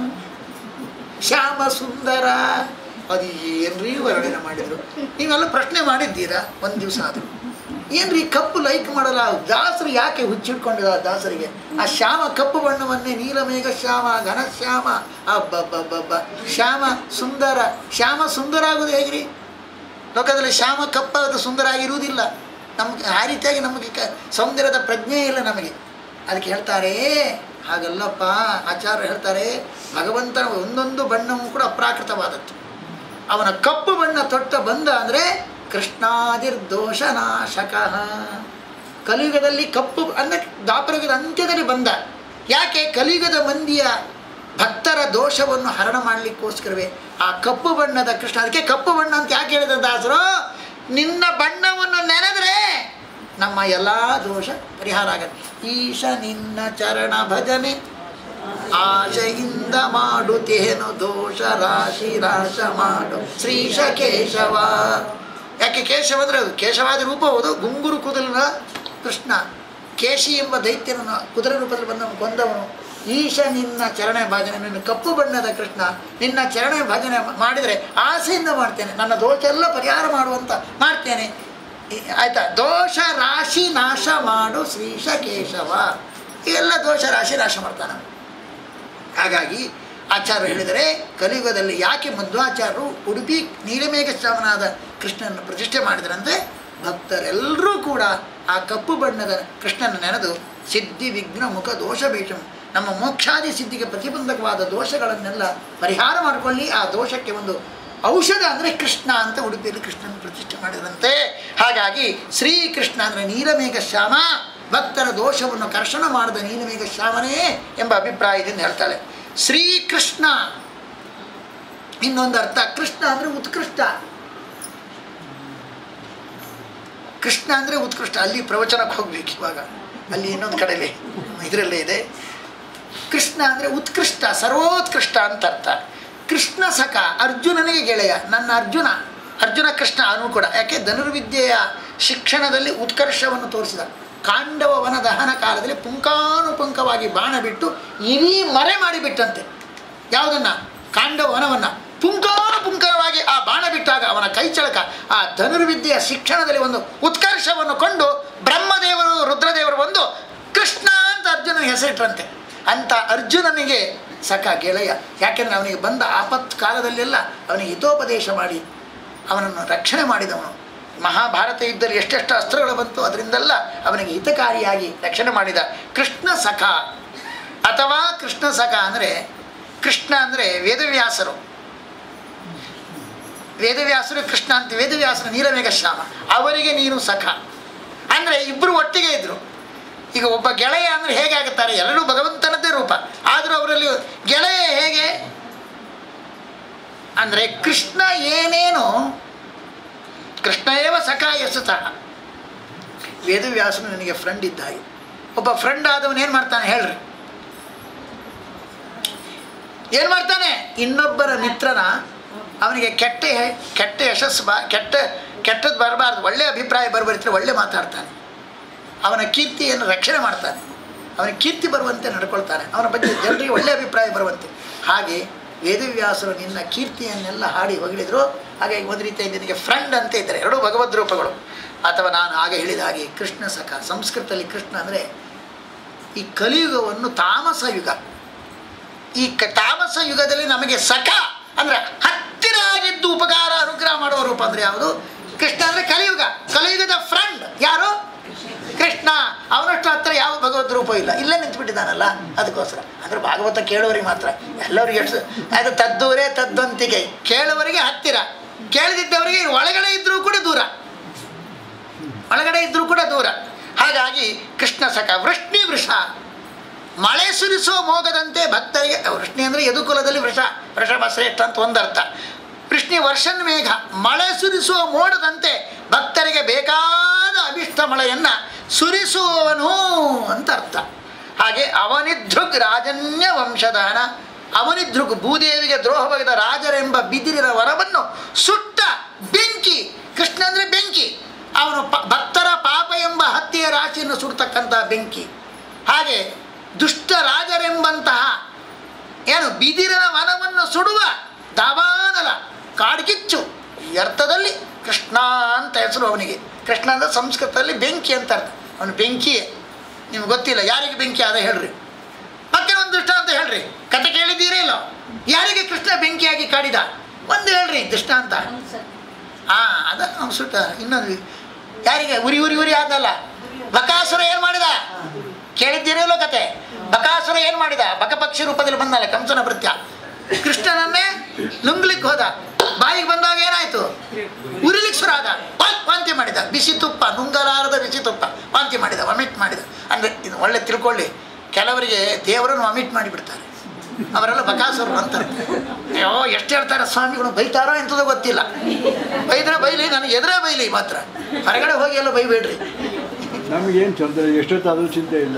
ಶ್ಯಾಮ ಸುಂದರ ಅದು ಏನ್ರಿ ವರ್ಣನೆ ಮಾಡಿದರು ನೀವೆಲ್ಲ ಪ್ರಶ್ನೆ ಮಾಡಿದ್ದೀರಾ ಒಂದು ದಿವಸ ಆದರೂ ಏನ್ರಿ ಕಪ್ಪು ಲೈಕ್ ಮಾಡಲ್ಲ ದಾಸರು ಯಾಕೆ ಹುಚ್ಚಿಟ್ಕೊಂಡಿದ ದಾಸರಿಗೆ ಆ ಶ್ಯಾಮ ಕಪ್ಪು ಬಣ್ಣವನ್ನೇ ನೀಲಮೇಘ ಶ್ಯಾಮ ಘನಶ್ಯಾಮ ಅಬ್ಬಬ್ಬಬ್ಬಬ್ಬ ಶ್ಯಾಮ ಸುಂದರ ಶ್ಯಾಮ ಸುಂದರ ಆಗೋದು ಹೇಗ್ರಿ ಲೋಕದಲ್ಲಿ ಶ್ಯಾಮ ಕಪ್ಪಾದ ಸುಂದರ ಆಗಿರುವುದಿಲ್ಲ ನಮಗೆ ಆ ರೀತಿಯಾಗಿ ನಮಗೆ ಕ ಸೌಂದರ್ಯದ ಪ್ರಜ್ಞೆ ಇಲ್ಲ ನಮಗೆ ಅದಕ್ಕೆ ಹೇಳ್ತಾರೆ ಹಾಗಲ್ಲಪ್ಪ ಆಚಾರ್ಯ ಹೇಳ್ತಾರೆ ಭಗವಂತನ ಒಂದೊಂದು ಬಣ್ಣವೂ ಕೂಡ ಅಪ್ರಾಕೃತವಾದದ್ದು ಅವನ ಕಪ್ಪು ಬಣ್ಣ ತೊಟ್ಟ ಬಂದ ಅಂದರೆ ಕೃಷ್ಣಾದಿರ್ದೋಷನಾಶಕ ಕಲಿಯುಗದಲ್ಲಿ ಕಪ್ಪು ಅಂದರೆ ದಾಪರಯುಗದ ಅಂತ್ಯದಲ್ಲಿ ಬಂದ ಯಾಕೆ ಕಲಿಯುಗದ ಮಂದಿಯ ಭಕ್ತರ ದೋಷವನ್ನು ಹರಣ ಮಾಡಲಿಕ್ಕೋಸ್ಕರವೇ ಆ ಕಪ್ಪು ಬಣ್ಣದ ಕೃಷ್ಣ ಅದಕ್ಕೆ ಕಪ್ಪು ಬಣ್ಣ ಅಂತ ಯಾಕೆ ಹೇಳಿದ ದಾಸರು ನಿನ್ನ ಬಣ್ಣವನ್ನು ನೆನೆದ್ರೆ ನಮ್ಮ ಎಲ್ಲ ದೋಷ ಪರಿಹಾರ ಆಗತ್ತೆ ಈಶ ನಿನ್ನ ಚರಣ ಭಜನೆ ಆಶೆಯಿಂದ ಮಾಡುತ್ತೇನು ದೋಷ ರಾಶಿ ರಾಶ ಮಾಡು ಶ್ರೀಶ ಕೇಶವ ಯಾಕೆ ಕೇಶವ ಅಂದರೆ ಅದು ಕೇಶವಾದ ರೂಪ ಹೌದು ಗುಂಗುರು ಕುದುಲಿನ ಕೃಷ್ಣ ಕೇಶಿ ಎಂಬ ದೈತ್ಯನನ್ನು ಕುದುರೆ ರೂಪದಲ್ಲಿ ಬಂದವನು ಕೊಂದವನು ಈಶ ನಿನ್ನ ಚರಣ ಭಜನೆ ನಿನ್ನ ಕಪ್ಪು ಬಣ್ಣದ ಕೃಷ್ಣ ನಿನ್ನ ಚರಣ ಭಜನೆ ಮಾಡಿದರೆ ಆಸೆಯಿಂದ ಮಾಡ್ತೇನೆ ನನ್ನ ದೋಷ ಎಲ್ಲ ಪರಿಹಾರ ಮಾಡುವಂತ ಮಾಡ್ತೇನೆ ಈ- ಆಯ್ತಾ ದೋಷ ರಾಶಿ ನಾಶ ಮಾಡು ಶ್ರೀಶ ಕೇಶವ ಇವೆಲ್ಲ ದೋಷ ರಾಶಿ ನಾಶ ಮಾಡ್ತಾನೆ ಹಾಗಾಗಿ ಆಚಾರ್ಯರು ಹೇಳಿದರೆ ಕಲಿಯುಗದಲ್ಲಿ ಯಾಕೆ ಮಧ್ವಾಚಾರ್ಯರು ಉಡುಪಿ ನೀಲಮೇಘ ಶ್ರಾವಣಾದ ಕೃಷ್ಣನ ಪ್ರತಿಷ್ಠೆ ಮಾಡಿದರಂತೆ ಭಕ್ತರೆಲ್ಲರೂ ಕೂಡ ಆ ಕಪ್ಪು ಬಣ್ಣದ ಕೃಷ್ಣನ ನೆನೆದು ಸಿದ್ಧಿ ವಿಘ್ನ ಮುಖ ದೋಷ ಭೀಷಂ ನಮ್ಮ ಮೋಕ್ಷಾದಿ ಸಿದ್ಧಿಗೆ ಪ್ರತಿಬಂಧಕವಾದ ದೋಷಗಳನ್ನೆಲ್ಲ ಪರಿಹಾರ ಮಾಡಿಕೊಳ್ಳಿ ಆ ದೋಷಕ್ಕೆ ಒಂದು ಔಷಧ ಅಂದರೆ ಕೃಷ್ಣ ಅಂತ ಉಡುಪಿಯಲ್ಲಿ ಕೃಷ್ಣನ ಪ್ರತಿಷ್ಠೆ ಮಾಡಿದ್ರಂತೆ ಹಾಗಾಗಿ ಶ್ರೀಕೃಷ್ಣ ಅಂದರೆ ನೀಲಮೇಘ ಶ್ಯಾಮ ಭಕ್ತರ ದೋಷವನ್ನು ಕರ್ಷಣ ಮಾಡಿದ ನೀಲಮೇಘ ಶ್ಯಾಮನೇ ಎಂಬ ಅಭಿಪ್ರಾಯದಿಂದ ಹೇಳ್ತಾಳೆ ಶ್ರೀಕೃಷ್ಣ ಇನ್ನೊಂದು ಅರ್ಥ ಕೃಷ್ಣ ಅಂದರೆ ಉತ್ಕೃಷ್ಟ ಕೃಷ್ಣ ಅಂದರೆ ಉತ್ಕೃಷ್ಟ ಅಲ್ಲಿ ಪ್ರವಚನಕ್ಕೆ ಹೋಗ್ಬೇಕು ಇವಾಗ ಅಲ್ಲಿ ಇನ್ನೊಂದು ಕಡೆಯಲ್ಲಿ ಇದರಲ್ಲೇ ಇದೆ ಕೃಷ್ಣ ಅಂದರೆ ಉತ್ಕೃಷ್ಟ ಸರ್ವೋತ್ಕೃಷ್ಟ ಅಂತ ಅರ್ಥ ಕೃಷ್ಣ ಸಖ ಅರ್ಜುನನಿಗೆ ಗೆಳೆಯ ನನ್ನ ಅರ್ಜುನ ಅರ್ಜುನ ಕೃಷ್ಣ ಅವನು ಕೂಡ ಯಾಕೆ ಧನುರ್ವಿದ್ಯೆಯ ಶಿಕ್ಷಣದಲ್ಲಿ ಉತ್ಕರ್ಷವನ್ನು ತೋರಿಸಿದ ಕಾಂಡವ ವನ ದಹನ ಕಾಲದಲ್ಲಿ ಪುಂಖಾನುಪುಂಖವಾಗಿ ಬಾಣ ಬಿಟ್ಟು ಇಡೀ ಮರೆ ಮಾಡಿಬಿಟ್ಟಂತೆ ಯಾವುದನ್ನು ಕಾಂಡವ ವನವನ್ನು ಪುಂಖಾನುಪುಂಖವಾಗಿ ಆ ಬಾಣ ಬಿಟ್ಟಾಗ ಅವನ ಕೈಚಳಕ ಆ ಧನುರ್ವಿದ್ಯೆಯ ಶಿಕ್ಷಣದಲ್ಲಿ ಒಂದು ಉತ್ಕರ್ಷವನ್ನು ಕೊಂಡು ಬ್ರಹ್ಮದೇವರು ರುದ್ರದೇವರು ಬಂದು ಕೃಷ್ಣ ಅಂತ ಅರ್ಜುನ ಹೆಸರಿಟ್ರಂತೆ ಅಂತ ಅರ್ಜುನನಿಗೆ ಸಖ ಗೆಳೆಯ ಯಾಕೆಂದರೆ ಅವನಿಗೆ ಬಂದ ಆಪತ್ ಕಾಲದಲ್ಲೆಲ್ಲ ಅವನಿಗೆ ಹಿತೋಪದೇಶ ಮಾಡಿ ಅವನನ್ನು ರಕ್ಷಣೆ ಮಾಡಿದವನು ಮಹಾಭಾರತ ಯುದ್ಧದಲ್ಲಿ ಎಷ್ಟೆಷ್ಟು ಅಸ್ತ್ರಗಳು ಬಂತು ಅದರಿಂದೆಲ್ಲ ಅವನಿಗೆ ಹಿತಕಾರಿಯಾಗಿ ರಕ್ಷಣೆ ಮಾಡಿದ ಕೃಷ್ಣ ಸಖ ಅಥವಾ ಕೃಷ್ಣ ಸಖ ಅಂದರೆ ಕೃಷ್ಣ ಅಂದರೆ ವೇದವ್ಯಾಸರು ವೇದವ್ಯಾಸರು ಕೃಷ್ಣ ಅಂತ ವೇದವ್ಯಾಸರು ನೀಲಮೇಘ ಶ್ಯಾಮ ಅವರಿಗೆ ನೀನು ಸಖ ಅಂದರೆ ಇಬ್ಬರು ಒಟ್ಟಿಗೆ ಇದ್ದರು ಈಗ ಒಬ್ಬ ಗೆಳೆಯ ಅಂದರೆ ಹೇಗೆ ಆಗುತ್ತಾರೆ ಎಲ್ಲರೂ ಭಗವಂತನದ್ದೇ ರೂಪ ಆದರೂ ಅವರಲ್ಲಿ ಗೆಳೆಯ ಹೇಗೆ ಅಂದರೆ ಕೃಷ್ಣ ಏನೇನು ಕೃಷ್ಣ ಏವ ಸಖ ಯಶತಃ ವೇದವ್ಯಾಸನು ನನಗೆ ಫ್ರೆಂಡ್ ಇದ್ದ ಹಾಗೆ ಒಬ್ಬ ಫ್ರೆಂಡ್ ಆದವನು ಏನು ಮಾಡ್ತಾನೆ ಹೇಳ್ರಿ ಏನು ಮಾಡ್ತಾನೆ ಇನ್ನೊಬ್ಬರ ಮಿತ್ರನ ಅವನಿಗೆ ಕೆಟ್ಟ ಹೆ- ಕೆಟ್ಟ ಯಶಸ್ಸು ಬಾ ಕೆಟ್ಟ ಕೆಟ್ಟದ್ದು ಬರಬಾರ್ದು ಒಳ್ಳೆಯ ಅಭಿಪ್ರಾಯ ಬರಬರಿದ್ರೆ ಒಳ್ಳೆ ಮಾತಾಡ್ತಾನೆ ಅವನ ಕೀರ್ತಿಯನ್ನು ರಕ್ಷಣೆ ಮಾಡ್ತಾನೆ ಅವನಿಗೆ ಕೀರ್ತಿ ಬರುವಂತೆ ನಡ್ಕೊಳ್ತಾನೆ ಅವನ ಬಗ್ಗೆ ಜನರಿಗೆ ಒಳ್ಳೆಯ ಅಭಿಪ್ರಾಯ ಬರುವಂತೆ ಹಾಗೆ ವೇದವ್ಯಾಸರು ನಿನ್ನ ಕೀರ್ತಿಯನ್ನೆಲ್ಲ ಹಾಡಿ ಹೊಗಳಿದ್ರು ಹಾಗಾಗಿ ಒಂದು ರೀತಿಯಲ್ಲಿ ನಿನಗೆ ಫ್ರೆಂಡ್ ಅಂತ ಇದ್ದಾರೆ ಎರಡೂ ಭಗವದ್ ರೂಪಗಳು ಅಥವಾ ನಾನು ಆಗ ಹೇಳಿದ ಹಾಗೆ ಕೃಷ್ಣ ಸಖ ಸಂಸ್ಕೃತದಲ್ಲಿ ಕೃಷ್ಣ ಅಂದರೆ ಈ ಕಲಿಯುಗವನ್ನು ತಾಮಸ ಯುಗ ಈ ಕ ತಾಮಸ ಯುಗದಲ್ಲಿ ನಮಗೆ ಸಖ ಅಂದರೆ ಹತ್ತಿರ ಆಗಿದ್ದು ಉಪಕಾರ ಅನುಗ್ರಹ ಮಾಡುವ ರೂಪ ಅಂದರೆ ಯಾವುದು ಕೃಷ್ಣ ಅಂದರೆ ಕಲಿಯುಗ ಕಲಿಯುಗದ ಫ್ರೆಂಡ್ ಯಾರು ಕೃಷ್ಣ ಅವನಷ್ಟು ಹತ್ರ ಯಾವ ಭಗವದ್ ರೂಪ ಇಲ್ಲ ಇಲ್ಲೇ ನಿಂತ್ಬಿಟ್ಟಿದ್ದಾನಲ್ಲ ಅದಕ್ಕೋಸ್ಕರ ಅಂದ್ರೆ ಭಾಗವತ ಕೇಳುವರಿಗೆ ಮಾತ್ರ ಎಲ್ಲರಿಗೆ ಎಷ್ಟು ಅದು ತದ್ದೂರೇ ತದ್ದಂತಿಗೆ ಕೇಳುವರಿಗೆ ಹತ್ತಿರ ಕೇಳದಿದ್ದವರಿಗೆ ಒಳಗಡೆ ಇದ್ರೂ ಕೂಡ ದೂರ ಒಳಗಡೆ ಇದ್ರೂ ಕೂಡ ದೂರ ಹಾಗಾಗಿ ಕೃಷ್ಣ ಸಖ ವೃಷ್ಣಿ ವೃಷ ಮಳೆ ಸುರಿಸುವ ಮೋಗದಂತೆ ಭಕ್ತರಿಗೆ ವೃಷ್ಣಿ ಅಂದರೆ ಯದುಕುಲದಲ್ಲಿ ವೃಷ ವೃಷಭ ಶ್ರೇಷ್ಠ ಅಂತ ಒಂದರ್ಥ ವೃಷ್ಣಿ ವರ್ಷನ್ ಮೇಘ ಮಳೆ ಸುರಿಸುವ ಮೋಡದಂತೆ ಭಕ್ತರಿಗೆ ಬೇಕಾದ ಅಭಿಷ್ಟ ಮಳೆಯನ್ನು ಸುರಿಸುವವನು ಅಂತ ಅರ್ಥ ಹಾಗೆ ಅವನಿದೃಗ್ ರಾಜನ್ಯ ವಂಶದಾನ ಅವನಿದೃಗ್ ಭೂದೇವಿಗೆ ದ್ರೋಹ ಬಗೆದ ರಾಜರೆಂಬ ಬಿದಿರಿನ ವರವನ್ನು ಸುಟ್ಟ ಬೆಂಕಿ ಕೃಷ್ಣ ಅಂದರೆ ಬೆಂಕಿ ಅವನು ಪ ಭಕ್ತರ ಪಾಪ ಎಂಬ ಹತ್ಯೆಯ ರಾಶಿಯನ್ನು ಸುಡ್ತಕ್ಕಂಥ ಬೆಂಕಿ ಹಾಗೆ ದುಷ್ಟ ರಾಜರೆಂಬಂತಹ ಏನು ಬಿದಿರಿನ ವನವನ್ನು ಸುಡುವ ದಾವಾನಲ ಕಾಡ್ಗಿಚ್ಚು ಈ ಅರ್ಥದಲ್ಲಿ ಕೃಷ್ಣ ಅಂತ ಹೆಸರು ಅವನಿಗೆ ಕೃಷ್ಣ ಅಂದರೆ ಸಂಸ್ಕೃತದಲ್ಲಿ ಬೆಂಕಿ ಅಂತ ಅರ್ಥ ಅವನು ಬೆಂಕಿಯೇ ನಿಮ್ಗೆ ಗೊತ್ತಿಲ್ಲ ಯಾರಿಗೆ ಬೆಂಕಿ ಆದ ಹೇಳ್ರಿ ಪಕ್ಕನ ಒಂದು ದೃಷ್ಟಾಂತ ಹೇಳ್ರಿ ಕತೆ ಕೇಳಿದ್ದೀರೇ ಇಲ್ಲ ಯಾರಿಗೆ ಕೃಷ್ಣ ಬೆಂಕಿಯಾಗಿ ಕಾಡಿದ ಒಂದು ಹೇಳ್ರಿ ದೃಷ್ಟಾಂತ ಹಾ ಅದ ಅವ್ನು ಸುಟ್ಟ ಇನ್ನೊಂದು ಯಾರಿಗೆ ಉರಿ ಉರಿ ಉರಿ ಆದಲ್ಲ ಬಕಾಸುರ ಏನು ಮಾಡಿದ ಕೇಳಿದ್ದೀರಲ್ಲೋ ಕತೆ ಬಕಾಸುರ ಏನು ಮಾಡಿದ ಬಕಪಕ್ಷಿ ರೂಪದಲ್ಲಿ ಬಂದಲ್ಲ ಕಂಸನ ಭೃತ್ಯ ಕೃಷ್ಣನನ್ನೇ ನುಂಗ್ಲಿಕ್ಕೆ ಹೋದ ಬಾಯಿಗೆ ಬಂದಾಗ ಏನಾಯ್ತು ಉರಿಲಿಕ್ಕೆ ಸುರಾದ ವಾಂತಿ- ವಾಂತಿ ಮಾಡಿದ ಬಿಸಿ ತುಪ್ಪ ನುಂಗಲಾರದ ಬಿಸಿ ತುಪ್ಪ ವಾಂತಿ ಮಾಡಿದ ವಮಿಟ್ ಮಾಡಿದ ಅಂದರೆ ಇದು ಒಳ್ಳೆ ತಿಳ್ಕೊಳ್ಳಿ ಕೆಲವರಿಗೆ ದೇವರನ್ನು ವಮಿಟ್ ಮಾಡಿಬಿಡ್ತಾರೆ ಅವರೆಲ್ಲ ಬಕಾಸುರರು ಅಂತಾರೆ ಅಯ್ಯೋ ಎಷ್ಟು ಹೇಳ್ತಾರೆ ಸ್ವಾಮಿಗಳು ಬೈತಾರೋ ಎಂಥದೋ ಗೊತ್ತಿಲ್ಲ ಬೈದ್ರೆ ಬೈಲಿ ನನಗೆ ಎದುರೇ ಬೈಲಿ ಮಾತ್ರ ಹೊರಗಡೆ ಹೋಗಿ ಎಲ್ಲ ಬೈಬೇಡ್ರಿ ನಮಗೇನು ತೊಂದರೆ ಎಷ್ಟೊತ್ತಾದರೂ ಚಿಂತೆ ಇಲ್ಲ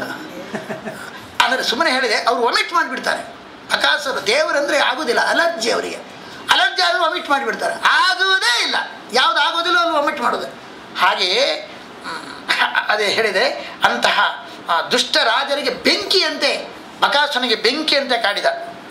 ಅಂದರೆ ಸುಮ್ಮನೆ ಹೇಳಿದೆ ಅವ್ರು ವಮಿಟ್ ಮಾಡಿಬಿಡ್ತಾರೆ ಅಕಾಸರು ದೇವರಂದರೆ ಆಗೋದಿಲ್ಲ ಅಲರ್ಜಿ ಅವರಿಗೆ ಅಲರ್ಜಿ ಆದರೂ ವಮಿಟ್ ಮಾಡಿಬಿಡ್ತಾರೆ ಆಗುವುದೇ ಇಲ್ಲ ಯಾವುದು ಆಗೋದಿಲ್ಲ ಅಲ್ಲಿ ವಮಿಟ್ ಮಾಡೋದು ಹಾಗೆಯೇ ಮ್, ಅದೇ ಹೇಳಿದೆ ಅಂತಹ ಆ, ದುಷ್ಟ ರಾಜರಿಗೆ ಬೆಂಕಿಯಂತೆ ಬಕಾಸುನಿಗೆ ಬೆಂಕಿಯಂತೆ ಕಾಡಿದ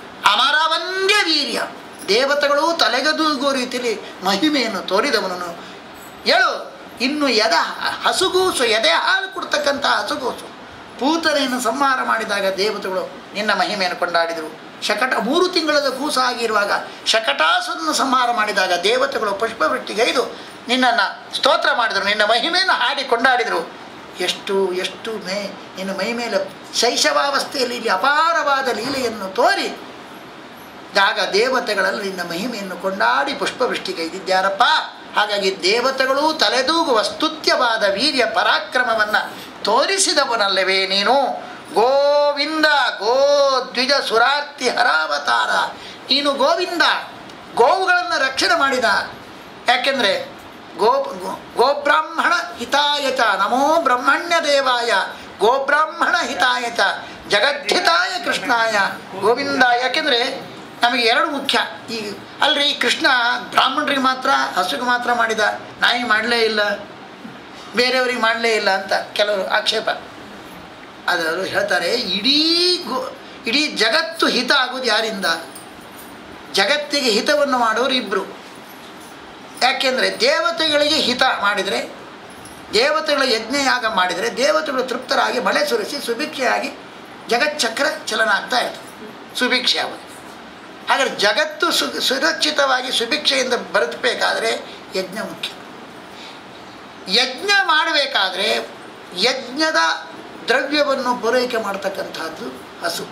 ಅಮರವಂಗೆ ವೀರ್ಯ ದೇವತೆಗಳು ತಲೆಗದೂಗುವ ರೀತಿಯಲ್ಲಿ ಮಹಿಮೆಯನ್ನು ತೋರಿದವನನ್ನು ಹೇಳು ಇನ್ನು ಎದ ಹಸುಗೂಸು ಎದೆ ಹಾಲು ಕೊಡ್ತಕ್ಕಂಥ ಹಸುಗೂಸು ಪೂತನೆಯನ್ನು ಸಂಹಾರ ಮಾಡಿದಾಗ ದೇವತೆಗಳು ನಿನ್ನ ಮಹಿಮೆಯನ್ನು ಕೊಂಡಾಡಿದರು ಶಕಟ ಮೂರು ತಿಂಗಳದ ಕೂಸ ಆಗಿರುವಾಗ ಶಕಟಾಸುರನ್ನು ಸಂಹಾರ ಮಾಡಿದಾಗ ದೇವತೆಗಳು ಪುಷ್ಪವೃಷ್ಟಿಗೈದು ನಿನ್ನನ್ನು ಸ್ತೋತ್ರ ಮಾಡಿದರು ನಿನ್ನ ಮಹಿಮೆಯನ್ನು ಹಾಡಿ ಕೊಂಡಾಡಿದರು ಎಷ್ಟು ಎಷ್ಟು ಮೇ ನಿನ್ನ ಮೈ ಮೇಲೆ ಶೈಶವಾವಸ್ಥೆಯಲ್ಲಿ ಇಲ್ಲಿ ಅಪಾರವಾದ ಲೀಲೆಯನ್ನು ತೋರಿ ಆಗ ದೇವತೆಗಳಲ್ಲಿ ನಿನ್ನ ಮಹಿಮೆಯನ್ನು ಕೊಂಡಾಡಿ ಪುಷ್ಪವೃಷ್ಟಿಗೈದಿದ್ದಾರಪ್ಪ ಹಾಗಾಗಿ ದೇವತೆಗಳು ತಲೆದೂಗುವ ಸ್ತುತ್ಯವಾದ ವೀರ್ಯ ಪರಾಕ್ರಮವನ್ನು ತೋರಿಸಿದವನಲ್ಲವೇ ನೀನು ಗೋವಿಂದ ಗೋ ದ್ವಿಜ ಸುರಾರ್ತಿ ಹರಾವತಾರ ನೀನು ಗೋವಿಂದ ಗೋವುಗಳನ್ನು ರಕ್ಷಣೆ ಮಾಡಿದ ಯಾಕೆಂದರೆ ಗೋ ಗೋ- ಗೋಬ್ರಾಹ್ಮಣ ಹಿತಾಯ ಚ ನಮೋ ಬ್ರಹ್ಮಣ್ಯ ದೇವಾಯ ಗೋಬ್ರಾಹ್ಮಣ ಹಿತಾಯ ಚ ಜಗದ್ಧಿತಾಯ ಕೃಷ್ಣಾಯ ಗೋವಿಂದ ಯಾಕೆಂದರೆ ನಮಗೆ ಎರಡು ಮುಖ್ಯ ಈ ಅಲ್ರಿ ಕೃಷ್ಣ ಬ್ರಾಹ್ಮಣರಿಗೆ ಮಾತ್ರ ಹಸುಗೆ ಮಾತ್ರ ಮಾಡಿದ ನಾಯಿ ಮಾಡಲೇ ಇಲ್ಲ ಬೇರೆಯವ್ರಿಗೆ ಮಾಡಲೇ ಇಲ್ಲ ಅಂತ ಕೆಲವರು ಆಕ್ಷೇಪ ಅದವರು ಹೇಳ್ತಾರೆ ಇಡೀ ಗೋ ಇಡೀ ಜಗತ್ತು ಹಿತ ಆಗೋದು ಯಾರಿಂದ ಜಗತ್ತಿಗೆ ಹಿತವನ್ನು ಮಾಡೋರು ಇಬ್ಬರು ಯಾಕೆಂದರೆ ದೇವತೆಗಳಿಗೆ ಹಿತ ಮಾಡಿದರೆ ದೇವತೆಗಳ ಯಜ್ಞಯಾಗ ಮಾಡಿದರೆ ದೇವತೆಗಳು ತೃಪ್ತರಾಗಿ ಮಳೆ ಸುರಿಸಿ ಸುಭಿಕ್ಷೆಯಾಗಿ ಜಗಚ್ಚಕ್ರ ಚಲನ ಆಗ್ತಾ ಇರ್ತದೆ ಸುಭಿಕ್ಷೆ ಆಗೋದು ಹಾಗಾದ್ರೆ ಜಗತ್ತು ಸು ಸುರಕ್ಷಿತವಾಗಿ ಸುಭಿಕ್ಷೆಯಿಂದ ಬದುಕಬೇಕಾದ್ರೆ ಯಜ್ಞ ಮುಖ್ಯ ಯಜ್ಞ ಮಾಡಬೇಕಾದ್ರೆ ಯಜ್ಞದ ದ್ರವ್ಯವನ್ನು ಪೂರೈಕೆ ಮಾಡ್ತಕ್ಕಂಥದ್ದು ಹಸು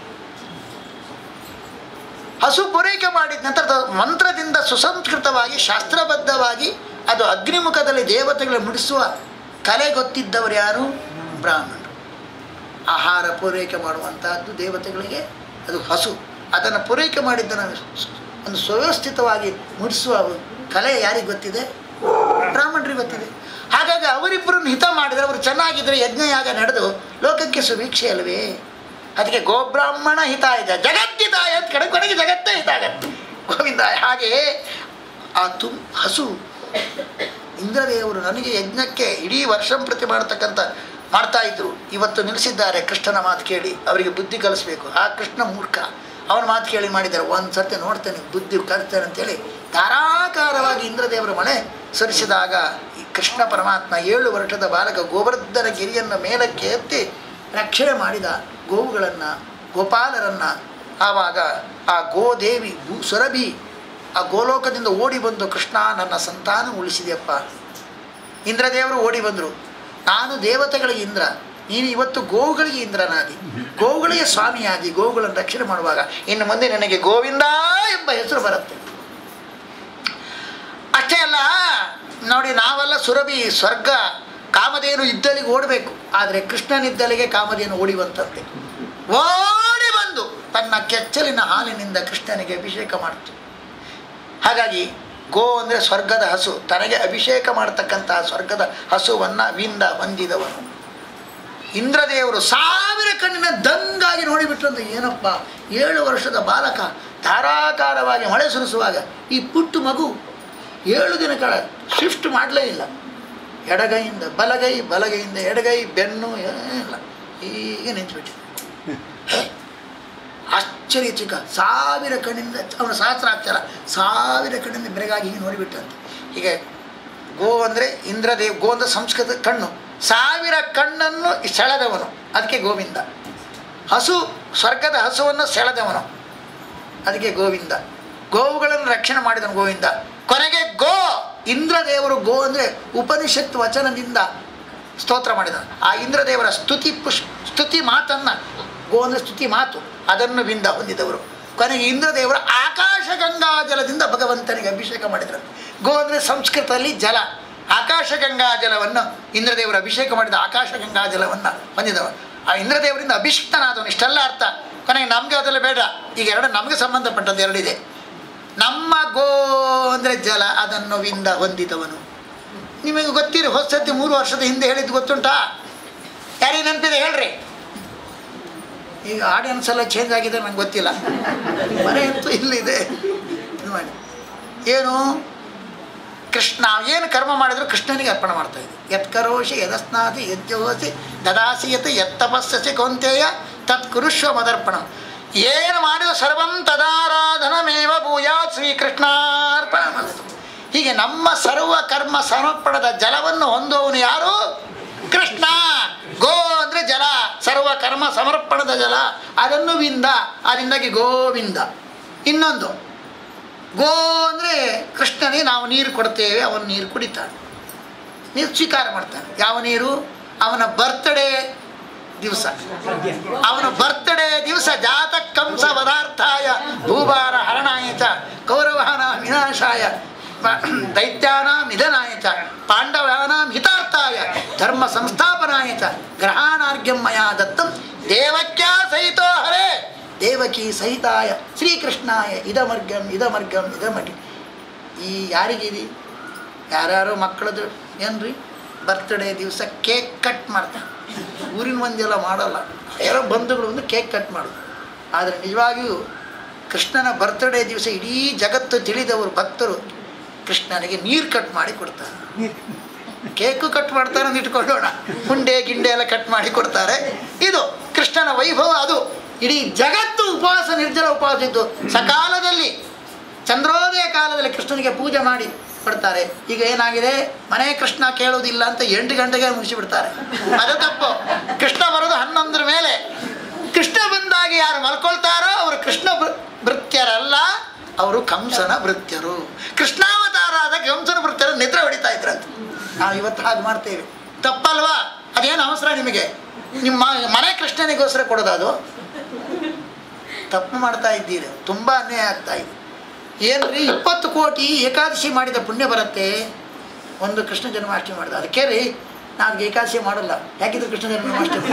ಹಸು ಪೂರೈಕೆ ಮಾಡಿದ ನಂತರ ಅದು ಮಂತ್ರದಿಂದ ಸುಸಂಸ್ಕೃತವಾಗಿ ಶಾಸ್ತ್ರಬದ್ಧವಾಗಿ ಅದು ಅಗ್ನಿಮುಖದಲ್ಲಿ ದೇವತೆಗಳು ಮುಡಿಸುವ ಕಲೆ ಗೊತ್ತಿದ್ದವರು ಯಾರು ಬ್ರಾಹ್ಮಣರು ಆಹಾರ ಪೂರೈಕೆ ಮಾಡುವಂತಹದ್ದು ದೇವತೆಗಳಿಗೆ ಅದು ಹಸು ಅದನ್ನು ಪೂರೈಕೆ ಮಾಡಿದ್ದನ್ನು ಸ್- ಒಂದು ಸುವ್ಯವಸ್ಥಿತವಾಗಿ ಮುಡಿಸುವ ಕಲೆ ಯಾರಿಗೆ ಗೊತ್ತಿದೆ ಬ್ರಾಹ್ಮಣರಿಗೆ ಗೊತ್ತಿದೆ ಹಾಗಾಗಿ ಅವರಿಬ್ಬರನ್ನು ಹಿತ ಮಾಡಿದರೆ ಅವರು ಚೆನ್ನಾಗಿದ್ದರೆ ಯಜ್ಞಯಾಗ ನಡೆದು ಲೋಕಕ್ಕೆ ಸುಭೀಕ್ಷೆ ಅಲ್ವೇ ಅದಕ್ಕೆ ಗೋಬ್ರಾಹ್ಮಣ ಹಿತಾಯ ಜಗತ್ತಿದಾಯ ಅಂತ ಕಡೆ ಕೊನೆಗೆ ಜಗತ್ತೇ ಹಿತಾಗತ್ತೆ ಗೋವಿಂದ ಹಾಗೆಯೇ ಆ ತುಂ ಹಸು ಇಂದ್ರದೇವರು ನನಗೆ ಯಜ್ಞಕ್ಕೆ ಇಡೀ ವರ್ಷಂ ಪ್ರತಿ ಮಾಡತಕ್ಕಂಥ ಮಾಡ್ತಾ ಇದ್ರು ಇವತ್ತು ನಿಲ್ಲಿಸಿದ್ದಾರೆ ಕೃಷ್ಣನ ಮಾತು ಕೇಳಿ ಅವರಿಗೆ ಬುದ್ಧಿ ಕಲಿಸ್ಬೇಕು ಆ ಕೃಷ್ಣ ಮೂರ್ಖ ಅವನ ಮಾತು ಕೇಳಿ ಮಾಡಿದ್ದಾರೆ ಒಂದು ಸರ್ತಿ ನೋಡ್ತೇನೆ ಬುದ್ಧಿ ಕಲಿಸ್ತೇನೆ ಅಂತೇಳಿ ಧಾರಾಕಾರವಾಗಿ ಇಂದ್ರದೇವರ ಮಳೆ ಸುರಿಸಿದಾಗ ಈ ಕೃಷ್ಣ ಪರಮಾತ್ಮ ಏಳು ವರ್ಷದ ಬಾಲಕ ಗೋವರ್ಧನ ಗಿರಿಯನ್ನು ಮೇಲಕ್ಕೆ ಎತ್ತಿ ರಕ್ಷಣೆ ಮಾಡಿದ ಗೋವುಗಳನ್ನು ಗೋಪಾಲರನ್ನು ಆವಾಗ ಆ ಗೋದೇವಿ ಭೂ ಸುರಭಿ ಆ ಗೋಲೋಕದಿಂದ ಓಡಿ ಬಂದು ಕೃಷ್ಣ ನನ್ನ ಸಂತಾನ ಉಳಿಸಿದೆಯಪ್ಪ ಇಂದ್ರದೇವರು ಓಡಿ ಬಂದರು ನಾನು ದೇವತೆಗಳಿಗೆ ಇಂದ್ರ ನೀನು ಇವತ್ತು ಗೋವುಗಳಿಗೆ ಇಂದ್ರನಾದಿ ಗೋವುಗಳಿಗೆ ಸ್ವಾಮಿಯಾದಿ ಗೋವುಗಳನ್ನು ರಕ್ಷಣೆ ಮಾಡುವಾಗ ಇನ್ನು ಮುಂದೆ ನನಗೆ ಗೋವಿಂದ ಎಂಬ ಹೆಸರು ಬರುತ್ತೆ ಅಷ್ಟೇ ಅಲ್ಲ ನೋಡಿ ನಾವೆಲ್ಲ ಸುರಭಿ ಸ್ವರ್ಗ ಕಾಮಧೇನು ಇದ್ದಲ್ಲಿಗೆ ಓಡಬೇಕು ಆದರೆ ಕೃಷ್ಣನಿದ್ದಲ್ಲಿಗೆ ಕಾಮಧೇನು ಓಡಿ ಬಂತಂತೆ ಓಡಿ ಬಂದು ತನ್ನ ಕೆಚ್ಚಲಿನ ಹಾಲಿನಿಂದ ಕೃಷ್ಣನಿಗೆ ಅಭಿಷೇಕ ಮಾಡಿತು ಹಾಗಾಗಿ ಗೋ ಅಂದರೆ ಸ್ವರ್ಗದ ಹಸು ತನಗೆ ಅಭಿಷೇಕ ಮಾಡತಕ್ಕಂತಹ ಸ್ವರ್ಗದ ಹಸುವನ್ನು ವಿಂದ ಹೊಂದಿದವನು ಇಂದ್ರದೇವರು ಸಾವಿರ ಕಣ್ಣಿನ ದಂಗಾಗಿ ನೋಡಿಬಿಟ್ರಂತೆ ಏನಪ್ಪ ಏಳು ವರ್ಷದ ಬಾಲಕ ಧಾರಾಕಾರವಾಗಿ ಮಳೆ ಸುರಿಸುವಾಗ ಈ ಪುಟ್ಟು ಮಗು ಏಳು ದಿನಗಳ ಶಿಫ್ಟ್ ಮಾಡಲೇ ಇಲ್ಲ ಎಡಗೈಯಿಂದ ಬಲಗೈ ಬಲಗೈಯಿಂದ ಎಡಗೈ ಬೆನ್ನು ಏನಿಲ್ಲ ಹೀಗೆ ನಿಂತುಬಿಟ್ಟಿದೆ ಆಶ್ಚರ್ಯ ಚಿಕ್ಕ ಸಾವಿರ ಕಣ್ಣಿಂದ ಅವನ ಸಹಸ್ರಾಕ್ಷರ ಸಾವಿರ ಕಣ್ಣಿಂದ ಬೆರಗಾಗಿ ಹೀಗೆ ನೋಡಿಬಿಟ್ಟಂತೆ ಹೀಗೆ ಗೋ ಅಂದರೆ ಇಂದ್ರದೇವ್ ಗೋ ಅಂದರೆ ಸಂಸ್ಕೃತ ಕಣ್ಣು ಸಾವಿರ ಕಣ್ಣನ್ನು ಸೆಳೆದವನು ಅದಕ್ಕೆ ಗೋವಿಂದ ಹಸು ಸ್ವರ್ಗದ ಹಸುವನ್ನು ಸೆಳೆದವನು ಅದಕ್ಕೆ ಗೋವಿಂದ ಗೋವುಗಳನ್ನು ರಕ್ಷಣೆ ಮಾಡಿದನು ಗೋವಿಂದ ಕೊನೆಗೆ ಗೋ ಇಂದ್ರದೇವರು ಗೋ ಅಂದರೆ ಉಪನಿಷತ್ ವಚನದಿಂದ ಸ್ತೋತ್ರ ಮಾಡಿದ ಆ ಇಂದ್ರದೇವರ ಸ್ತುತಿ ಪುಷ್ ಸ್ತುತಿ ಮಾತನ್ನು ಗೋ ಅಂದರೆ ಸ್ತುತಿ ಮಾತು ಅದನ್ನು ವಿಂದ ಹೊಂದಿದವರು ಕೊನೆಗೆ ಇಂದ್ರದೇವರ ಆಕಾಶ ಗಂಗಾ ಜಲದಿಂದ ಭಗವಂತನಿಗೆ ಅಭಿಷೇಕ ಮಾಡಿದರು ಗೋ ಅಂದರೆ ಸಂಸ್ಕೃತದಲ್ಲಿ ಜಲ ಆಕಾಶ ಗಂಗಾ ಜಲವನ್ನು ಇಂದ್ರದೇವರ ಅಭಿಷೇಕ ಮಾಡಿದ ಆಕಾಶ ಗಂಗಾ ಜಲವನ್ನು ಹೊಂದಿದವ ಆ ಇಂದ್ರದೇವರಿಂದ ಅಭಿಷಿಕ್ತನಾದವನು ಇಷ್ಟೆಲ್ಲ ಅರ್ಥ ಕೊನೆಗೆ ನಮಗೆ ಅದೆಲ್ಲ ಬೇಡ ಈಗ ಎರಡು ನಮಗೆ ಸಂಬಂಧಪಟ್ಟದ್ದು ಎರಡಿದೆ ನಮ್ಮ ಗೋ ಅಂದರೆ ಜಲ ಅದನ್ನು ವಿಂದ ಹೊಂದಿದವನು ನಿಮಗೆ ಗೊತ್ತಿರಿ ಹೊಸತಿ ಮೂರು ವರ್ಷದ ಹಿಂದೆ ಹೇಳಿದ್ದು ಗೊತ್ತುಂಟಾ ಯಾರಿಗೆ ನೆನಪಿದೆ ಹೇಳ್ರಿ ಈಗ ಆಡಿಯನ್ಸ್ ಎಲ್ಲ ಚೇಂಜ್ ಆಗಿದೆ ನಂಗೆ ಗೊತ್ತಿಲ್ಲ ಮನೆ ಅಂತೂ ಇಲ್ಲಿದೆ ಇದು ಮಾಡಿ ಏನು ಕೃಷ್ಣ ಏನು ಕರ್ಮ ಮಾಡಿದ್ರು ಕೃಷ್ಣನಿಗೆ ಅರ್ಪಣೆ ಮಾಡ್ತಾ ಇದ್ದೆ ಯತ್ಕರೋಷಿ ಯದಸ್ನಾತಿ ಯಜ್ಜೋಸಿ ದದಾಸಿ ಯತ್ ಯತ್ತಪಸ್ಸಸಿ ಕೌಂತೆಯ ತತ್ ಕುರುಶ್ವ ಮದರ್ಪಣ ಏನು ಮಾಡಿದ ಸರ್ವಂ ತದಾರಾಧನಮೇವ ಭೂಯಾತ್ ಶ್ರೀಕೃಷ್ಣಾರ್ಪಣ ಮಾಡಿತು ಹೀಗೆ ನಮ್ಮ ಸರ್ವ ಕರ್ಮ ಸಮರ್ಪಣದ ಜಲವನ್ನು ಹೊಂದುವವನು ಯಾರು ಕೃಷ್ಣ ಗೋ ಅಂದರೆ ಜಲ ಸರ್ವ ಕರ್ಮ ಸಮರ್ಪಣದ ಜಲ ಅದನ್ನು ವಿಂದ ಅದರಿಂದಾಗಿ ಗೋವಿಂದ ಇನ್ನೊಂದು ಗೋ ಅಂದರೆ ಕೃಷ್ಣನಿಗೆ ನಾವು ನೀರು ಕೊಡ್ತೇವೆ ಅವನು ನೀರು ಕುಡಿತಾನೆ ನೀರು ಸ್ವೀಕಾರ ಮಾಡ್ತಾನೆ ಯಾವ ನೀರು ಅವನ ಬರ್ತ್ಡೇ ದಿವಸ ಅವನ ಬರ್ತ್ಡೇ ದಿವಸ ಜಾತ ಕಂಸ ಪದಾರ್ಥಾಯ ಭೂಭಾರ ಹರಣಾಯ ಚ ಕೌರವಾನ ವಿನಾಶಾಯ ಪ- ದೈತ್ಯಾನಾಂ ನಿಧನಾಯ ಚ ಪಾಂಡವಾನಾಂ ಹಿತಾರ್ಥಾಯ ಧರ್ಮ ಸಂಸ್ಥಾಪನಾಯ ಚ ಗ್ರಹಾಣಾರ್ಘ್ಯಂ ಮಯಾ ದತ್ತಂ ದೇವಕ್ಯಾ ಸಹಿತೋ ಹರೇ ದೇವಕಿ ಸಹಿತಾಯ ಶ್ರೀಕೃಷ್ಣಾಯ ಇದಮರ್ಗಂ ಇದಮರ್ಗಂ ಇದಮರ್ಗಂ ಈ ಯಾರಿಗಿದಿ ಯಾರ್ಯಾರೋ ಮಕ್ಕಳದು ಏನ್ರಿ ಬರ್ತ್ಡೇ ದಿವಸ ಕೇಕ್ ಕಟ್ ಮಾಡ್ತಾರೆ ಊರಿನ ಮಂದಿಯೆಲ್ಲ ಮಾಡಲ್ಲ ಯಾರೋ ಬಂಧುಗಳು ಒಂದು ಕೇಕ್ ಕಟ್ ಮಾಡೋದು ಆದರೆ ನಿಜವಾಗಿಯೂ ಕೃಷ್ಣನ ಬರ್ತ್ಡೇ ದಿವಸ ಇಡೀ ಜಗತ್ತು ತಿಳಿದವರು ಭಕ್ತರು ಕೃಷ್ಣನಿಗೆ ನೀರು ಕಟ್ ಮಾಡಿ ಕೊಡ್ತಾರೆ ಕೇಕು ಕಟ್ ಮಾಡ್ತಾರೆ ಅಂತ ಇಟ್ಕೊಳ್ಳೋಣ ಹುಂಡೆ ಗಿಂಡೆ ಎಲ್ಲ ಕಟ್ ಮಾಡಿ ಕೊಡ್ತಾರೆ ಇದು ಕೃಷ್ಣನ ವೈಭವ ಅದು ಇಡೀ ಜಗತ್ತು ಉಪವಾಸ ನಿರ್ಜಲ ಉಪವಾಸ ಇದ್ದು ಸಕಾಲದಲ್ಲಿ ಚಂದ್ರೋದಯ ಕಾಲದಲ್ಲಿ ಕೃಷ್ಣನಿಗೆ ಪೂಜೆ ಮಾಡಿ ಕೊಡ್ತಾರೆ ಈಗ ಏನಾಗಿದೆ ಮನೆ ಕೃಷ್ಣ ಕೇಳೋದಿಲ್ಲ ಅಂತ ಎಂಟು ಗಂಟೆಗೆ ಮುಗಿಸಿಬಿಡ್ತಾರೆ ಅದು ತಪ್ಪು ಕೃಷ್ಣ ಬರೋದು ಹನ್ನೊಂದರ ಮೇಲೆ ಕೃಷ್ಣ ಬಂದಾಗ ಯಾರು ಮಲ್ಕೊಳ್ತಾರೋ ಅವರು ಕೃಷ್ಣ ಭೃ- ಭೃತ್ಯರಲ್ಲ ಅವರು ಕಂಸನ ಭೃತ್ಯರು ಕೃಷ್ಣಾವತಾರ ಆದ ಕಂಸನ ಭೃತ್ಯರು ನಿದ್ರೆ ಹೊಡಿತಾ ಇದ್ರಂತೆ ನಾವು ಇವತ್ತು ಹಾಗೆ ಮಾಡ್ತೇವೆ ತಪ್ಪಲ್ವಾ ಅದೇನು ಅವಸರ ನಿಮಗೆ ನಿಮ್ಮ ಮನೆ ಕೃಷ್ಣನಿಗೋಸ್ಕರ ಕೊಡೋದು ಅದು ತಪ್ಪು ಮಾಡ್ತಾ ಇದ್ದೀರಿ ತುಂಬ ಅನ್ಯಾಯ ಆಗ್ತಾ ಇದೆ ಏನ್ರಿ ಇಪ್ಪತ್ತು ಕೋಟಿ ಏಕಾದಶಿ ಮಾಡಿದ ಪುಣ್ಯ ಬರುತ್ತೆ ಒಂದು ಕೃಷ್ಣ ಜನ್ಮಾಷ್ಟಮಿ ಮಾಡಿದ ಅದಕ್ಕೆ ರೀ ನಾನು ಏಕಾದಶಿ ಮಾಡಲ್ಲ ಯಾಕಿದ್ರೆ ಕೃಷ್ಣ ಜನ್ಮಾಷ್ಟಮಿ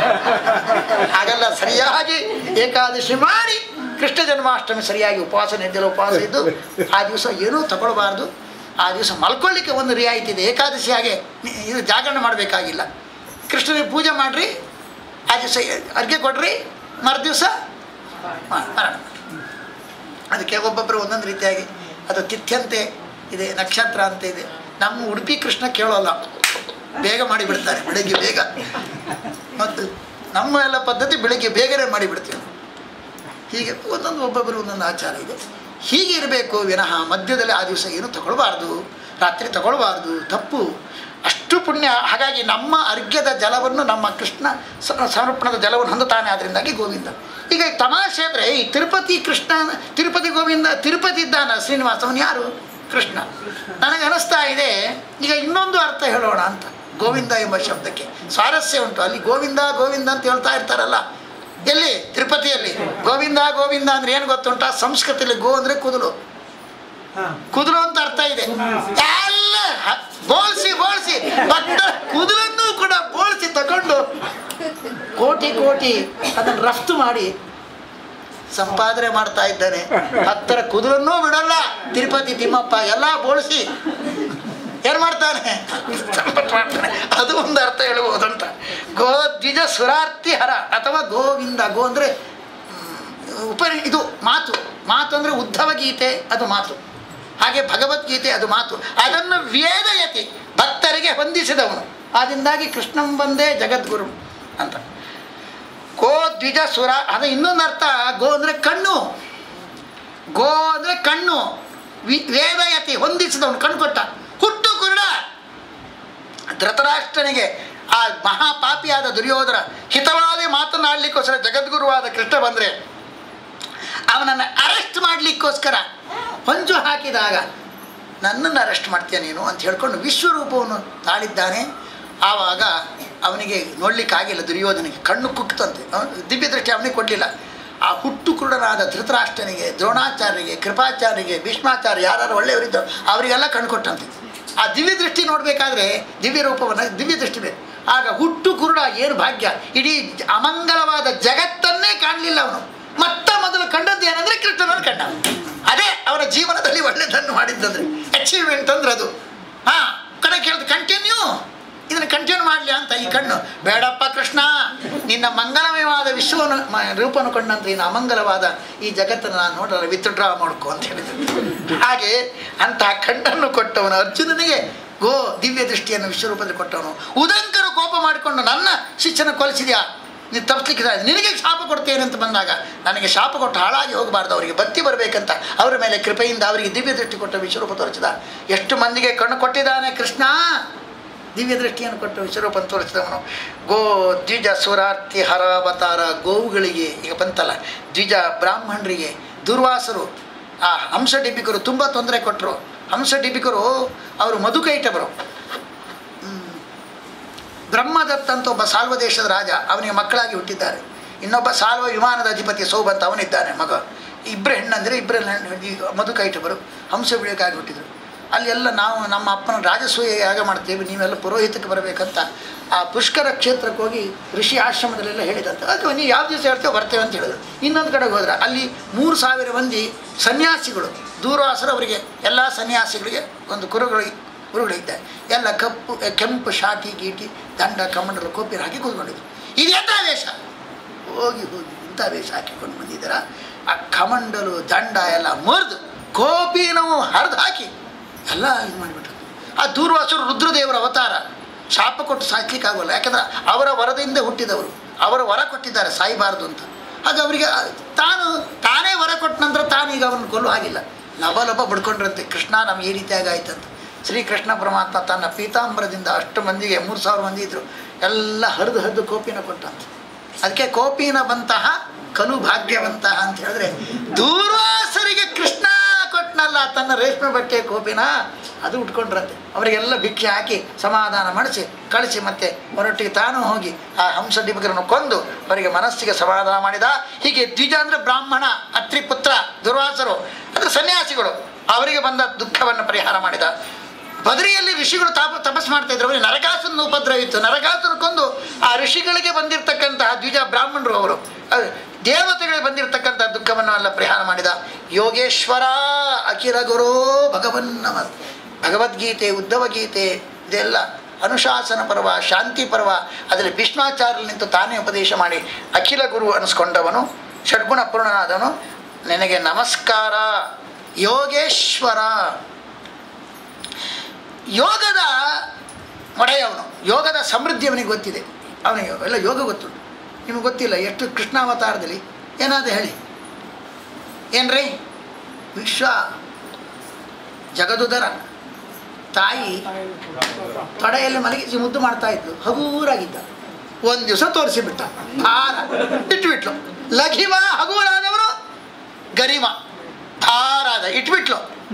ಹಾಗಲ್ಲ ಸರಿಯಾಗಿ ಏಕಾದಶಿ ಮಾಡಿ ಕೃಷ್ಣ ಜನ್ಮಾಷ್ಟಮಿ ಸರಿಯಾಗಿ ಉಪವಾಸ ನಿರ್ಜಲ ಉಪವಾಸ ಇದ್ದು ಆ ದಿವಸ ಏನೂ ತಗೊಳ್ಬಾರ್ದು ಆ ದಿವಸ ಮಲ್ಕೊಳ್ಳಿಕ್ಕೆ ಒಂದು ರಿಯಾಯಿತಿ ಇದೆ ಏಕಾದಶಿ ಹಾಗೆ ನಿ- ಇದು ಜಾಗರಣೆ ಮಾಡಬೇಕಾಗಿಲ್ಲ ಕೃಷ್ಣನಿಗೆ ಪೂಜೆ ಮಾಡಿರಿ ಆ ದಿವಸ ಅರ್ಘ್ಯ ಕೊಡ್ರಿ ಮರುದಿವಸ ಮರಣ ಅದಕ್ಕೆ ಒಬ್ಬೊಬ್ಬರು ಒಂದೊಂದು ರೀತಿಯಾಗಿ ಅದು ತಿಥ್ಯಂತೆ ಇದೆ ನಕ್ಷತ್ರ ಅಂತ ಇದೆ ನಮ್ಮ ಉಡುಪಿ ಕೃಷ್ಣ ಕೇಳೋಲ್ಲ ಬೇಗ ಮಾಡಿಬಿಡ್ತಾರೆ ಬೆಳಗ್ಗೆ ಬೇಗ ಮತ್ತು ನಮ್ಮ ಎಲ್ಲ ಪದ್ಧತಿ ಬೆಳಗ್ಗೆ ಬೇಗನೆ ಮಾಡಿಬಿಡ್ತೀವಿ ಹೀಗೆ ಒಂದೊಂದು ಒಬ್ಬೊಬ್ಬರು ಒಂದೊಂದು ಆಚಾರ ಇದೆ ಹೀಗೆ ಇರಬೇಕು ವಿನಃ ಮಧ್ಯದಲ್ಲಿ ಆ ದಿವಸ ಏನು ತಗೊಳ್ಬಾರ್ದು ರಾತ್ರಿ ತಗೊಳ್ಬಾರ್ದು ತಪ್ಪು ಅಷ್ಟು ಪುಣ್ಯ ಹಾಗಾಗಿ ನಮ್ಮ ಅರ್ಘ್ಯದ ಜಲವನ್ನು ನಮ್ಮ ಕೃಷ್ಣ ಸ- ಸಮರ್ಪಣದ ಜಲವನ್ನು ಹೊಂದುತ್ತಾನೆ ಅದರಿಂದಾಗಿ ಗೋವಿಂದ ಈಗ ಈ ತಮಾಷೆ ಅಂದರೆ ಈ ತಿರುಪತಿ ಕೃಷ್ಣ ತಿರುಪತಿ ಗೋವಿಂದ ತಿರುಪತಿ ಇದ್ದಾನ ಶ್ರೀನಿವಾಸ ಅವನು ಯಾರು ಕೃಷ್ಣ ನನಗೆ ಅನಿಸ್ತಾ ಇದೆ ಈಗ ಇನ್ನೊಂದು ಅರ್ಥ ಹೇಳೋಣ ಅಂತ ಗೋವಿಂದ ಎಂಬ ಶಬ್ದಕ್ಕೆ ಸ್ವಾರಸ್ಯ ಉಂಟು ಅಲ್ಲಿ ಗೋವಿಂದ ಗೋವಿಂದ ಅಂತ ಹೇಳ್ತಾ ಇರ್ತಾರಲ್ಲ ಎಲ್ಲಿ ತಿರುಪತಿಯಲ್ಲಿ ಗೋವಿಂದ ಗೋವಿಂದ ಅಂದ್ರೆ ಏನು ಗೊತ್ತುಂಟ ಸಂಸ್ಕೃತಿಯಲ್ಲಿ ಗೋ ಅಂದ್ರೆ ಕುದುಲು ಕುದುಲು ಅಂತ ಅರ್ಥ ಇದೆ ಎಲ್ಲ ಹ- ಬೋಳ್ಸಿ ಬೋಳ್ಸಿ ಭಕ್ತ ಕುದುಲನ್ನು ಕೂಡ ಬೋಳ್ಸಿ ತಗೊಂಡು ಕೋಟಿ ಕೋಟಿ ಅದನ್ನು ರಫ್ತು ಮಾಡಿ ಸಂಪಾದನೆ ಮಾಡ್ತಾ ಇದ್ದಾನೆ ಹತ್ತರ ಕುದುರನ್ನೂ ಬಿಡಲ್ಲ ತಿರುಪತಿ ತಿಮ್ಮಪ್ಪ ಎಲ್ಲ ಬೋಳಿಸಿ ಏನು ಮಾಡ್ತಾನೆ ಸಂಪತ್ತು ಮಾಡ್ತಾನೆ ಅದು ಒಂದು ಅರ್ಥ ಹೇಳ್ಬೋದಂತ ಗೋ ದ್ವಿಜ ಸುರಾರ್ತಿ ಹರ ಅಥವಾ ಗೋವಿಂದ ಗೋ ಅಂದರೆ ಉಪ ಇದು ಮಾತು ಮಾತು ಅಂದರೆ ಉದ್ಧವ ಗೀತೆ ಅದು ಮಾತು ಹಾಗೆ ಭಗವದ್ಗೀತೆ ಅದು ಮಾತು ಅದನ್ನು ವೇದಯತಿ ಭಕ್ತರಿಗೆ ಹೊಂದಿಸಿದವನು ಆದ್ದರಿಂದಾಗಿ ಕೃಷ್ಣಂ ಬಂದೇ ಜಗದ್ಗುರು ಅಂತ ಗೋ ದ್ವಿಜ ಸುರ ಅದು ಇನ್ನೊಂದು ಅರ್ಥ ಗೋ ಅಂದರೆ ಕಣ್ಣು ಗೋ ಅಂದರೆ ಕಣ್ಣು ವಿ ವೇದಯತಿ ಹೊಂದಿಸಿದವನು ಕಣ್ಣು ಕೊಟ್ಟ ಹುಟ್ಟು ಕುರುಡ ಧೃತರಾಷ್ಟ್ರನಿಗೆ ಆ ಮಹಾಪಾಪಿಯಾದ ದುರ್ಯೋಧನ ಹಿತವಾದ ಮಾತನಾಡಲಿಕ್ಕೋಸ್ಕರ ಜಗದ್ಗುರುವಾದ ಕೃಷ್ಣ ಬಂದರೆ ಅವನನ್ನು ಅರೆಸ್ಟ್ ಮಾಡಲಿಕ್ಕೋಸ್ಕರ ಹೊಂಚು ಹಾಕಿದಾಗ ನನ್ನನ್ನು ಅರೆಸ್ಟ್ ಮಾಡ್ತೀಯ ನೀನು ಅಂತ ಹೇಳ್ಕೊಂಡು ವಿಶ್ವರೂಪವನ್ನು ತಾಳಿದ್ದಾನೆ ಆವಾಗ ಅವನಿಗೆ ನೋಡಲಿಕ್ಕಾಗಿಲ್ಲ ದುರ್ಯೋಧನಿಗೆ ಕಣ್ಣು ಕುಕ್ತಂತೆ ಅವನು ದಿವ್ಯ ದೃಷ್ಟಿ ಅವನಿಗೆ ಕೊಡಲಿಲ್ಲ ಆ ಹುಟ್ಟು ಕುರುಡನಾದ ಧೃತರಾಷ್ಟ್ರನಿಗೆ ದ್ರೋಣಾಚಾರ್ಯರಿಗೆ ಕೃಪಾಚಾರ್ಯರಿಗೆ ಭೀಷ್ಮಾಚಾರ್ಯ ಯಾರು ಒಳ್ಳೆಯವರಿದ್ದರು ಅವರಿಗೆಲ್ಲ ಕಣ್ಣು ಕೊಟ್ಟಂತೆ ಆ ದಿವ್ಯ ದೃಷ್ಟಿ ನೋಡಬೇಕಾದ್ರೆ ದಿವ್ಯ ರೂಪವನ್ನು ದಿವ್ಯ ದೃಷ್ಟಿ ಬೇಕು ಆಗ ಹುಟ್ಟು ಕುರುಡ ಏನು ಭಾಗ್ಯ ಇಡೀ ಅಮಂಗಲವಾದ ಜಗತ್ತನ್ನೇ ಕಾಣಲಿಲ್ಲ ಅವನು ಮೊತ್ತ ಮೊದಲು ಕಂಡದ್ದು ಏನಂದ್ರೆ ಕೃಷ್ಣನನ್ನು ಕಂಡ ಅದೇ ಅವನ ಜೀವನದಲ್ಲಿ ಒಳ್ಳೆಯದನ್ನು ಮಾಡಿದ್ದಂದ್ರೆ ಅಚೀವ್ಮೆಂಟ್ ಅಂದ್ರೆ ಅದು ಹಾ ಕಡೆ ಕೇಳಿದ ಕಂಟಿನ್ಯೂ ಇದನ್ನು ಕಂಟಿನ್ಯೂ ಮಾಡಲಿ ಅಂತ ಈ ಕಣ್ಣು ಬೇಡಪ್ಪ ಕೃಷ್ಣ ನಿನ್ನ ಮಂಗಲಮಯವಾದ ವಿಶ್ವವನ್ನು ಮ- ರೂಪವನ್ನು ಕೊಂಡಂತ ಇನ್ನು ಅಮಂಗಲವಾದ ಈ ಜಗತ್ತನ್ನು ನಾನು ನೋಡಲ್ಲ ವಿತ್ಡ್ರಾ ಮಾಡ್ಕೊ ಅಂತ ಹೇಳಿದ್ರು ಹಾಗೆ ಅಂತಹ ಕಣ್ಣನ್ನು ಕೊಟ್ಟವನು ಅರ್ಜುನನಿಗೆ ಗೋ ದಿವ್ಯ ದೃಷ್ಟಿಯನ್ನು ವಿಶ್ವರೂಪದಲ್ಲಿ ಕೊಟ್ಟವನು ಉದಂಕರು ಕೋಪ ಮಾಡಿಕೊಂಡು ನನ್ನ ಶಿಷ್ಯನ ಕೊಲಿಸಿದ್ಯಾ ನೀನು ತಪ್ಪಿಸ್ಲಿಕ್ಕೆ ಸಾಧ್ಯ. ನಿನಗೆ ಶಾಪ ಕೊಡ್ತೇನೆ ಅಂತ ಬಂದಾಗ ನನಗೆ ಶಾಪ ಕೊಟ್ಟು ಹಾಳಾಗಿ ಹೋಗಬಾರ್ದು ಅವರಿಗೆ ಭಕ್ತಿ ಬರಬೇಕಂತ ಅವರ ಮೇಲೆ ಕೃಪೆಯಿಂದ ಅವರಿಗೆ ದಿವ್ಯ ದೃಷ್ಟಿ ಕೊಟ್ಟ ವಿಶ್ವರೂಪ ತೋರಿಸಿದ ಎಷ್ಟು ಮಂದಿಗೆ ಕಣ್ಣು ಕೊಟ್ಟಿದ್ದಾನೆ ಕೃಷ್ಣ ದಿವ್ಯ ದೃಷ್ಟಿಯನ್ನು ಕೊಟ್ಟು ವಿಶ್ವರೂಪನ ತೋರಿಸಿದವನು ಗೋ ದ್ವಿಜ ಸುರಾರ್ತಿ ಹರಾವತಾರ ಗೋವುಗಳಿಗೆ ಈಗ ಬಂತಲ್ಲ ದ್ವಿಜ ಬ್ರಾಹ್ಮಣರಿಗೆ ದುರ್ವಾಸರು ಆ ಹಂಸ ಡಿಬಿಕರು ತುಂಬ ತೊಂದರೆ ಕೊಟ್ಟರು ಹಂಸ ಡಿಬಿಕರು ಅವರು ಮಧುಕೈಟವರು ಬ್ರಹ್ಮದತ್ತ ಅಂತ ಒಬ್ಬ ಸಾಲ್ವ ದೇಶದ ರಾಜ ಅವನಿಗೆ ಮಕ್ಕಳಾಗಿ ಹುಟ್ಟಿದ್ದಾರೆ ಇನ್ನೊಬ್ಬ ಸಾಲ್ವ ವಿಮಾನದ ಅಧಿಪತಿ ಸೌಬಂತ ಅವನಿದ್ದಾನೆ ಮಗ ಇಬ್ಬರು ಹೆಣ್ಣಂದರೆ ಇಬ್ಬರು ಮಧುಕೈಟವರು ಹಂಸ ಬಿಡೋಕ್ಕಾಗಿ ಹುಟ್ಟಿದರು ಅಲ್ಲೆಲ್ಲ ನಾವು ನಮ್ಮ ಅಪ್ಪನ ರಾಜಸೂಯ ಯಾಗ ಮಾಡ್ತೇವೆ ನೀವೆಲ್ಲ ಪುರೋಹಿತಕ್ಕೆ ಬರಬೇಕಂತ ಆ ಪುಷ್ಕರ ಕ್ಷೇತ್ರಕ್ಕೆ ಹೋಗಿ ಋಷಿ ಆಶ್ರಮದಲ್ಲೆಲ್ಲ ಹೇಳಿದಂತೆ ಅಥವಾ ನೀವು ಯಾವ ದಿವಸ ಹೇಳ್ತೇವೆ ಬರ್ತೇವೆ ಅಂತ ಹೇಳಿದ್ರು ಇನ್ನೊಂದು ಕಡೆಗೆ ಹೋದ್ರೆ ಅಲ್ಲಿ ಮೂರು ಸಾವಿರ ಮಂದಿ ಸನ್ಯಾಸಿಗಳು ದೂರ್ವಾಸರು ಅವರಿಗೆ ಎಲ್ಲ ಸನ್ಯಾಸಿಗಳಿಗೆ ಒಂದು ಕುರುಗಳು ಕುರುಗಳಿದ್ದೆ ಎಲ್ಲ ಕಪ್ಪು ಕೆಂಪು ಶಾಟಿ ಗೀಟಿ ದಂಡ ಕಮಂಡಲ ಕೋಪಿರ ಹಾಕಿ ಕೂತ್ಕೊಂಡಿದ್ರು ಇದು ಎಂಥ ವೇಷ ಹೋಗಿ ಹೋಗಿ ಇಂಥ ವೇಷ ಹಾಕಿಕೊಂಡು ಬಂದಿದ್ದೀರ ಆ ಕಮಂಡಲು ದಂಡ ಎಲ್ಲ ಮುರಿದು ಕೋಪಿನವು ಹರಿದು ಹಾಕಿ ಎಲ್ಲ ಇದು ಮಾಡಿಬಿಟ್ರು ಆ ದೂರ್ವಾಸರು ರುದ್ರದೇವರ ಅವತಾರ ಶಾಪ ಕೊಟ್ಟು ಸಾಯ್ಲಿಕ್ಕಾಗೋಲ್ಲ ಯಾಕಂದ್ರೆ ಅವರ ವರದಿಂದ ಹುಟ್ಟಿದವರು ಅವರ ವರ ಕೊಟ್ಟಿದ್ದಾರೆ ಸಾಯಬಾರ್ದು ಅಂತ ಹಾಗೆ ಅವರಿಗೆ ಆ- ತಾನು ತಾನೇ ವರ ಕೊಟ್ಟ ನಂತರ ತಾನು ಈಗ ಅವರನ್ನು ಕೊಲ್ಲು ಆಗಿಲ್ಲ ಲಭ ಲಭ ಬಡ್ಕೊಂಡ್ರಂತೆ ಕೃಷ್ಣ ನಮ್ಗೆ ಈ ರೀತಿಯಾಗಿ ಆಯ್ತಂತ ಶ್ರೀಕೃಷ್ಣ ಪರಮಾತ್ಮ ತನ್ನ ಪೀತಾಂಬರದಿಂದ ಅಷ್ಟು ಮಂದಿಗೆ ಮೂರು ಸಾವಿರ ಮಂದಿ ಇದ್ದರು ಎಲ್ಲ ಹರಿದು ಹರಿದು ಕೋಪಿನ ಕೊಟ್ಟಂತೆ ಅದಕ್ಕೆ ಕೋಪಿನ ಬಂತಹ ಕಲು ಭಾಗ್ಯವಂತಹ ಅಂತ ಹೇಳಿದ್ರೆ ದೂರ್ವಾಸರಿಗೆ ಕೃಷ್ಣ ಕೊಟ್ಟನಲ್ಲ ತನ್ನ ರೇಷ್ಮೆ ಬಟ್ಟೆ ಕೋಪಿನ ಅದು ಉಟ್ಕೊಂಡ್ರಂತೆ ಅವರಿಗೆಲ್ಲ ಭಿಕ್ಷೆ ಹಾಕಿ ಸಮಾಧಾನ ಮಾಡಿಸಿ ಕಳಿಸಿ ಮತ್ತೆ ಹೊರಟ್ಟಿಗೆ ತಾನು ಹೋಗಿ ಆ ಹಂಸ ಡಿಬಕರನ್ನು ಕೊಂದು ಅವರಿಗೆ ಮನಸ್ಸಿಗೆ ಸಮಾಧಾನ ಮಾಡಿದ ಹೀಗೆ ದ್ವಿಜ ಅಂದರೆ ಬ್ರಾಹ್ಮಣ ಅತ್ರಿ ಪುತ್ರ ದುರ್ವಾಸರು ಅಂದರೆ ಸನ್ಯಾಸಿಗಳು ಅವರಿಗೆ ಬಂದ ದುಃಖವನ್ನು ಪರಿಹಾರ ಮಾಡಿದ ಬದರಿಯಲ್ಲಿ ಋಷಿಗಳು ತಾಪ ತಪಸ್ ಮಾಡ್ತಾ ಇದ್ರು ಅವರಿಗೆ ನರಕಾಸುರನ ಉಪದ್ರವ ಇತ್ತು ನರಕಾಸುರ ಕೊಂದು ಆ ಋಷಿಗಳಿಗೆ ಬಂದಿರತಕ್ಕಂತಹ ದ್ವಿಜ ಬ್ರಾಹ್ಮಣರು ಅವರು ಅಹ್, ದೇವತೆಗಳಿಗೆ ಬಂದಿರತಕ್ಕಂಥ ದುಃಖವನ್ನು ಎಲ್ಲ ಪರಿಹಾರ ಮಾಡಿದ ಯೋಗೇಶ್ವರ ಅಖಿಲ ಗುರು ಭಗವನ್ ನಮ ಭಗವದ್ಗೀತೆ ಉದ್ಧವ ಗೀತೆ ಇದೆಲ್ಲ ಅನುಶಾಸನ ಪರ್ವ ಶಾಂತಿ ಪರ್ವ ಅದರಲ್ಲಿ ಭೀಷ್ಮಾಚಾರ್ಯ ನಿಂತು ತಾನೇ ಉಪದೇಶ ಮಾಡಿ ಅಖಿಲ ಗುರು ಅನಿಸ್ಕೊಂಡವನು ಷಡ್ಗುಣ ಪೂರ್ಣನಾದವನು ನಿನಗೆ ನಮಸ್ಕಾರ ಯೋಗೇಶ್ವರ ಯೋಗದ ಒಡೆಯವನು ಯೋಗದ ಸಮೃದ್ಧಿ ಅವನಿಗೆ ಗೊತ್ತಿದೆ ಅವನಿಗೆ ಎಲ್ಲ ಯೋಗ ಗೊತ್ತುಂಟು ನಿಮಗೆ ಗೊತ್ತಿಲ್ಲ ಎಷ್ಟು ಕೃಷ್ಣಾವತಾರದಲ್ಲಿ ಏನಾದರೂ ಹೇಳಿ ಏನ್ರಿ ವಿಶ್ವ ಜಗದುದರ ತಾಯಿ ತೊಡೆಯಲ್ಲಿ ಮಲಗಿಸಿ ಮುದ್ದು ಮಾಡ್ತಾ ಇದ್ಲು ಹಗೂರಾಗಿದ್ದ ಒಂದು ದಿವಸ ತೋರಿಸಿಬಿಟ್ಟ ಭಾರ ಇಟ್ಬಿಟ್ಲು ಲಘಿಮ ಹಗೂರಾದವರು ಗರಿಮ ಭಾರಾದ ಇಟ್ಬಿಟ್ಲು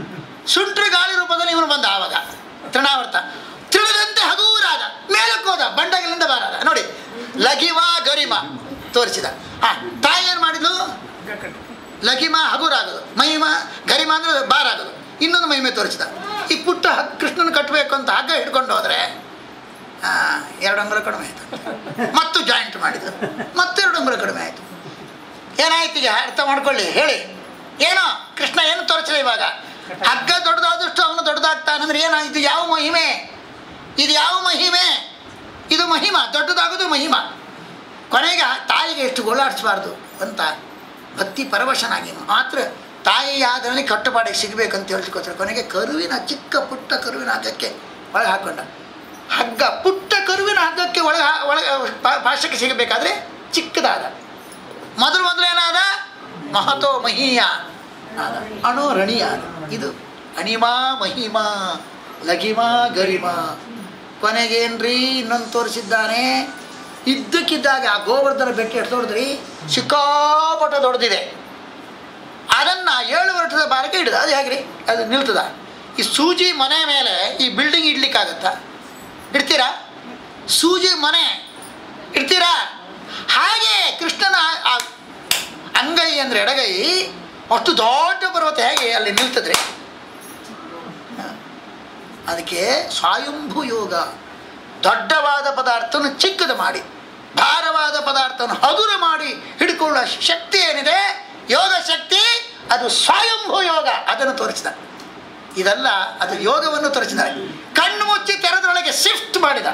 ಸುಂಟ್ರ ಗಾಳಿ ರೂಪದಲ್ಲಿ ಇವನು ಬಂದ ಆವಾಗ ತೃಣಾವರ್ತ ತಿಳಿದಂತೆ ಹಗೂರಾದ ಮೇಲಕ್ಕೆ ಹೋದ ಬಂಡಗಲಿಂದ ಬಾರಾದ ನೋಡಿ ಲಘಿಮ ಗರಿಮ ತೋರಿಸಿದ ಹಾ ತಾಯಿ ಏನು ಮಾಡಿದ್ಲು ಲಘಿಮ ಹಗುರಾಗೋದು ಮಹಿಮ ಗರಿಮ ಅಂದ್ರೆ ಬಾರಾಗೋದು ಇನ್ನೊಂದು ಮಹಿಮೆ ತೋರಿಸಿದ ಈ ಪುಟ್ಟ ಹಗ್ ಕೃಷ್ಣನ ಕಟ್ಟಬೇಕು ಅಂತ ಹಗ್ಗ ಹಿಡ್ಕೊಂಡು ಹೋದ್ರೆ ಆ, ಎರಡು ಅಂಗುಲ ಕಡಿಮೆ ಆಯಿತು ಮತ್ತು ಜಾಯಿಂಟ್ ಮಾಡಿದ್ರು ಮತ್ತೆ ಎರಡು ಅಂಗುಲ ಕಡಿಮೆ ಆಯಿತು ಏನಾಯ್ತು ಈಗ ಅರ್ಥ ಮಾಡ್ಕೊಳ್ಳಿ ಹೇಳಿ ಏನೋ ಕೃಷ್ಣ ಏನು ತೋರಿಸಿದ ಇವಾಗ ಹಗ್ಗ ದೊಡ್ಡದಾದಷ್ಟು ಅವನು ದೊಡ್ಡದಾಗ್ತಾನಂದ್ರೆ ಏನಾಯ್ತು ಯಾವ ಮಹಿಮೆ ಇದು ಯಾವ ಮಹಿಮೆ ಇದು ಮಹಿಮ ದೊಡ್ಡದಾಗೋದು ಮಹಿಮ ಕೊನೆಗೆ ತಾಯಿಗೆ ಎಷ್ಟು ಗೋಳಾಡಿಸಬಾರ್ದು ಅಂತ ಭಕ್ತಿ ಪರವಶನಾಗಿ ಮಾತ್ರ ತಾಯಿಯಾದಲ್ಲಿ ಕಟ್ಟುಪಾಡಿಗೆ ಸಿಗಬೇಕಂತ ಹೇಳ್ಲಿಕ್ಕೋಸ್ಕರ ಕೊನೆಗೆ ಕರುವಿನ ಚಿಕ್ಕ ಪುಟ್ಟ ಕರುವಿನ ಹಗ್ಗಕ್ಕೆ ಒಳಗೆ ಹಾಕೊಂಡ ಹಗ್ಗ ಪುಟ್ಟ ಕರುವಿನ ಹಗ್ಗಕ್ಕೆ ಒಳಗೆ ಹಾ- ಒಳಗೆ ಪಾ- ಪಾಶಕ್ಕೆ ಸಿಗಬೇಕಾದ್ರೆ ಚಿಕ್ಕದಾದ ಮೊದಲು ಮೊದಲು ಏನಾದ ಮಹತೋ ಮಹೀಯ ಆದ. ಅಣು ರಣೀಯ ಆದ. ಇದು ಅಣಿಮಾ ಮಹಿಮಾ ಲಘಿಮಾ ಗರಿಮಾ ಕೊನೆಗೇನ್ರಿ ಇನ್ನೊಂದು ತೋರಿಸಿದ್ದಾನೆ ಇದ್ದಕ್ಕಿದ್ದಾಗ ಆ ಗೋವರ್ಧನ ಬೆಟ್ಟ ಎಷ್ಟು ದೊಡ್ಡದ್ರಿ ಸಿಕ್ಕಾಪಟ್ಟ ದೊಡ್ಡದಿದೆ ಅದನ್ನು ಏಳು ವರ್ಷದ ಬಾರಕ್ಕೆ ಹಿಡಿದ ಅದು ಹೇಗ್ರಿ ಅದು ನಿಲ್ತದ ಈ ಸೂಜಿ ಮನೆ ಮೇಲೆ ಈ ಬಿಲ್ಡಿಂಗ್ ಇಡ್ಲಿಕ್ಕಾಗತ್ತಾ ಇಡ್ತೀರಾ ಸೂಜಿ ಮನೆ ಇಡ್ತೀರಾ ಹಾಗೆ ಕೃಷ್ಣನ ಆ- ಆ ಅಂಗೈ ಅಂದರೆ ಎಡಗೈ ಅಷ್ಟು ದೊಡ್ಡ ಪರ್ವತ ಹೇಗೆ ಅಲ್ಲಿ ನಿಲ್ತದ್ರಿ ಹ. ಅದಕ್ಕೆ ಸ್ವಯಂಭೂ ಯೋಗ ದೊಡ್ಡವಾದ ಪದಾರ್ಥವನ್ನು ಚಿಕ್ಕದು ಮಾಡಿ ಭಾರವಾದ ಪದಾರ್ಥವನ್ನು ಹಗುರ ಮಾಡಿ ಹಿಡ್ಕೊಳ್ಳುವ ಶಕ್ತಿ ಏನಿದೆ ಯೋಗ ಶಕ್ತಿ ಅದು ಸ್ವಯಂಭೂ ಯೋಗ ಅದನ್ನು ತೋರಿಸಿದ ಇದೆಲ್ಲ ಅದು ಯೋಗವನ್ನು ತೋರಿಸಿದ್ದಾರೆ ಕಣ್ಣು ಮುಚ್ಚಿ ತೆರೆದ್ರೊಳಗೆ ಶಿಫ್ಟ್ ಮಾಡಿದ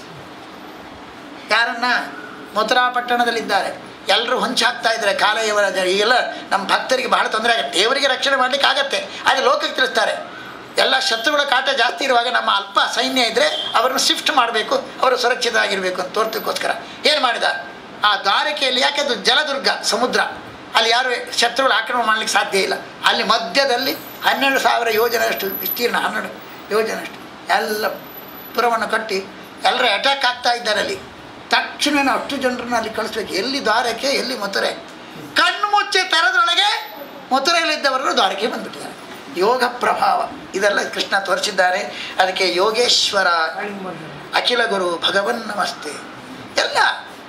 ಯಾರನ್ನ ಮಥುರಾ ಪಟ್ಟಣದಲ್ಲಿದ್ದಾರೆ ಎಲ್ಲರೂ ಹೊಂಚಾಕ್ತಾ ಇದ್ದಾರೆ ಕಾಲಯವರ ಜನ ಈಗೆಲ್ಲ ನಮ್ಮ ಭಕ್ತರಿಗೆ ಬಹಳ ತೊಂದರೆ ಆಗುತ್ತೆ ದೇವರಿಗೆ ರಕ್ಷಣೆ ಮಾಡಲಿಕ್ಕೆ ಆಗತ್ತೆ ಆದರೆ ಲೋಕಕ್ಕೆ ತಿಳಿಸ್ತಾರೆ ಎಲ್ಲ ಶತ್ರುಗಳ ಕಾಟ ಜಾಸ್ತಿ ಇರುವಾಗ ನಮ್ಮ ಅಲ್ಪ ಸೈನ್ಯ ಇದ್ದರೆ ಅವರನ್ನು ಶಿಫ್ಟ್ ಮಾಡಬೇಕು ಅವರು ಸುರಕ್ಷಿತವಾಗಿರಬೇಕು ಅಂತ ತೋರ್ಸೋಕ್ಕೋಸ್ಕರ ಏನು ಮಾಡಿದ ಆ ದ್ವಾರಕೆಯಲ್ಲಿ ಯಾಕೆ ಅದು ಜಲದುರ್ಗ ಸಮುದ್ರ ಅಲ್ಲಿ ಯಾರು ಶತ್ರುಗಳು ಆಕ್ರಮಣ ಮಾಡಲಿಕ್ಕೆ ಸಾಧ್ಯ ಇಲ್ಲ ಅಲ್ಲಿ ಮಧ್ಯದಲ್ಲಿ ಹನ್ನೆರಡು ಸಾವಿರ ಯೋಜನೆಯಷ್ಟು ವಿಸ್ತೀರ್ಣ ಹನ್ನೆರಡು ಯೋಜನೆಯಷ್ಟು ಎಲ್ಲ ಪುರವನ್ನು ಕಟ್ಟಿ ಎಲ್ಲರೂ ಅಟ್ಯಾಕ್ ಆಗ್ತಾ ಇದ್ದಾರೆ ಅಲ್ಲಿ ತಕ್ಷಣ ಅಷ್ಟು ಜನರನ್ನ ಅಲ್ಲಿ ಕಳಿಸ್ಬೇಕು ಎಲ್ಲಿ ದ್ವಾರಕೆ ಎಲ್ಲಿ ಮಥುರೆ ಕಣ್ಣು ಮುಚ್ಚಿ ತೆರೆದ್ರೊಳಗೆ ಮಥುರೆಯಲ್ಲಿದ್ದವರು ದ್ವಾರಕೆ ಬಂದ್ಬಿಟ್ಟಿದ್ದಾರೆ ಯೋಗ ಪ್ರಭಾವ ಇದೆಲ್ಲ ಕೃಷ್ಣ ತೋರಿಸಿದ್ದಾರೆ ಅದಕ್ಕೆ ಯೋಗೇಶ್ವರ ಅಖಿಲ ಗುರು ಭಗವನ್ ನಮಸ್ತೆ ಎಲ್ಲ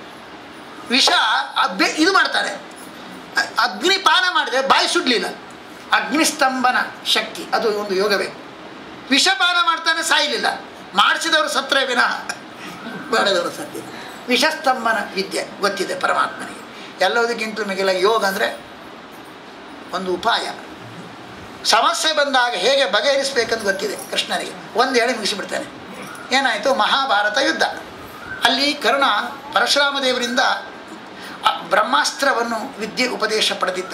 ವಿಷ ಅಭ್ಯ ಇದು ಮಾಡ್ತಾರೆ ಅ- ಅಗ್ನಿಪಾನ ಮಾಡಿದ್ರೆ ಬಾಯಿ ಸುಡ್ಲಿಲ್ಲ ಅಗ್ನಿಸ್ತಂಭನ ಶಕ್ತಿ ಅದು ಒಂದು ಯೋಗವೇ ವಿಷಪಾನ ಮಾಡ್ತಾನೆ ಸಾಯಲಿಲ್ಲ ಮಾಡಿಸಿದವರು ಸತ್ರೆ ವಿನಃ ಬೇಡದವರು ಸತ್ಯ ವಿಷಸ್ತಂಭನ ವಿದ್ಯೆ ಗೊತ್ತಿದೆ ಪರಮಾತ್ಮನಿಗೆ ಎಲ್ಲದಕ್ಕಿಂತ ಮಿಗಿಲ ಯೋಗ ಅಂದರೆ ಒಂದು ಉಪಾಯ ಸಮಸ್ಯೆ ಬಂದಾಗ ಹೇಗೆ ಬಗೆಹರಿಸಬೇಕಂತ ಗೊತ್ತಿದೆ ಕೃಷ್ಣನಿಗೆ ಒಂದು ಹೇಳಿ ಮುಗಿಸಿಬಿಡ್ತಾನೆ ಏನಾಯಿತು ಮಹಾಭಾರತ ಯುದ್ಧ ಅಲ್ಲಿ ಕರ್ಣ ಪರಶುರಾಮ ದೇವರಿಂದ ಆ ಬ್ರಹ್ಮಾಸ್ತ್ರವನ್ನು ವಿದ್ಯೆ ಉಪದೇಶ ಪಡೆದಿದ್ದ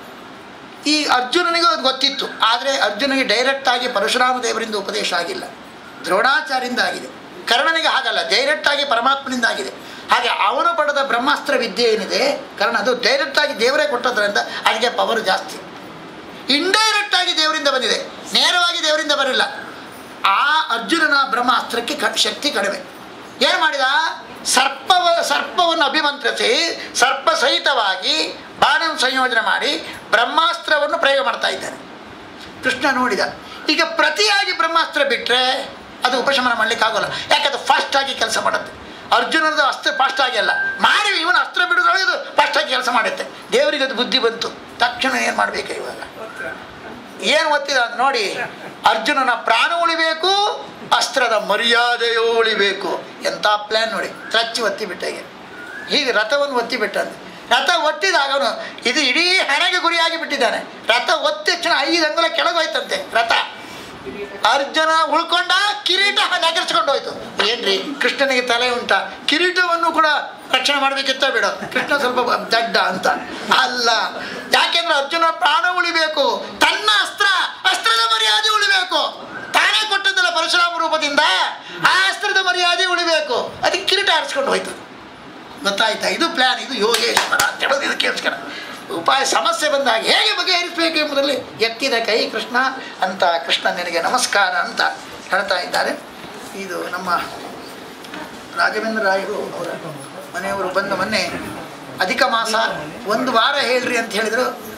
ಈ ಅರ್ಜುನನಿಗೂ ಅದು ಗೊತ್ತಿತ್ತು ಆದರೆ ಅರ್ಜುನಿಗೆ ಡೈರೆಕ್ಟಾಗಿ ಪರಶುರಾಮ ದೇವರಿಂದ ಉಪದೇಶ ಆಗಿಲ್ಲ ದ್ರೋಣಾಚಾರ್ಯರಿಂದ ಆಗಿದೆ ಕರ್ಣನಿಗೆ ಹಾಗಲ್ಲ ಡೈರೆಕ್ಟಾಗಿ ಪರಮಾತ್ಮನಿಂದ ಆಗಿದೆ ಹಾಗೆ ಅವನು ಪಡೆದ ಬ್ರಹ್ಮಾಸ್ತ್ರ ವಿದ್ಯೆ ಏನಿದೆ ಕರ್ಣ ಅದು ಡೈರೆಕ್ಟಾಗಿ ದೇವರೇ ಕೊಟ್ಟದ್ರಿಂದ ಅದಕ್ಕೆ ಪವರ್ ಜಾಸ್ತಿ ಇಂಡೈರೆಕ್ಟ್ ಆಗಿ ದೇವರಿಂದ ಬಂದಿದೆ ನೇರವಾಗಿ ದೇವರಿಂದ ಬರಲಿಲ್ಲ ಆ ಅರ್ಜುನನ ಬ್ರಹ್ಮಾಸ್ತ್ರಕ್ಕೆ ಕ ಶಕ್ತಿ ಕಡಿಮೆ ಏನು ಮಾಡಿದ ಸರ್ಪವ ಸರ್ಪವನ್ನು ಅಭಿಮಂತ್ರಿಸಿ ಸರ್ಪ ಸಹಿತವಾಗಿ ಬಾಣನ ಸಂಯೋಜನೆ ಮಾಡಿ ಬ್ರಹ್ಮಾಸ್ತ್ರವನ್ನು ಪ್ರಯೋಗ ಮಾಡ್ತಾ ಇದ್ದಾನೆ ಕೃಷ್ಣ ನೋಡಿದ ಈಗ ಪ್ರತಿಯಾಗಿ ಬ್ರಹ್ಮಾಸ್ತ್ರ ಬಿಟ್ಟರೆ ಅದು ಉಪಶಮನ ಮಾಡ್ಲಿಕ್ಕೆ ಆಗೋಲ್ಲ ಯಾಕಂದ್ರೆ ಫಾಸ್ಟಾಗಿ ಕೆಲಸ ಮಾಡುತ್ತೆ ಅರ್ಜುನದ ಅಸ್ತ್ರ ಫಾಸ್ಟಾಗಿ ಅಲ್ಲ ಮಾಡಿ ಇವನು ಅಸ್ತ್ರ ಬಿಡೋದ್ರೊಳಗೆ ಅದು ಫಾಸ್ಟಾಗಿ ಕೆಲಸ ಮಾಡುತ್ತೆ ದೇವರಿಗೆ ಅದು ಬುದ್ಧಿ ಬಂತು ತಕ್ಷಣ ಏನು ಮಾಡಬೇಕು ಇವಾಗ ಏನು ಒತ್ತಿದ ಅಂತ ನೋಡಿ ಅರ್ಜುನನ ಪ್ರಾಣ ಉಳಿಬೇಕು ಅಸ್ತ್ರದ ಮರ್ಯಾದೆಯೂ ಉಳಿಬೇಕು ಎಂಥ ಪ್ಲ್ಯಾನ್ ನೋಡಿ ತ್ರಚ್ಚಿ ಒತ್ತಿ ಬಿಟ್ಟೆಗೆ ಹೀಗೆ ರಥವನ್ನು ಒತ್ತಿ ಬಿಟ್ಟಂತೆ ರಥ ಒತ್ತಿದಾಗ ಅವನು ಇದು ಇಡೀ ಹಣೆಗೆ ಗುರಿಯಾಗಿ ಬಿಟ್ಟಿದ್ದಾನೆ ರಥ ಒತ್ತಿದ ತಕ್ಷಣ ಐದು ಅಂಗುಲ ಕೆಳಗೋಯ್ತಂತೆ ರಥ ಅರ್ಜುನ ಉಳ್ಕೊಂಡ ಕಿರೀಟ ನಗರಿಸ್ಕೊಂಡು ಹೋಯ್ತು ಏನ್ರಿ ಕೃಷ್ಣನಿಗೆ ತಲೆ ಉಂಟ ಕಿರೀಟವನ್ನು ಕೂಡ ರಕ್ಷಣೆ ಮಾಡಬೇಕಿತ್ತ ಬಿಡು ಕೃಷ್ಣ ಸ್ವಲ್ಪ ಬ- ದಡ್ಡ ಅಂತ ಅಲ್ಲ ಯಾಕೆಂದ್ರೆ ಅರ್ಜುನ ಪ್ರಾಣ ಉಳಿಬೇಕು ತನ್ನ ಅಸ್ತ್ರ ಅಸ್ತ್ರದ ಮರ್ಯಾದೆ ಉಳಿಬೇಕು ತಾನೇ ಕೊಟ್ಟದ್ದಲ್ಲ ಪರಶುರಾಮ ರೂಪದಿಂದ ಆ ಅಸ್ತ್ರದ ಮರ್ಯಾದೆ ಉಳಿಬೇಕು ಅದಕ್ಕೆ ಕಿರೀಟ ಆರಿಸ್ಕೊಂಡು ಹೋಯ್ತು ಗೊತ್ತಾಯ್ತಾ ಇದು ಪ್ಲ್ಯಾನ್ ಇದು ಯೋಗೇಶ್ವರ ಅಂತ ಹೇಳೋದು ಇದು ಕೇಳಿಸ್ಕೊಳ ಉಪಾಯ ಸಮಸ್ಯೆ ಬಂದಾಗ ಹೇಗೆ ಬಗೆಹರಿಸಬೇಕು ಎಂಬುದರಲ್ಲಿ ಎತ್ತಿದ ಕೈ ಕೃಷ್ಣ ಅಂತ ಕೃಷ್ಣ ನಿನಗೆ ನಮಸ್ಕಾರ ಅಂತ ಹೇಳ್ತಾ ಇದ್ದಾರೆ ಇದು ನಮ್ಮ ರಾಘವೇಂದ್ರ ರಾಯರು ಅವರ ಮನೆಯವರು ಬಂದ ಮೊನ್ನೆ ಅಧಿಕ ಮಾಸ ಒಂದು ವಾರ ಹೇಳ್ರಿ ಅಂತ ಹೇಳಿದರು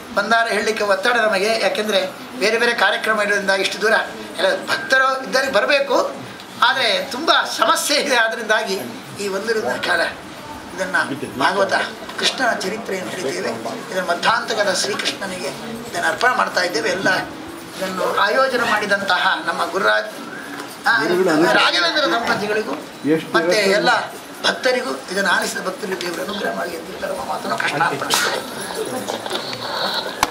ಬಂದಾರ ಹೇಳಲಿಕ್ಕೆ ಒತ್ತಡ ನಮಗೆ ಯಾಕೆಂದರೆ ಬೇರೆ ಬೇರೆ ಕಾರ್ಯಕ್ರಮ ಇರೋದ್ರಿಂದ ಇಷ್ಟು ದೂರ ಎಲ್ಲ ಭಕ್ತರು ಇದ್ದರೆ ಬರಬೇಕು ಆದರೆ ತುಂಬ ಸಮಸ್ಯೆ ಇದೆ ಅದರಿಂದಾಗಿ ಈ ಒಂದು ದಿನದ ಕಾಲ ಇದನ್ನು ಭಾಗವತ ಕೃಷ್ಣನ ಚರಿತ್ರೆಯನ್ನು ಹೇಳಿದ್ದೇವೆ ಇದನ್ನು ಮಧ್ಯಾಂತಕದ ಶ್ರೀಕೃಷ್ಣನಿಗೆ ಇದನ್ನು ಅರ್ಪಣೆ ಮಾಡ್ತಾ ಇದ್ದೇವೆ ಎಲ್ಲ ಇದನ್ನು ಆಯೋಜನೆ ಮಾಡಿದಂತಹ ನಮ್ಮ ಗುರುರಾಜ್ ಆ, ರಾಘವೇಂದ್ರ ದಂಪತಿಗಳಿಗೂ ಎಷ್ಟು ಮತ್ತೆ ಇವತ್ತು- ಎಲ್ಲ ಭಕ್ತರಿಗೂ ಇದನ್ನು ಆಲಿಸಿದ ಭಕ್ತರಿಗೂ ದೇವರ ಅನುಗ್ರಹ ಮಾಡಿ ಎಂದು ಮಾತನ್ನು ಕೃಷ್ಣ ಅರ್ಪಣೆ